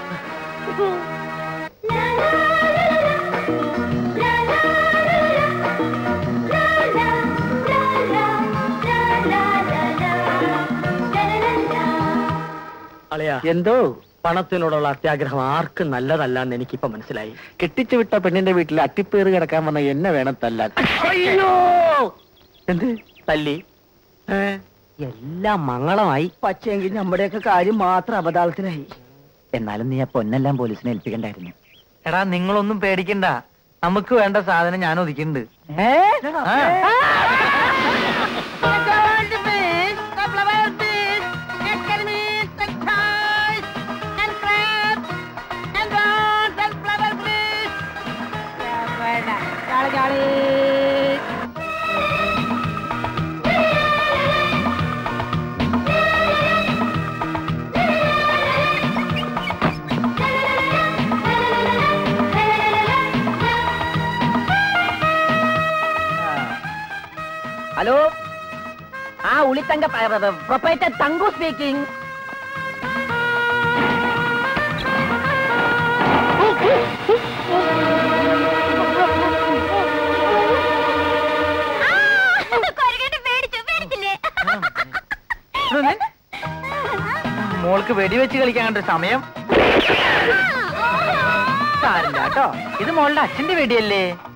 S1: എന്തോ പണത്തിനോടുള്ള അത്യാഗ്രഹം ആർക്കും നല്ലതല്ല എന്ന് എനിക്കിപ്പോ മനസ്സിലായി
S4: കെട്ടിച്ചു വിട്ട പെണ്ണിന്റെ വീട്ടിൽ അട്ടിപ്പേറ് കിടക്കാൻ വന്ന എന്നെ വേണം തല്ലാൻ
S1: അയ്യോ എന്ത് തല്ലി എല്ലാം മംഗളമായി
S2: പക്ഷേങ്കിൽ നമ്മുടെയൊക്കെ കാര്യം മാത്രം അബദ്ധാളത്തിലായി എന്നാലും നീ ആ പൊന്നെല്ലാം പോലീസിനെ ഏൽപ്പിക്കണ്ടായിരുന്നു
S5: എടാ നിങ്ങളൊന്നും പേടിക്കണ്ട നമുക്ക് വേണ്ട സാധനം ഞാൻ ഒതുക്കിണ്ട്
S2: ഹലോ ആ ഉളിത്തങ്ക പ്രൊപ്പറേറ്റർ തങ്കു സ്പീക്കിംഗ്
S5: മോൾക്ക് വെടിവെച്ച് കളിക്കാൻ കണ്ട സമയം സാരില്ല കേട്ടോ ഇത് മോളുടെ അച്ഛന്റെ വെടിയല്ലേ